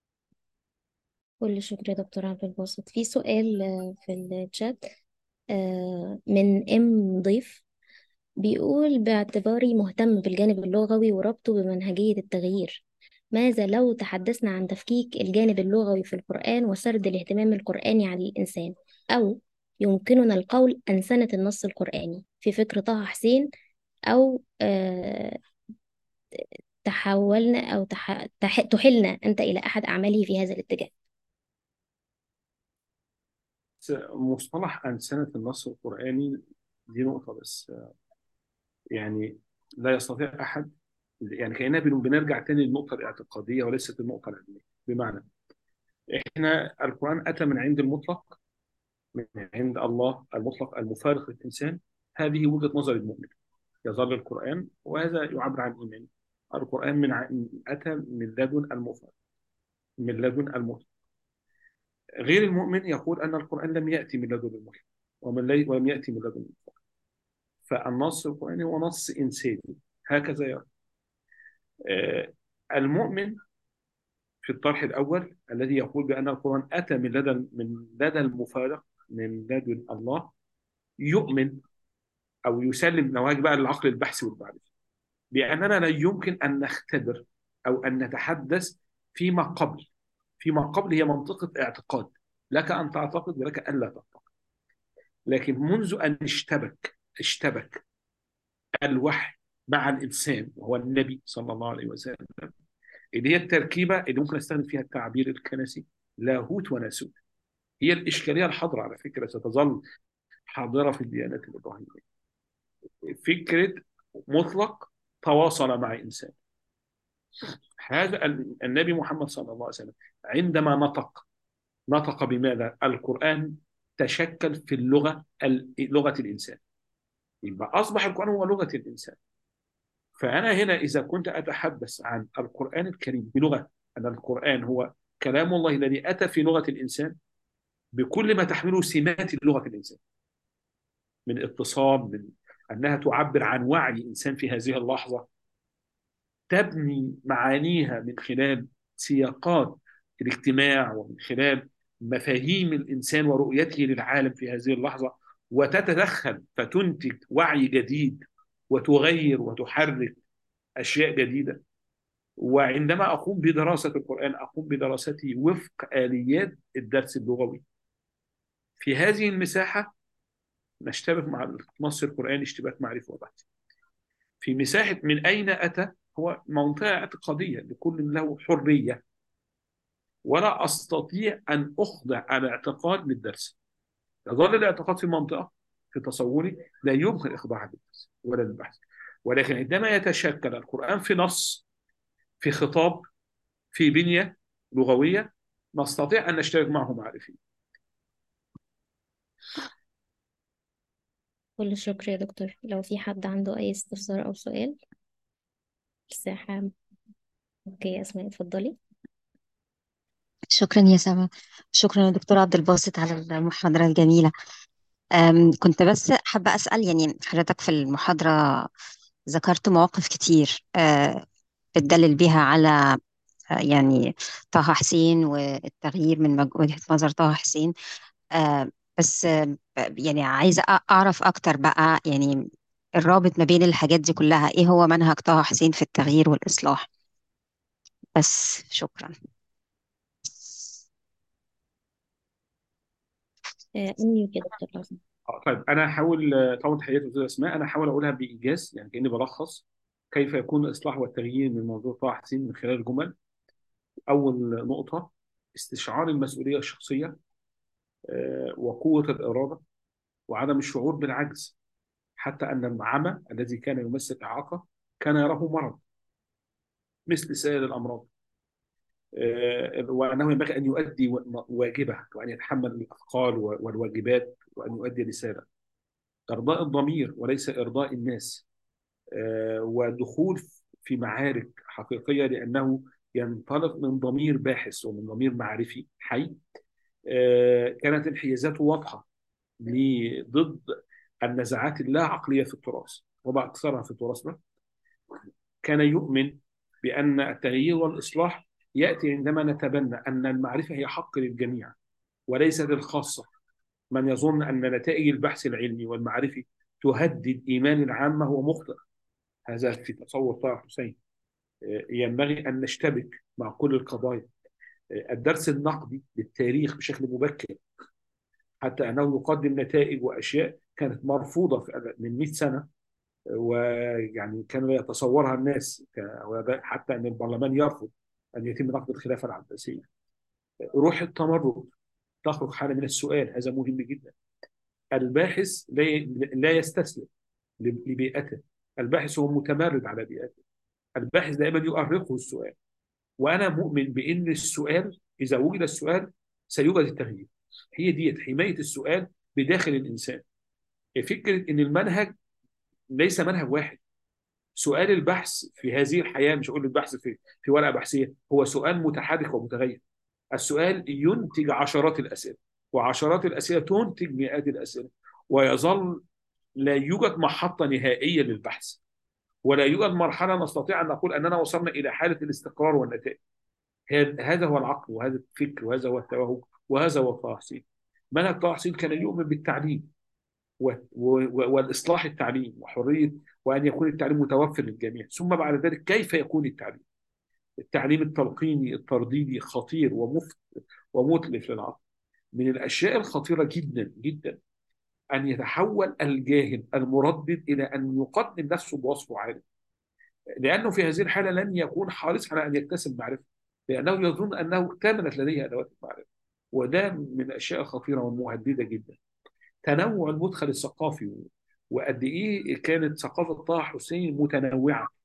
كل شكر يا دكتور عبد الباسط في سؤال آه، في الشات آه، من ام ضيف بيقول باعتباري مهتم بالجانب اللغوي وربطه بمنهجية التغيير ماذا لو تحدثنا عن تفكيك الجانب اللغوي في القرآن وسرد الاهتمام القرآني عن الإنسان أو يمكننا القول أنسنة النص القرآني في فكر طه حسين أو آه، تحولنا أو تح... تح... تحلنا أنت إلى أحد أعماله في هذا الاتجاه بس مصطلح أنسنة النص القرآني دي نقطة بس يعني لا يستطيع أحد يعني كأننا بن- بنرجع تاني للنقطة الاعتقادية وليست النقطة العلمية بمعنى إحنا القرآن أتى من عند المطلق من عند الله المطلق المفارق للإنسان هذه وجهة نظر المؤمن يظل القرآن وهذا يعبر عن إيمان القرآن من ع... أتى من لدن المفارق من لدن المطلق غير المؤمن يقول أن القرآن لم يأتي من لدن المطلق ومن لي... ولم يأتي من لدن المطلق فالنص القرآني هو نص إنساني هكذا يرى آه، المؤمن في الطرح الأول الذي يقول بأن القرآن أتى من لدى من لدى المفارق من لدن الله يؤمن أو يسلم نواجذ بقى للعقل البحثي والمعرفي بأننا لا يمكن أن نختبر أو أن نتحدث فيما قبل فيما قبل هي منطقة اعتقاد لك أن تعتقد ولك أن لا تعتقد لكن منذ أن اشتبك اشتبك الوحي مع الإنسان وهو النبي صلى الله عليه وسلم اللي هي التركيبة اللي ممكن استخدم فيها التعبير الكنسي لاهوت وناسوت هي الإشكالية الحاضرة على فكرة ستظل حاضرة في الديانات الإبراهيمية فكرة مطلق تواصل مع إنسان هذا النبي محمد صلى الله عليه وسلم عندما نطق نطق بماذا؟ القرآن تشكل في اللغة لغة الإنسان يبقى أصبح القرآن هو لغة الإنسان فأنا هنا إذا كنت أتحدث عن القرآن الكريم بلغة أن القرآن هو كلام الله الذي أتى في لغة الإنسان بكل ما تحمله سمات لغة الإنسان من اتصال من أنها تعبر عن وعي إنسان في هذه اللحظة تبني معانيها من خلال سياقات الاجتماع ومن خلال مفاهيم الإنسان ورؤيته للعالم في هذه اللحظة وتتدخل فتنتج وعي جديد وتغير وتحرك أشياء جديدة وعندما أقوم بدراسة القرآن أقوم بدراسته وفق آليات الدرس اللغوي في هذه المساحة نشتبك مع نص القرآن اشتباك معرفي وبحث في مساحة من أين أتى هو منطقة اعتقادية لكل له حرية ولا أستطيع أن أخضع الاعتقاد للدرس يظل الاعتقاد في منطقة في تصوري لا يمكن إخضاعها للدرس ولا للبحث ولكن عندما يتشكل القرآن في نص في خطاب في بنية لغوية نستطيع أن نشترك معه معرفيا كل الشكر يا دكتور لو في حد عنده أي استفسار أو سؤال مساحة أوكي يا أسماء اتفضلي شكرا يا سما شكرا يا دكتور عبد الباسط على المحاضرة الجميلة أم، كنت بس حابة أسأل يعني حضرتك في المحاضرة ذكرت مواقف كتير أه، بتدلل بيها على أه، يعني طه حسين والتغيير من مج- وجهة نظر طه حسين أه، بس أه، يعني عايزة أ- أعرف أكتر بقى يعني الرابط ما بين الحاجات دي كلها إيه هو منهج طه حسين في التغيير والإصلاح بس شكرا آه، أمي كده دكتور لازم آه، طيب انا هحاول آه، طبعا تحياتي استاذ اسماء انا هحاول اقولها بايجاز يعني كاني بلخص كيف يكون الاصلاح والتغيير من موضوع طه حسين من خلال الجمل اول نقطه استشعار المسؤوليه الشخصيه آه، وقوه الاراده وعدم الشعور بالعجز حتى ان العمى الذي كان يمثل اعاقه كان يراه مرض مثل سائر الامراض آه، وانه ينبغي ان يؤدي و- واجبه وان يتحمل الاثقال والواجبات وان يؤدي رساله ارضاء الضمير وليس ارضاء الناس آه، ودخول في معارك حقيقيه لانه ينطلق من ضمير باحث ومن ضمير معرفي حي آه، كانت انحيازاته واضحه ل- ضد النزعات اللا عقليه في التراث وما اكثرها في تراثنا كان يؤمن بان التغيير والاصلاح ياتي عندما نتبنى ان المعرفه هي حق للجميع وليست للخاصه من يظن ان نتائج البحث العلمي والمعرفي تهدد ايمان العامه هو مخطئ هذا في تصور طه حسين آه، ينبغي ان نشتبك مع كل القضايا آه، الدرس النقدي للتاريخ بشكل مبكر حتى انه يقدم نتائج واشياء كانت مرفوضه في- من 100 سنه آه، ويعني كان لا يتصورها الناس ك- حتى ان البرلمان يرفض ان يتم نقد الخلافه العباسيه آه، روح التمرد تخرج حاله من السؤال هذا مهم جدا الباحث لا لا يستسلم لبيئته الباحث هو متمرد على بيئته الباحث دائما يؤرقه السؤال وانا مؤمن بان السؤال اذا وجد السؤال سيوجد التغيير هي ديت حمايه السؤال بداخل الانسان فكره ان المنهج ليس منهج واحد سؤال البحث في هذه الحياه مش اقول البحث في في ورقه بحثيه هو سؤال متحرك ومتغير السؤال ينتج عشرات الاسئله وعشرات الاسئله تنتج مئات الاسئله ويظل لا يوجد محطه نهائيه للبحث ولا يوجد مرحله نستطيع ان نقول اننا وصلنا الى حاله الاستقرار والنتائج هذا هذا هو العقل وهذا الفكر وهذا هو التوهج وهذا هو طه حسين منهج طه حسين كان يؤمن بالتعليم و- و- والاصلاح التعليم وحريه وان يكون التعليم متوفر للجميع ثم بعد ذلك كيف يكون التعليم التعليم التلقيني الترديدي خطير ومفت ومتلف للعقل من الاشياء الخطيره جدا جدا ان يتحول الجاهل المردد الى ان يقدم نفسه بوصفه عالم لانه في هذه الحاله لن يكون حريص على ان يكتسب معرفه لانه يظن انه اكتملت لديه ادوات المعرفه وده من الاشياء الخطيره والمهدده جدا تنوع المدخل الثقافي وقد ايه كانت ثقافه طه حسين متنوعه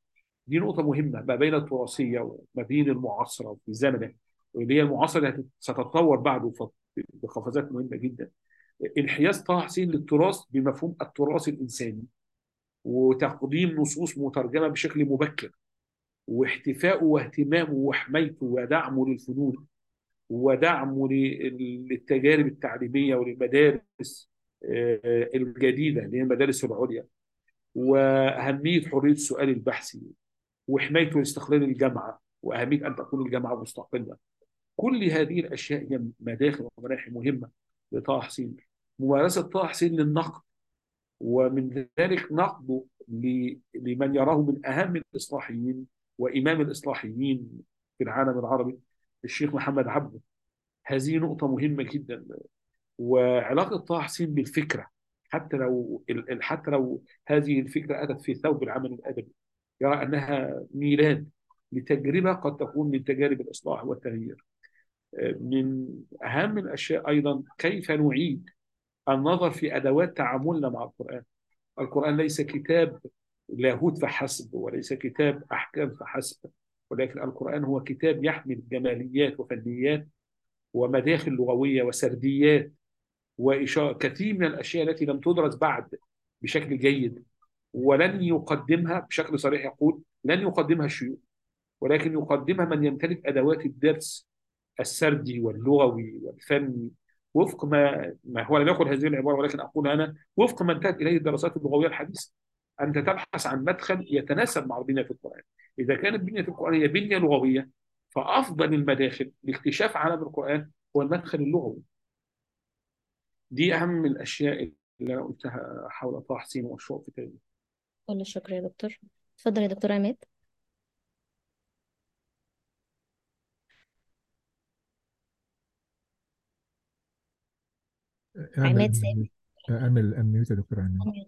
دي نقطة مهمة ما بين التراثية وما بين المعاصرة وفي زمنه واللي هي المعاصرة اللي ستتطور بعده ف- بقفزات مهمة جدا انحياز طه حسين للتراث بمفهوم التراث الإنساني وتقديم نصوص مترجمة بشكل مبكر واحتفائه واهتمامه وحمايته ودعمه للفنون ودعمه لل- للتجارب التعليمية وللمدارس آه، الجديدة اللي هي المدارس العليا وأهمية حرية السؤال البحثي وحمايته لاستقلال الجامعة وأهمية أن تكون الجامعة مستقلة كل هذه الأشياء هي مداخل ومناحي مهمة لطه حسين ممارسة طه حسين للنقد ومن ذلك نقده ل- لمن يراه من أهم الإصلاحيين وإمام الإصلاحيين في العالم العربي الشيخ محمد عبده هذه نقطة مهمة جدا وعلاقة طه حسين بالفكرة حتى لو ال- ال- حتى لو هذه الفكرة أتت في ثوب العمل الأدبي يرى أنها ميلاد لتجربة قد تكون من تجارب الإصلاح والتغيير من أهم الأشياء أيضا كيف نعيد النظر في أدوات تعاملنا مع القرآن القرآن ليس كتاب لاهوت فحسب وليس كتاب أحكام فحسب ولكن القرآن هو كتاب يحمل جماليات وفنيات ومداخل لغوية وسرديات وإشارة كثير من الأشياء التي لم تدرس بعد بشكل جيد ولن يقدمها بشكل صريح يقول لن يقدمها الشيوخ ولكن يقدمها من يمتلك أدوات الدرس السردي واللغوي والفني وفق ما ما هو لم يقل هذه العبارة ولكن أقول أنا وفق ما انتهت إليه الدراسات اللغوية الحديثة أنت تبحث عن مدخل يتناسب مع بنية القرآن إذا كانت بنية القرآن هي بنية لغوية فأفضل المداخل لاكتشاف عالم القرآن هو المدخل اللغوي دي أهم الأشياء اللي أنا قلتها حول طه حسين والشوق في تاريخ كل الشكر يا دكتور اتفضل يا دكتور عماد اعمل عماد سامي اعمل امنيوت يا دكتور عماد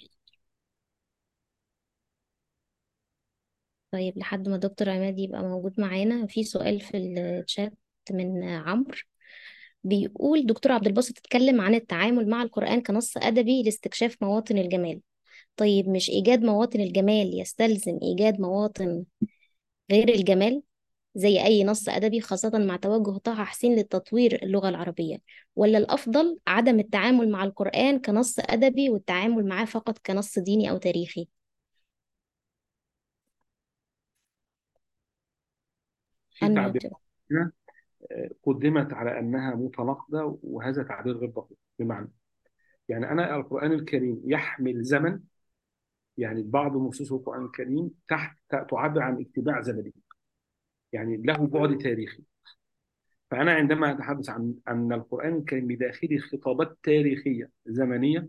طيب لحد ما دكتور عماد يبقى موجود معانا في سؤال في الشات من عمرو بيقول دكتور عبد الباسط اتكلم عن التعامل مع القرآن كنص أدبي لاستكشاف مواطن الجمال طيب مش إيجاد مواطن الجمال يستلزم إيجاد مواطن غير الجمال زي أي نص أدبي خاصة مع توجه طه حسين لتطوير اللغة العربية ولا الأفضل عدم التعامل مع القرآن كنص أدبي والتعامل معاه فقط كنص ديني أو تاريخي في أنميوت تعبيرات هنا آه، قدمت على أنها متناقضة وهذا تعبير غير دقيق بمعنى يعني أنا القرآن الكريم يحمل زمن يعني بعض نصوص القرآن الكريم تحت تعبر عن اتباع زمني يعني له بعد تاريخي فأنا عندما أتحدث عن أن القرآن الكريم بداخله خطابات تاريخية زمنية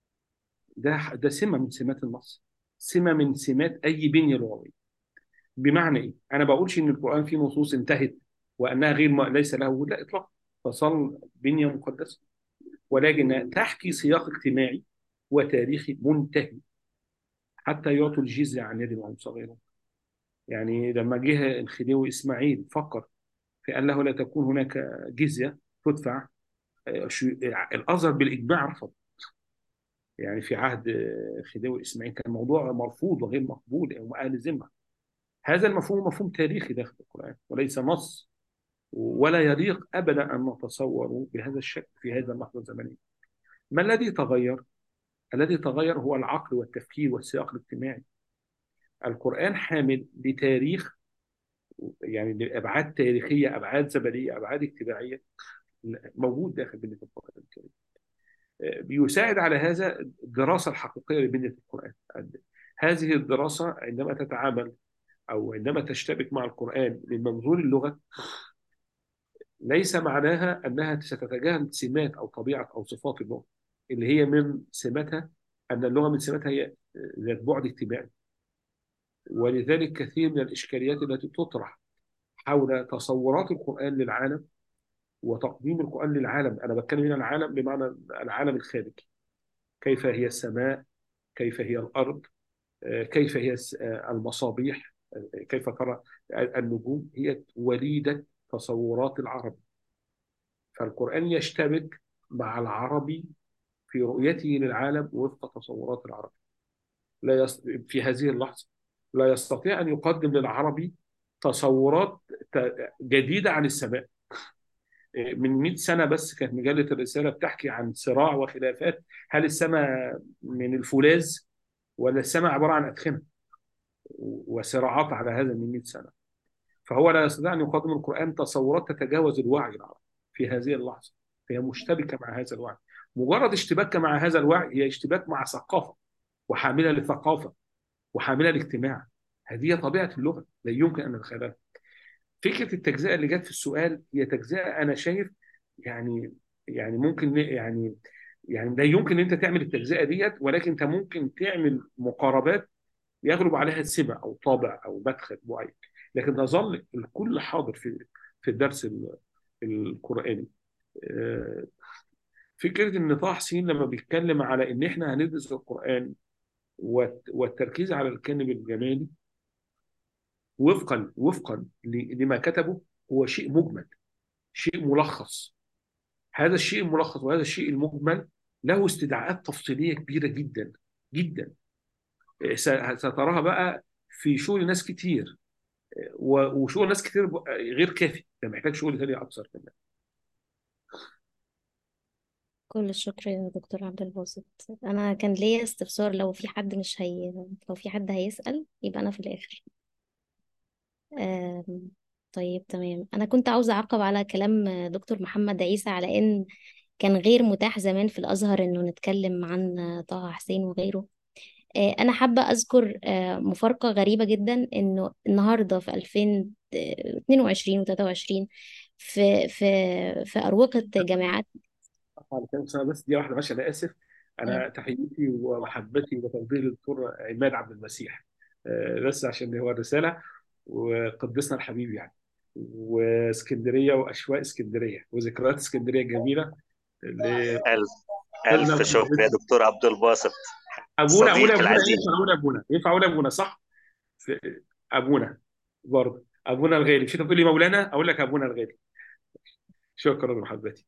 ده ده سمة من سمات النص سمة من سمات أي بنية لغوية بمعنى إيه؟ أنا بقولش إن القرآن فيه نصوص انتهت وأنها غير ما ليس له لا إطلاقا فصل بنية مقدسة ولكن تحكي سياق اجتماعي وتاريخي منتهي حتى يعطوا الجزية عن يد وهم صغيرون يعني لما جه الخديوي إسماعيل فكر في أن له لا تكون هناك جزية تدفع آه، شو- الأزهر بالإجماع رفض يعني في عهد آه، خديوي إسماعيل كان الموضوع مرفوض وغير مقبول يعني أهل الذمة هذا المفهوم مفهوم تاريخي داخل القرآن وليس نص ولا يليق أبدا أن نتصوره بهذا الشكل في هذا اللحظة الزمنية ما الذي تغير؟ الذي تغير هو العقل والتفكير والسياق الاجتماعي القرآن حامل لتاريخ يعني لأبعاد تاريخية أبعاد زمنية أبعاد اجتماعية موجود داخل بنية القرآن الكريم بيساعد على هذا الدراسة الحقيقية لبنية القرآن هذه الدراسة عندما تتعامل أو عندما تشتبك مع القرآن من منظور اللغة ليس معناها أنها ستتجاهل سمات أو طبيعة أو صفات اللغة اللي هي من سماتها أن اللغة من سماتها هي ذات بعد اجتماعي ولذلك كثير من الإشكاليات التي تطرح حول تصورات القرآن للعالم وتقديم القرآن للعالم أنا بتكلم هنا العالم بمعنى العالم الخارجي كيف هي السماء كيف هي الأرض آه، كيف هي الس- آه، المصابيح آه، كيف ترى النجوم هي وليدة تصورات العرب فالقرآن يشتبك مع العربي في رؤيته للعالم وفق تصورات العرب لا يص... في هذه اللحظة لا يستطيع ان يقدم للعربي تصورات ت- جديده عن السماء من 100 سنه بس كانت مجله الرساله بتحكي عن صراع وخلافات هل السماء من الفولاذ ولا السماء عباره عن ادخنه وصراعات على هذا من 100 سنه فهو لا يستطيع ان يقدم القران تصورات تتجاوز الوعي العربي في هذه اللحظه هي مشتبكه مع هذا الوعي مجرد اشتباكها مع هذا الوعي هي اشتباك مع ثقافه وحامله لثقافه وحامله لاجتماع هذه هي طبيعه اللغه لا يمكن ان نتخيلها فكره التجزئه اللي جت في السؤال هي تجزئه انا شايف يعني يعني ممكن ن- يعني يعني لا يمكن ان انت تعمل التجزئه ديت ولكن انت ممكن تعمل مقاربات يغلب عليها سمة او طابع او مدخل معين لكن تظل الكل حاضر في في الدرس ال- القراني آه، فكره ان طه حسين لما بيتكلم على ان احنا هندرس القران والت- والتركيز على الجانب الجمالي وفقا وفقا ل- لما كتبه هو شيء مجمل شيء ملخص هذا الشيء الملخص وهذا الشيء المجمل له استدعاءات تفصيليه كبيره جدا جدا س- ستراها بقى في شغل ناس كتير و- وشغل ناس كتير ب- غير كافي ده محتاج شغل تاني اكثر كمان كل الشكر يا دكتور عبد الباسط انا كان ليا استفسار لو في حد مش هي لو في حد هيسأل يبقى انا في الاخر آم، طيب تمام انا كنت عاوزة اعقب على كلام دكتور محمد عيسى على ان كان غير متاح زمان في الازهر انه نتكلم عن طه حسين وغيره آه، انا حابة اذكر آه، مفارقة غريبة جدا انه النهاردة في 2022 و23 في في في أروقة جامعات على كلام سنة بس دي واحده ماشيه انا اسف انا تحياتي ومحبتي وتقديري للدكتور عماد عبد المسيح آه، بس عشان هو الرساله وقدسنا الحبيب يعني واسكندريه واشواق اسكندريه وذكريات اسكندريه الجميله اللي ألف ألف شكر يا دكتور عبد الباسط ابونا ابونا صديقي ابونا العزيز ينفع اقول ابونا ينفع اقول ابونا صح؟ في ابونا برضه ابونا الغالي مش انت بتقول لي مولانا اقول لك ابونا الغالي شكرا محبتي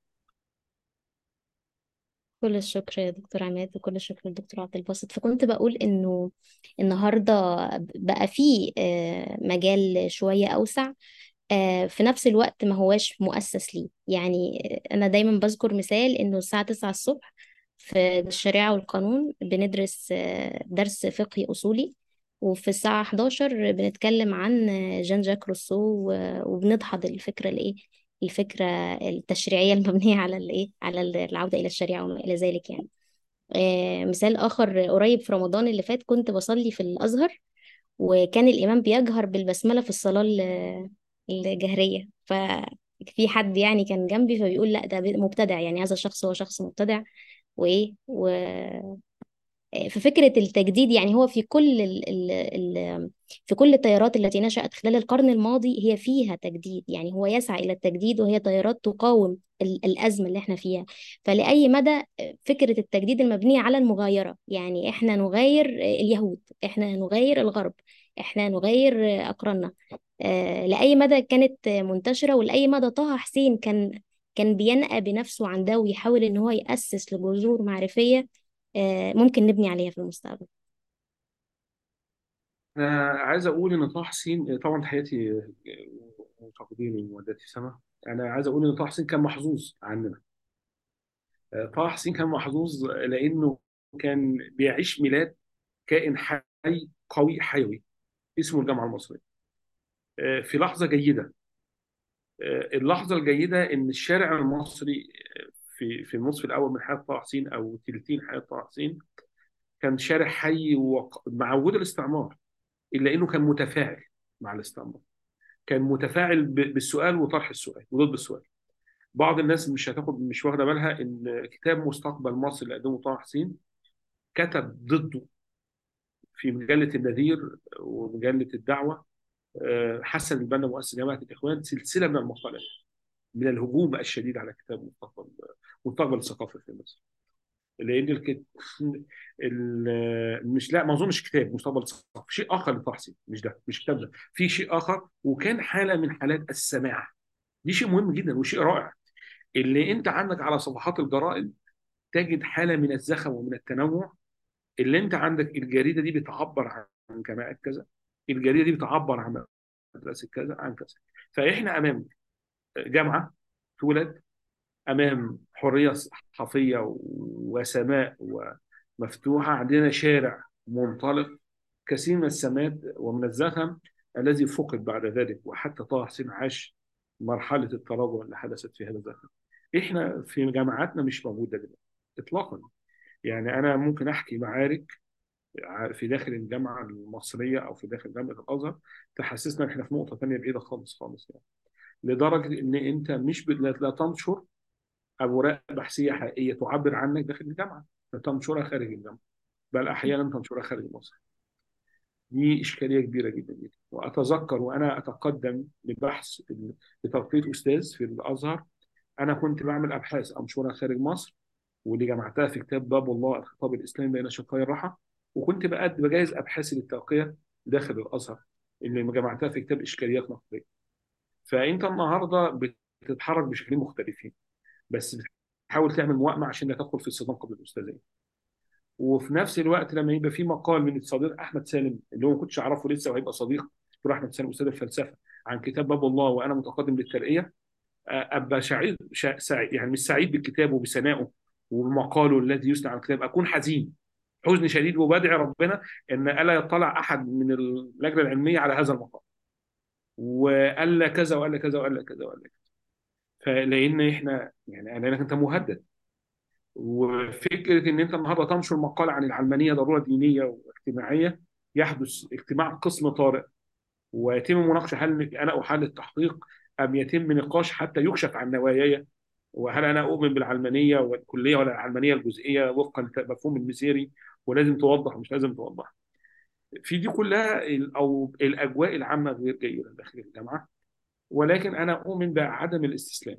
كل الشكر يا دكتور عماد وكل الشكر للدكتور عبد الباسط فكنت بقول انه النهارده بقى فيه آه، مجال شويه اوسع آه، في نفس الوقت ما هواش مؤسس ليه يعني آه، انا دايما بذكر مثال انه الساعه 9 الصبح في الشريعه والقانون بندرس آه، درس فقهي اصولي وفي الساعه 11 بنتكلم عن آه، جان جاك روسو و- وبندحض الفكره الايه الفكره التشريعيه المبنيه على الايه على العوده الى الشريعه وما الى ذلك يعني آه، مثال آخر قريب في رمضان اللي فات كنت بصلي في الأزهر وكان الإمام بيجهر بالبسملة في الصلاة ال- الجهرية ففي حد يعني كان جنبي فبيقول لا ده مبتدع يعني هذا الشخص هو شخص مبتدع وإيه و في فكرة التجديد يعني هو في كل ال ال ال في كل التيارات التي نشأت خلال القرن الماضي هي فيها تجديد يعني هو يسعى إلى التجديد وهي تيارات تقاوم ال- الأزمة اللي احنا فيها فلأي مدى فكرة التجديد المبنية على المغايرة يعني احنا نغاير اليهود احنا نغاير الغرب احنا نغاير أقراننا آه، لأي مدى كانت منتشرة ولأي مدى طه حسين كان كان بينأى بنفسه عن ده ويحاول إن هو يأسس لجذور معرفية آه، ممكن نبني عليها في المستقبل انا عايز اقول ان طه حسين طبعا تحياتي وتقديري ومودتي سما انا عايز اقول ان طه حسين كان محظوظ عننا طه حسين كان محظوظ لانه كان بيعيش ميلاد كائن حي قوي حيوي اسمه الجامعه المصريه في لحظه جيده اللحظه الجيده ان الشارع المصري في في النصف الاول من حياه طه حسين او ثلثين حياه طه حسين كان شارع حي وق- مع وجود الاستعمار الا انه كان متفاعل مع الاستعمار كان متفاعل ب- بالسؤال وطرح السؤال وضد السؤال بعض الناس مش هتاخد مش واخده بالها ان كتاب مستقبل مصر اللي قدمه طه حسين كتب ضده في مجله النذير ومجله الدعوه آه، حسن البنا مؤسس جامعه الاخوان سلسله من المقالات من الهجوم الشديد على كتاب مستقبل مستقبل الثقافه في مصر لان الكت... ال... مش لا ما اظنش كتاب مستقبل الثقافه شيء اخر لطه حسين مش ده مش كتاب ده في شيء اخر وكان حاله من حالات السماع دي شيء مهم جدا وشيء رائع اللي انت عندك على صفحات الجرائد تجد حاله من الزخم ومن التنوع اللي انت عندك الجريده دي بتعبر عن جماعه كذا الجريده دي بتعبر عن مدرسه كذا عن كذا فاحنا امام جامعه تولد امام حريه صحفيه وسماء ومفتوحه عندنا شارع منطلق كثير من السمات ومن الزخم الذي فقد بعد ذلك وحتى طه حسين عاش مرحله التراجع اللي حدثت في هذا الزخم احنا في جامعاتنا مش موجوده دلوقتي اطلاقا يعني انا ممكن احكي معارك في داخل الجامعه المصريه او في داخل جامعه الازهر تحسسنا ان احنا في نقطه ثانيه بعيده خالص خالص يعني لدرجه ان انت مش ب... لا تنشر اوراق بحثيه حقيقيه تعبر عنك داخل الجامعه لا تنشرها خارج الجامعه بل احيانا تنشرها خارج مصر دي اشكاليه كبيره جدا جدا واتذكر وانا اتقدم لبحث لترقيه استاذ في الازهر انا كنت بعمل ابحاث انشرها خارج مصر واللي جمعتها في كتاب باب الله الخطاب الاسلامي بين شقي الرحى وكنت بقد بجهز ابحاثي للترقيه داخل الازهر اللي جمعتها في كتاب اشكاليات نقديه فانت النهارده بتتحرك بشكلين مختلفين بس بتحاول تعمل موائمه عشان لا تدخل في الصدام قبل الاستاذيه وفي نفس الوقت لما يبقى في مقال من الصديق احمد سالم اللي هو ما كنتش اعرفه لسه وهيبقى صديق دكتور احمد سالم استاذ الفلسفه عن كتاب باب الله وانا متقدم للترقيه ابقى سعيد سعيد يعني مش سعيد بالكتاب وبثنائه ومقاله الذي يثنى على الكتاب اكون حزين حزن شديد وبدعي ربنا ان الا يطلع احد من اللجنه العلميه على هذا المقال وقال كذا وقال كذا وقال كذا وقال كذا فلان احنا يعني لانك انت مهدد وفكره ان انت النهارده تنشر مقال عن العلمانيه ضروره دينيه واجتماعيه يحدث اجتماع قسم طارئ ويتم مناقشه هل انا احل التحقيق ام يتم نقاش حتى يكشف عن نواياي وهل انا اؤمن بالعلمانيه والكليه ولا العلمانيه الجزئيه وفقا لمفهوم المسيري ولازم توضح مش لازم توضح في دي كلها او الاجواء العامه غير جيده داخل الجامعه ولكن انا اؤمن بعدم الاستسلام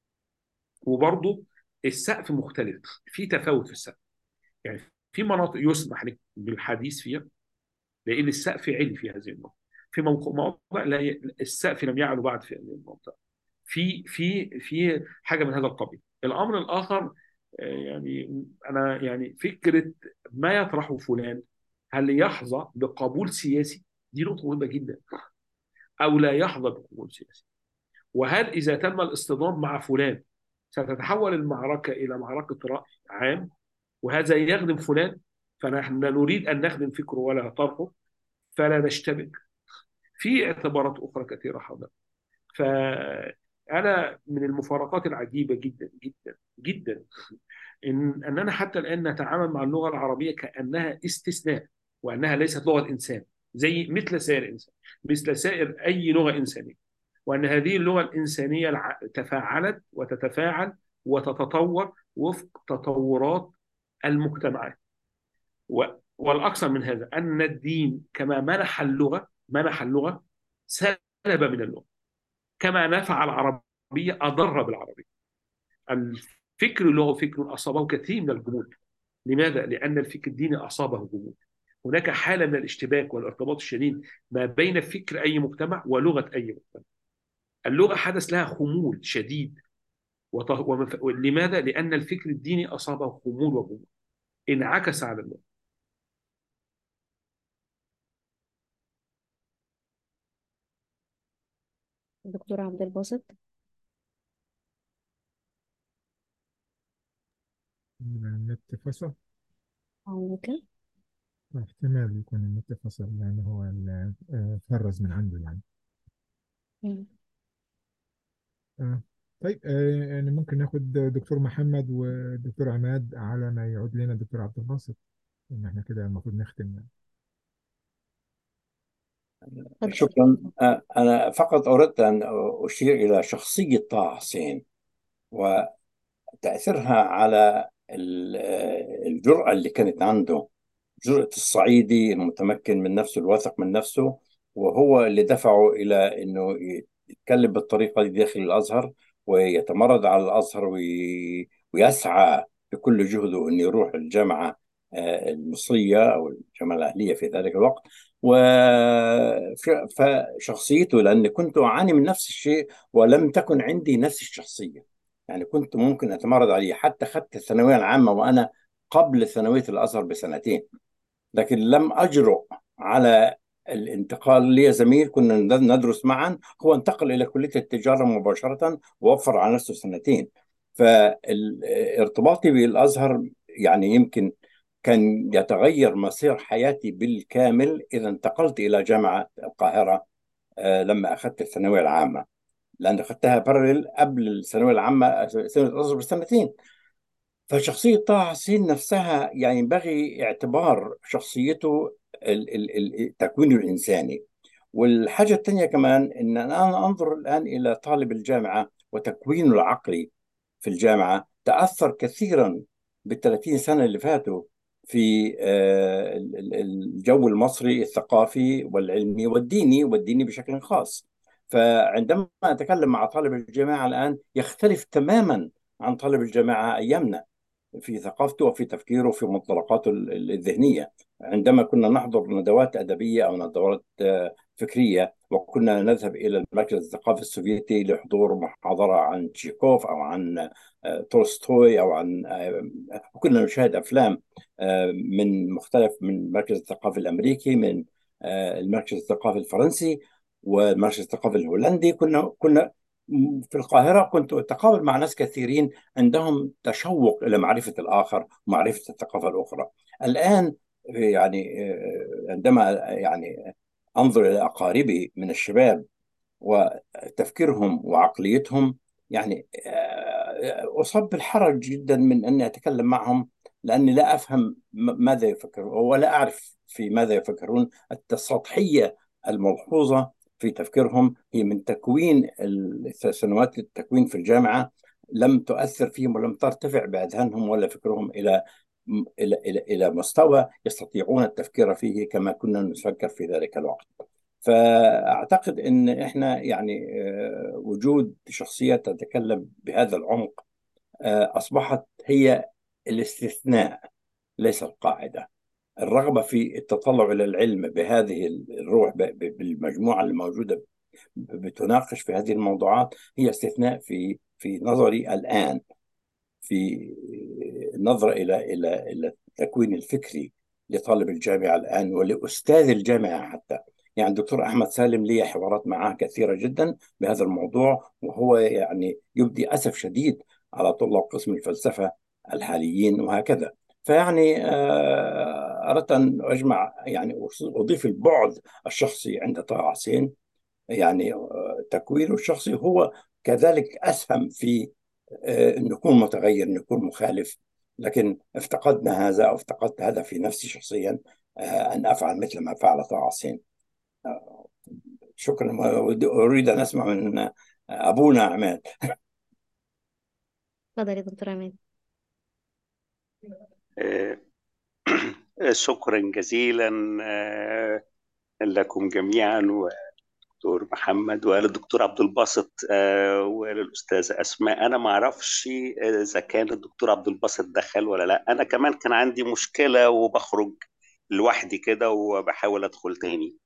وبرضه السقف مختلف في تفاوت في السقف يعني في مناطق يسمح لك بالحديث فيها لان السقف عالي في هذه المنطقه في مواضع لا ي... السقف لم يعلو بعد في هذه المنطقه في في في حاجه من هذا القبيل الامر الاخر يعني انا يعني فكره ما يطرحه فلان هل يحظى بقبول سياسي دي نقطه مهمه جدا او لا يحظى بقبول سياسي وهل اذا تم الاصطدام مع فلان ستتحول المعركه الى معركه راي عام وهذا يخدم فلان فنحن نريد ان نخدم فكره ولا طرحه فلا نشتبك في اعتبارات اخرى كثيره حولها فانا من المفارقات العجيبه جدا جدا جدا ان اننا حتى الان نتعامل مع اللغه العربيه كانها استثناء وانها ليست لغه انسان زي مثل سائر الانسان مثل سائر اي لغه انسانيه وان هذه اللغه الانسانيه تفاعلت وتتفاعل وتتطور وفق تطورات المجتمعات والاكثر من هذا ان الدين كما منح اللغه منح اللغه سلب من اللغه كما نفع العربيه اضر بالعربيه الفكر اللغوي فكر اصابه كثير من الجمود لماذا؟ لان الفكر الديني اصابه جمود هناك حاله من الاشتباك والارتباط الشديد ما بين فكر اي مجتمع ولغه اي مجتمع اللغه حدث لها خمول شديد وط... ومف... لماذا؟ لان الفكر الديني اصابه خمول وجمود انعكس على اللغه دكتور عبد الباسط النت فصل ممكن احتمال يكون النت فصل لأنه هو فرز من عنده يعني مم. آه. طيب آه يعني ممكن ناخد دكتور محمد ودكتور عماد على ما يعود لنا دكتور عبد الباسط ان احنا كده المفروض نختم يعني. اتفضل شكرا آه، أنا فقط أردت أن أشير إلى شخصية طه حسين وتأثيرها على ال- الجرأة اللي كانت عنده جرأة الصعيدي المتمكن من نفسه الواثق من نفسه وهو اللي دفعه إلى أنه يتكلم بالطريقة دي داخل الأزهر ويتمرد على الأزهر وي- ويسعى بكل جهده أن يروح الجامعة آه، المصرية أو الجامعة الأهلية في ذلك الوقت و ف- فشخصيته لأني كنت أعاني من نفس الشيء ولم تكن عندي نفس الشخصية يعني كنت ممكن أتمرد عليه حتى أخذت الثانوية العامة وأنا قبل ثانوية الأزهر بسنتين لكن لم أجرؤ على الانتقال لي زميل كنا ندرس معا هو انتقل إلى كلية التجارة مباشرة ووفر على نفسه سنتين فارتباطي بالأزهر يعني يمكن كان يتغير مصير حياتي بالكامل إذا انتقلت إلى جامعة القاهرة لما أخذت الثانوية العامة لأن أخذتها بارلل قبل الثانوية العامة سنة الأزهر بسنتين فشخصية طه حسين نفسها يعني ينبغي اعتبار شخصيته التكوين الإنساني والحاجة الثانية كمان أن أنا أنظر الآن إلى طالب الجامعة وتكوينه العقلي في الجامعة تأثر كثيرا بالثلاثين سنة اللي فاتوا في الجو المصري الثقافي والعلمي والديني والديني بشكل خاص فعندما أتكلم مع طالب الجامعة الآن يختلف تماما عن طالب الجامعة أيامنا في ثقافته وفي تفكيره وفي منطلقاته الذهنية عندما كنا نحضر ندوات أدبية أو ندوات فكرية وكنا نذهب إلى المركز الثقافي السوفيتي لحضور محاضرة عن تشيكوف أو عن تولستوي أو عن وكنا نشاهد أفلام من مختلف من المركز الثقافي الأمريكي من المركز الثقافي الفرنسي والمركز الثقافي الهولندي كنا كنا في القاهرة كنت أتقابل مع ناس كثيرين عندهم تشوق إلى معرفة الآخر ومعرفة الثقافة الأخرى الآن يعني عندما يعني أنظر إلى أقاربي من الشباب وتفكيرهم وعقليتهم يعني أصاب بالحرج جدا من أني أتكلم معهم لأني لا أفهم ماذا يفكرون ولا أعرف في ماذا يفكرون السطحية الملحوظة في تفكيرهم هي من تكوين سنوات التكوين في الجامعة لم تؤثر فيهم ولم ترتفع بأذهانهم ولا فكرهم إلى إلى إلى إلى مستوى يستطيعون التفكير فيه كما كنا نفكر في ذلك الوقت. فأعتقد أن إحنا يعني وجود شخصية تتكلم بهذا العمق أصبحت هي الاستثناء ليس القاعدة. الرغبة في التطلع إلى العلم بهذه الروح بالمجموعة الموجودة بتناقش في هذه الموضوعات هي استثناء في في نظري الآن في النظرة إلى إلى إلى التكوين الفكري لطالب الجامعة الآن ولأستاذ الجامعة حتى يعني الدكتور أحمد سالم لي حوارات معه كثيرة جدا بهذا الموضوع وهو يعني يبدي أسف شديد على طلاب قسم الفلسفة الحاليين وهكذا فيعني أردت أن أجمع يعني أضيف البعد الشخصي عند طه حسين يعني تكوينه الشخصي هو كذلك أسهم في أن يكون متغير أن يكون مخالف لكن افتقدنا هذا أو افتقدت هذا في نفسي شخصيا أن أفعل مثل ما فعل طه حسين شكرا أريد أن أسمع من أبونا عماد تفضل يا دكتور عماد شكرا جزيلا لكم جميعا ودكتور محمد وللدكتور عبد الباسط وللأستاذة أسماء أنا ما أعرفش إذا كان الدكتور عبد الباسط دخل ولا لا أنا كمان كان عندي مشكلة وبخرج لوحدي كده وبحاول أدخل تاني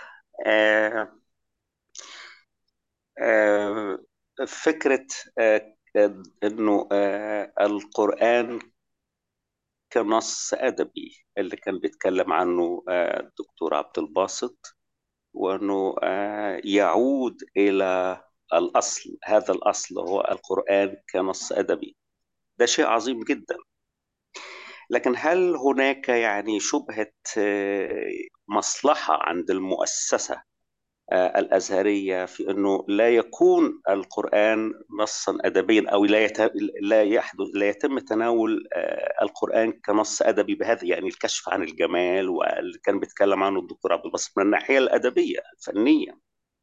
فكرة إنه القرآن كنص أدبي اللي كان بيتكلم عنه الدكتور عبد الباسط وأنه يعود إلى الأصل هذا الأصل هو القرآن كنص أدبي ده شيء عظيم جدا لكن هل هناك يعني شبهة مصلحة عند المؤسسة الأزهرية في أنه لا يكون القرآن نصا أدبيا أو لا لا يحدث لا يتم تناول القرآن كنص أدبي بهذا يعني الكشف عن الجمال واللي كان بيتكلم عنه الدكتور عبد الباسط من الناحية الأدبية الفنية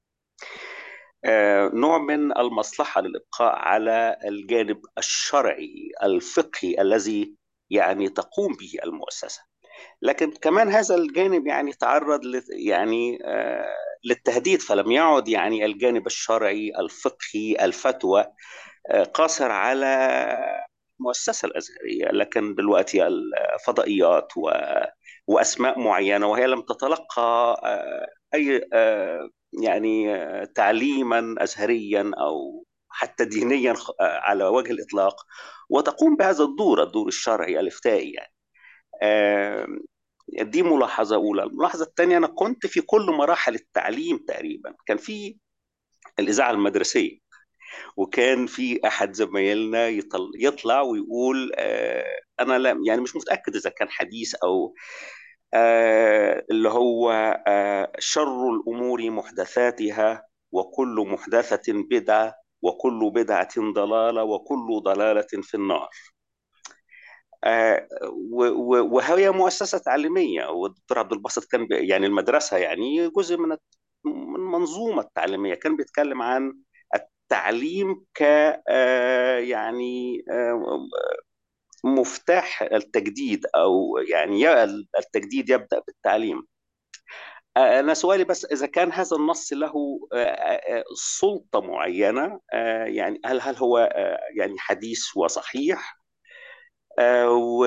نوع من المصلحة للإبقاء على الجانب الشرعي الفقهي الذي يعني تقوم به المؤسسة لكن كمان هذا الجانب يعني تعرض يعني للتهديد فلم يعد يعني الجانب الشرعي الفقهي الفتوى قاصر على المؤسسة الأزهرية لكن دلوقتي الفضائيات و... وأسماء معينة وهي لم تتلقى أي يعني تعليما أزهريا أو حتى دينيا على وجه الإطلاق وتقوم بهذا الدور الدور الشرعي الإفتائي يعني دي ملاحظة أولى الملاحظة الثانية أنا كنت في كل مراحل التعليم تقريبا كان في الإذاعة المدرسية وكان في أحد زمايلنا يطل يطلع ويقول آه أنا لا يعني مش متأكد إذا كان حديث أو آه اللي هو آه شر الأمور محدثاتها وكل محدثة بدعة وكل بدعة ضلالة وكل ضلالة في النار آه، و- و- وهي مؤسسة تعليمية والدكتور عبد الباسط كان بي- يعني المدرسة يعني جزء من الت- من منظومة التعليمية كان بيتكلم عن التعليم ك آه، يعني آه، مفتاح التجديد أو يعني ي- التجديد يبدأ بالتعليم آه، أنا سؤالي بس إذا كان هذا النص له آه، آه، سلطة معينة آه، يعني هل هل هو آه، يعني حديث وصحيح آه، و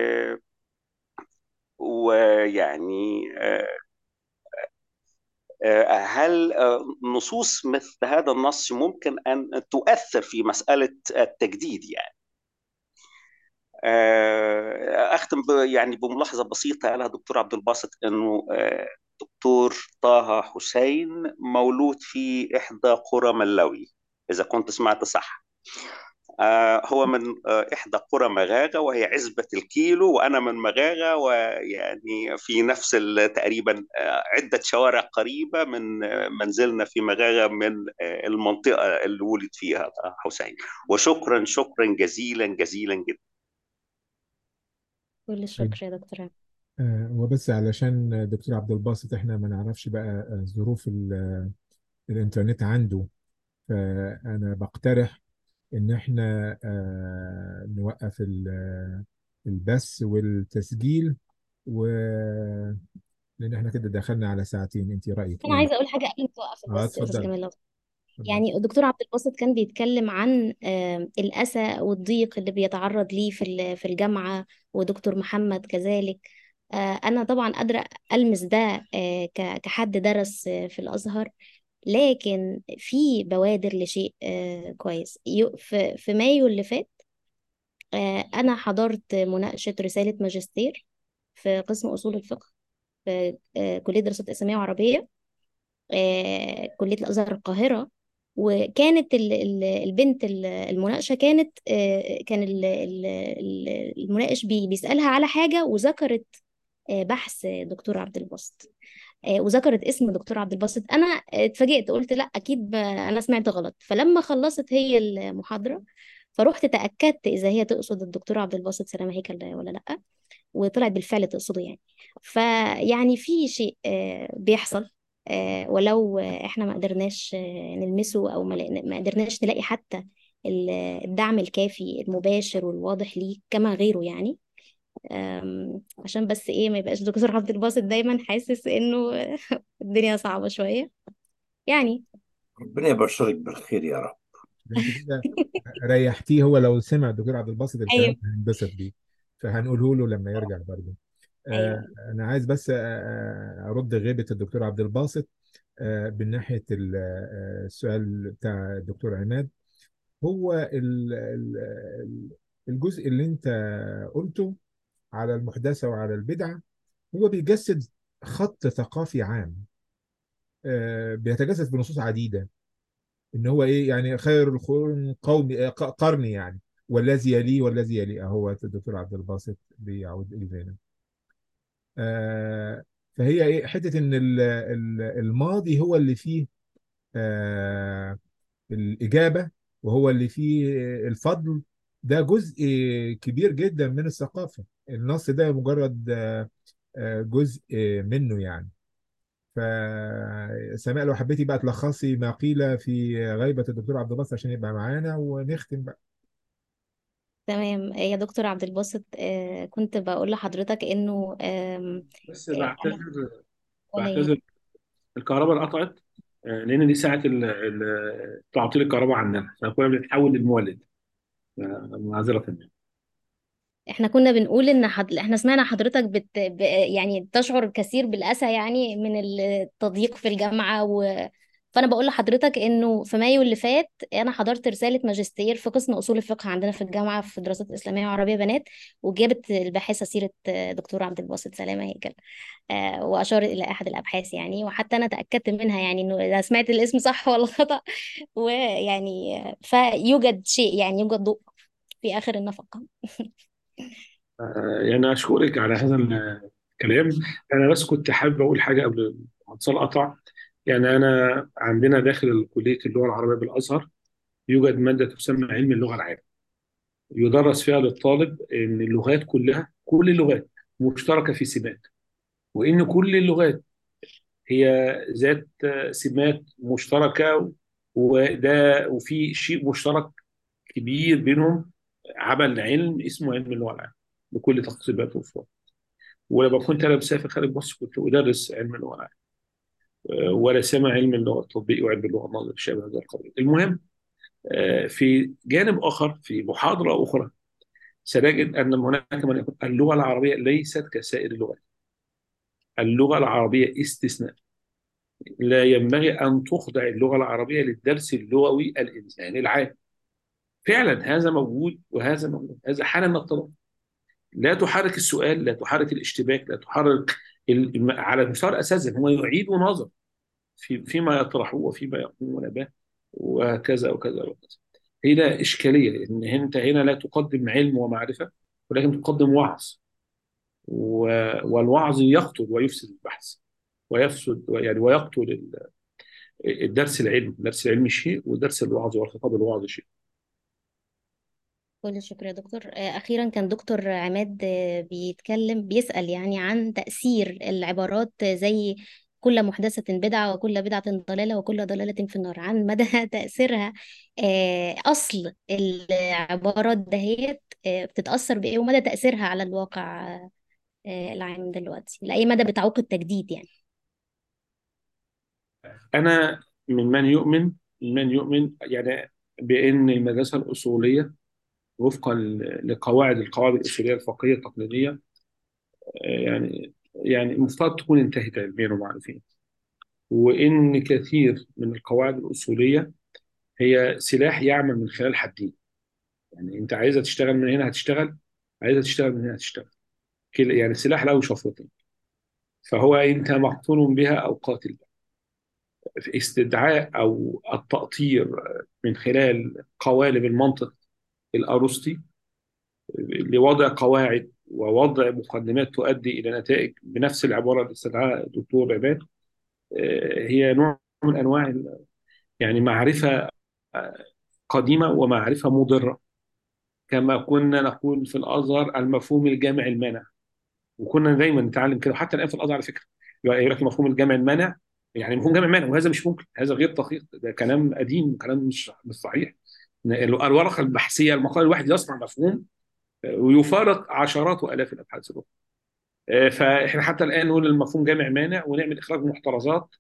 ويعني آه، آه، هل آه، نصوص مثل هذا النص ممكن أن تؤثر في مسألة التجديد يعني آه، أختم ب- يعني بملاحظة بسيطة قالها دكتور عبد الباسط أنه آه، دكتور طه حسين مولود في إحدى قرى ملاوي إذا كنت سمعت صح آه، هو من آه، إحدى قرى مغاغة وهي عزبة الكيلو وأنا من مغاغة ويعني في نفس ال- تقريبا آه، عدة شوارع قريبة من آه، منزلنا في مغاغة من آه، المنطقة اللي ولد فيها طه حسين وشكرا شكرا جزيلا جزيلا جدا كل الشكر يا دكتور عماد. آه، وبس علشان دكتور عبد الباسط احنا ما نعرفش بقى آه، ظروف ال- الانترنت عنده فانا بقترح ان احنا آه، نوقف ال- البث والتسجيل و لان احنا كده دخلنا على ساعتين انت رايك انا ايه عايزه اقول حاجه قبل ما توقف اه بس يا استاذ اتفضل جمال لو اتفضل يعني الدكتور عبد الباسط كان بيتكلم عن آم، الأسى والضيق اللي بيتعرض ليه في ال- في الجامعة ودكتور محمد كذلك آه، أنا طبعا قادرة ألمس ده آه، ك- كحد درس آه، في الأزهر لكن في بوادر لشيء آه، كويس يو- في في مايو اللي فات آه، أنا حضرت مناقشة رسالة ماجستير في قسم أصول الفقه في آه، كلية دراسات إسلامية وعربية آه، كلية الأزهر القاهرة وكانت ال- ال- البنت ال- المناقشة كانت آه، كان ال- ال- ال- المناقش بي- بيسألها على حاجة وذكرت آه، بحث دكتور عبد الباسط آه، وذكرت اسم دكتور عبد الباسط انا اتفاجئت قلت لا اكيد ب- انا سمعت غلط فلما خلصت هي المحاضرة فروحت تأكدت إذا هي تقصد الدكتور عبد الباسط سلامة هيكل ولا لأ وطلعت بالفعل تقصده يعني فيعني في شيء آه، بيحصل آه، ولو آه، احنا ما قدرناش آه، نلمسه او ما لقينا- ما قدرناش نلاقي حتى ال- الدعم الكافي المباشر والواضح ليه كما غيره يعني آم، عشان بس ايه ما يبقاش دكتور عبد الباسط دايما حاسس انه الدنيا صعبة شوية يعني ربنا يبشرك بالخير يا رب انت كده ريحتيه هو لو سمع الدكتور عبد الباسط الكلام ايوه هينبسط بيه فهنقوله له لما يرجع برضه آه، ايوه انا عايز بس آه، آه، ارد غيبه الدكتور عبد الباسط آه، من ناحيه ال- آه، السؤال بتاع الدكتور عماد هو ال- ال- ال- الجزء اللي انت قلته على المحدثه وعلى البدعه هو بيجسد خط ثقافي عام آه، بيتجسد في نصوص عديده ان هو ايه يعني خير القرون قومي آه، ق- قرني يعني والذي يليه والذي يليه هو الدكتور عبد الباسط بيعود الينا آه، فهي ايه حته ان ال- ال- الماضي هو اللي فيه آه، الاجابه وهو اللي فيه الفضل ده جزء كبير جدا من الثقافه النص ده مجرد آه، آه، جزء منه يعني فسماء لو حبيتي بقى تلخصي ما قيل في غيبة الدكتور عبد الباسط عشان يبقى معانا ونختم بقى تمام يا دكتور عبد الباسط آه، كنت بقول لحضرتك انه آم، بس آه، انا بعتذر ولا بعتذر يهمك الكهرباء انقطعت آه، لان دي ساعه ال- ال- تعطيل الكهرباء عندنا فكنا بنتحول للمولد آه، معذره يعني. احنا كنا بنقول ان حد... احنا سمعنا حضرتك بت... ب... يعني تشعر كثير بالأسى يعني من التضييق في الجامعة و... فانا بقول لحضرتك انه في مايو اللي فات انا حضرت رساله ماجستير في قسم اصول الفقه عندنا في الجامعه في دراسات اسلاميه وعربيه بنات وجابت الباحثه سيره دكتور عبد الباسط سلامه هيكل آه، واشار الى احد الابحاث يعني وحتى انا تاكدت منها يعني انه اذا سمعت الاسم صح ولا خطا ويعني آه، فيوجد شيء يعني يوجد ضوء في اخر النفق آه، يعني أشكرك على هذا الكلام أنا بس كنت حابب أقول حاجة قبل ما اتصال قطع يعني أنا عندنا داخل كلية اللغة العربية بالأزهر يوجد مادة تسمى علم اللغة العامة يدرس فيها للطالب إن اللغات كلها كل اللغات مشتركة في سمات وإن كل اللغات هي ذات سمات مشتركة وده وفي شيء مشترك كبير بينهم عمل علم اسمه علم اللغة العامة بكل تقسيماته وفروعه ولما كنت انا مسافر خارج مصر كنت ادرس علم اللغه العامه أه، ولا سمع علم اللغه التطبيقي وعلم اللغه النظري شبه هذا القبيل المهم أه، في جانب اخر في محاضره اخرى سنجد ان هناك من يقول اللغه العربيه ليست كسائر اللغات اللغه العربيه استثناء لا ينبغي ان تخضع اللغه العربيه للدرس اللغوي الانساني العام فعلا هذا موجود وهذا موجود هذا حاله من التضاد لا تحرك السؤال لا تحرك الاشتباك لا تحرك ال- على مستوى الاساتذه هم يعيدوا نظر في فيما يطرحوه وفيما يقومون به وكذا وكذا وكذا هنا اشكاليه ان انت هنا لا تقدم علم ومعرفه ولكن تقدم وعظ و- والوعظ يقتل ويفسد البحث ويفسد يعني ويقتل ال- الدرس العلمي الدرس العلمي شيء ودرس الوعظ والخطاب الوعظ شيء كل الشكر يا دكتور آه، أخيرا كان دكتور عماد آه، بيتكلم بيسأل يعني عن تأثير العبارات زي كل محدثة بدعة وكل بدعة ضلالة وكل ضلالة في النار عن مدى تأثيرها آه، أصل العبارات دهيت آه، بتتأثر بإيه ومدى تأثيرها على الواقع آه، العام دلوقتي لأي مدى بتعوق التجديد يعني انا من من يؤمن من يؤمن يعني بان المدرسه الاصوليه وفقا لقواعد القواعد الاصوليه الفقهيه التقليديه آه، يعني يعني المفترض تكون انتهت علميا ومعرفيا وان كثير من القواعد الاصوليه هي سلاح يعمل من خلال حدين يعني انت عايزه تشتغل من هنا هتشتغل عايزه تشتغل من هنا هتشتغل كده يعني سلاح له شفرتين فهو انت مقتول بها او قاتل بها في استدعاء او التأطير من خلال قوالب المنطق الأرسطي لوضع قواعد ووضع مقدمات تؤدي إلى نتائج بنفس العبارة اللي استدعاها الدكتور عماد آه، هي نوع من أنواع ال- يعني معرفة آه، قديمة ومعرفة مضرة كما كنا نقول في الأزهر المفهوم الجامع المانع وكنا دايما نتعلم كده وحتى الآن في الأزهر على فكرة يقول لك مفهوم الجامع المانع يعني مفهوم جامع مانع وهذا مش ممكن هذا غير دقيق ده كلام قديم كلام مش مش صحيح الورقة البحثية المقال الواحد يصنع مفهوم ويفارق عشرات والاف الابحاث الاخرى آه، فاحنا حتى الان نقول المفهوم جامع مانع ونعمل اخراج محترزات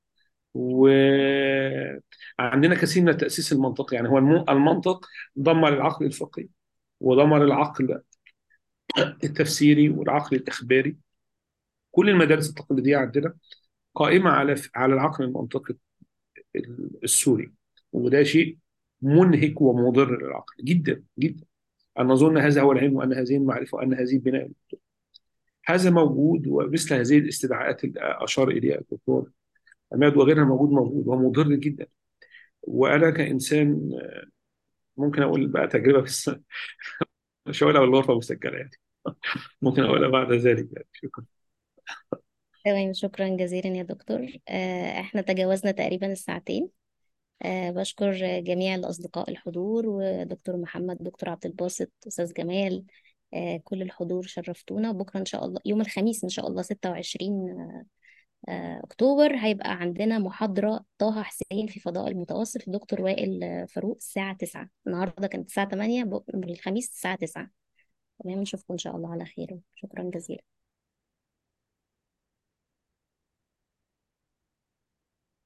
وعندنا كثير من التاسيس المنطقي يعني هو الم- المنطق دمر العقل الفقهي ودمر العقل التفسيري والعقل الاخباري كل المدارس التقليديه عندنا قائمه على على العقل المنطقي السوري وده شيء منهك ومضر للعقل جدا جدا أن نظن هذا هو العلم وأن هذه المعرفة وأن هذه البناء هذا موجود ومثل هذه الاستدعاءات اللي أشار إليها الدكتور عماد وغيرها موجود موجود ومضر جدا وأنا كإنسان آه، ممكن أقول بقى تجربة في السنة مش هقولها بالغرفة مسجلة يعني ممكن أقولها بعد ذلك يعني شكرا تمام شكرا جزيلا يا دكتور آه، احنا تجاوزنا تقريبا الساعتين أه بشكر جميع الأصدقاء الحضور ودكتور محمد دكتور عبد الباسط أستاذ جمال أه كل الحضور شرفتونا بكرة إن شاء الله يوم الخميس إن شاء الله 26 أه أكتوبر هيبقى عندنا محاضرة طه حسين في فضاء المتوسط لدكتور وائل فاروق الساعة 9 النهاردة كانت الساعة 8 بق- الخميس الساعة 9 تمام نشوفكم إن شاء الله على خير شكرا جزيلا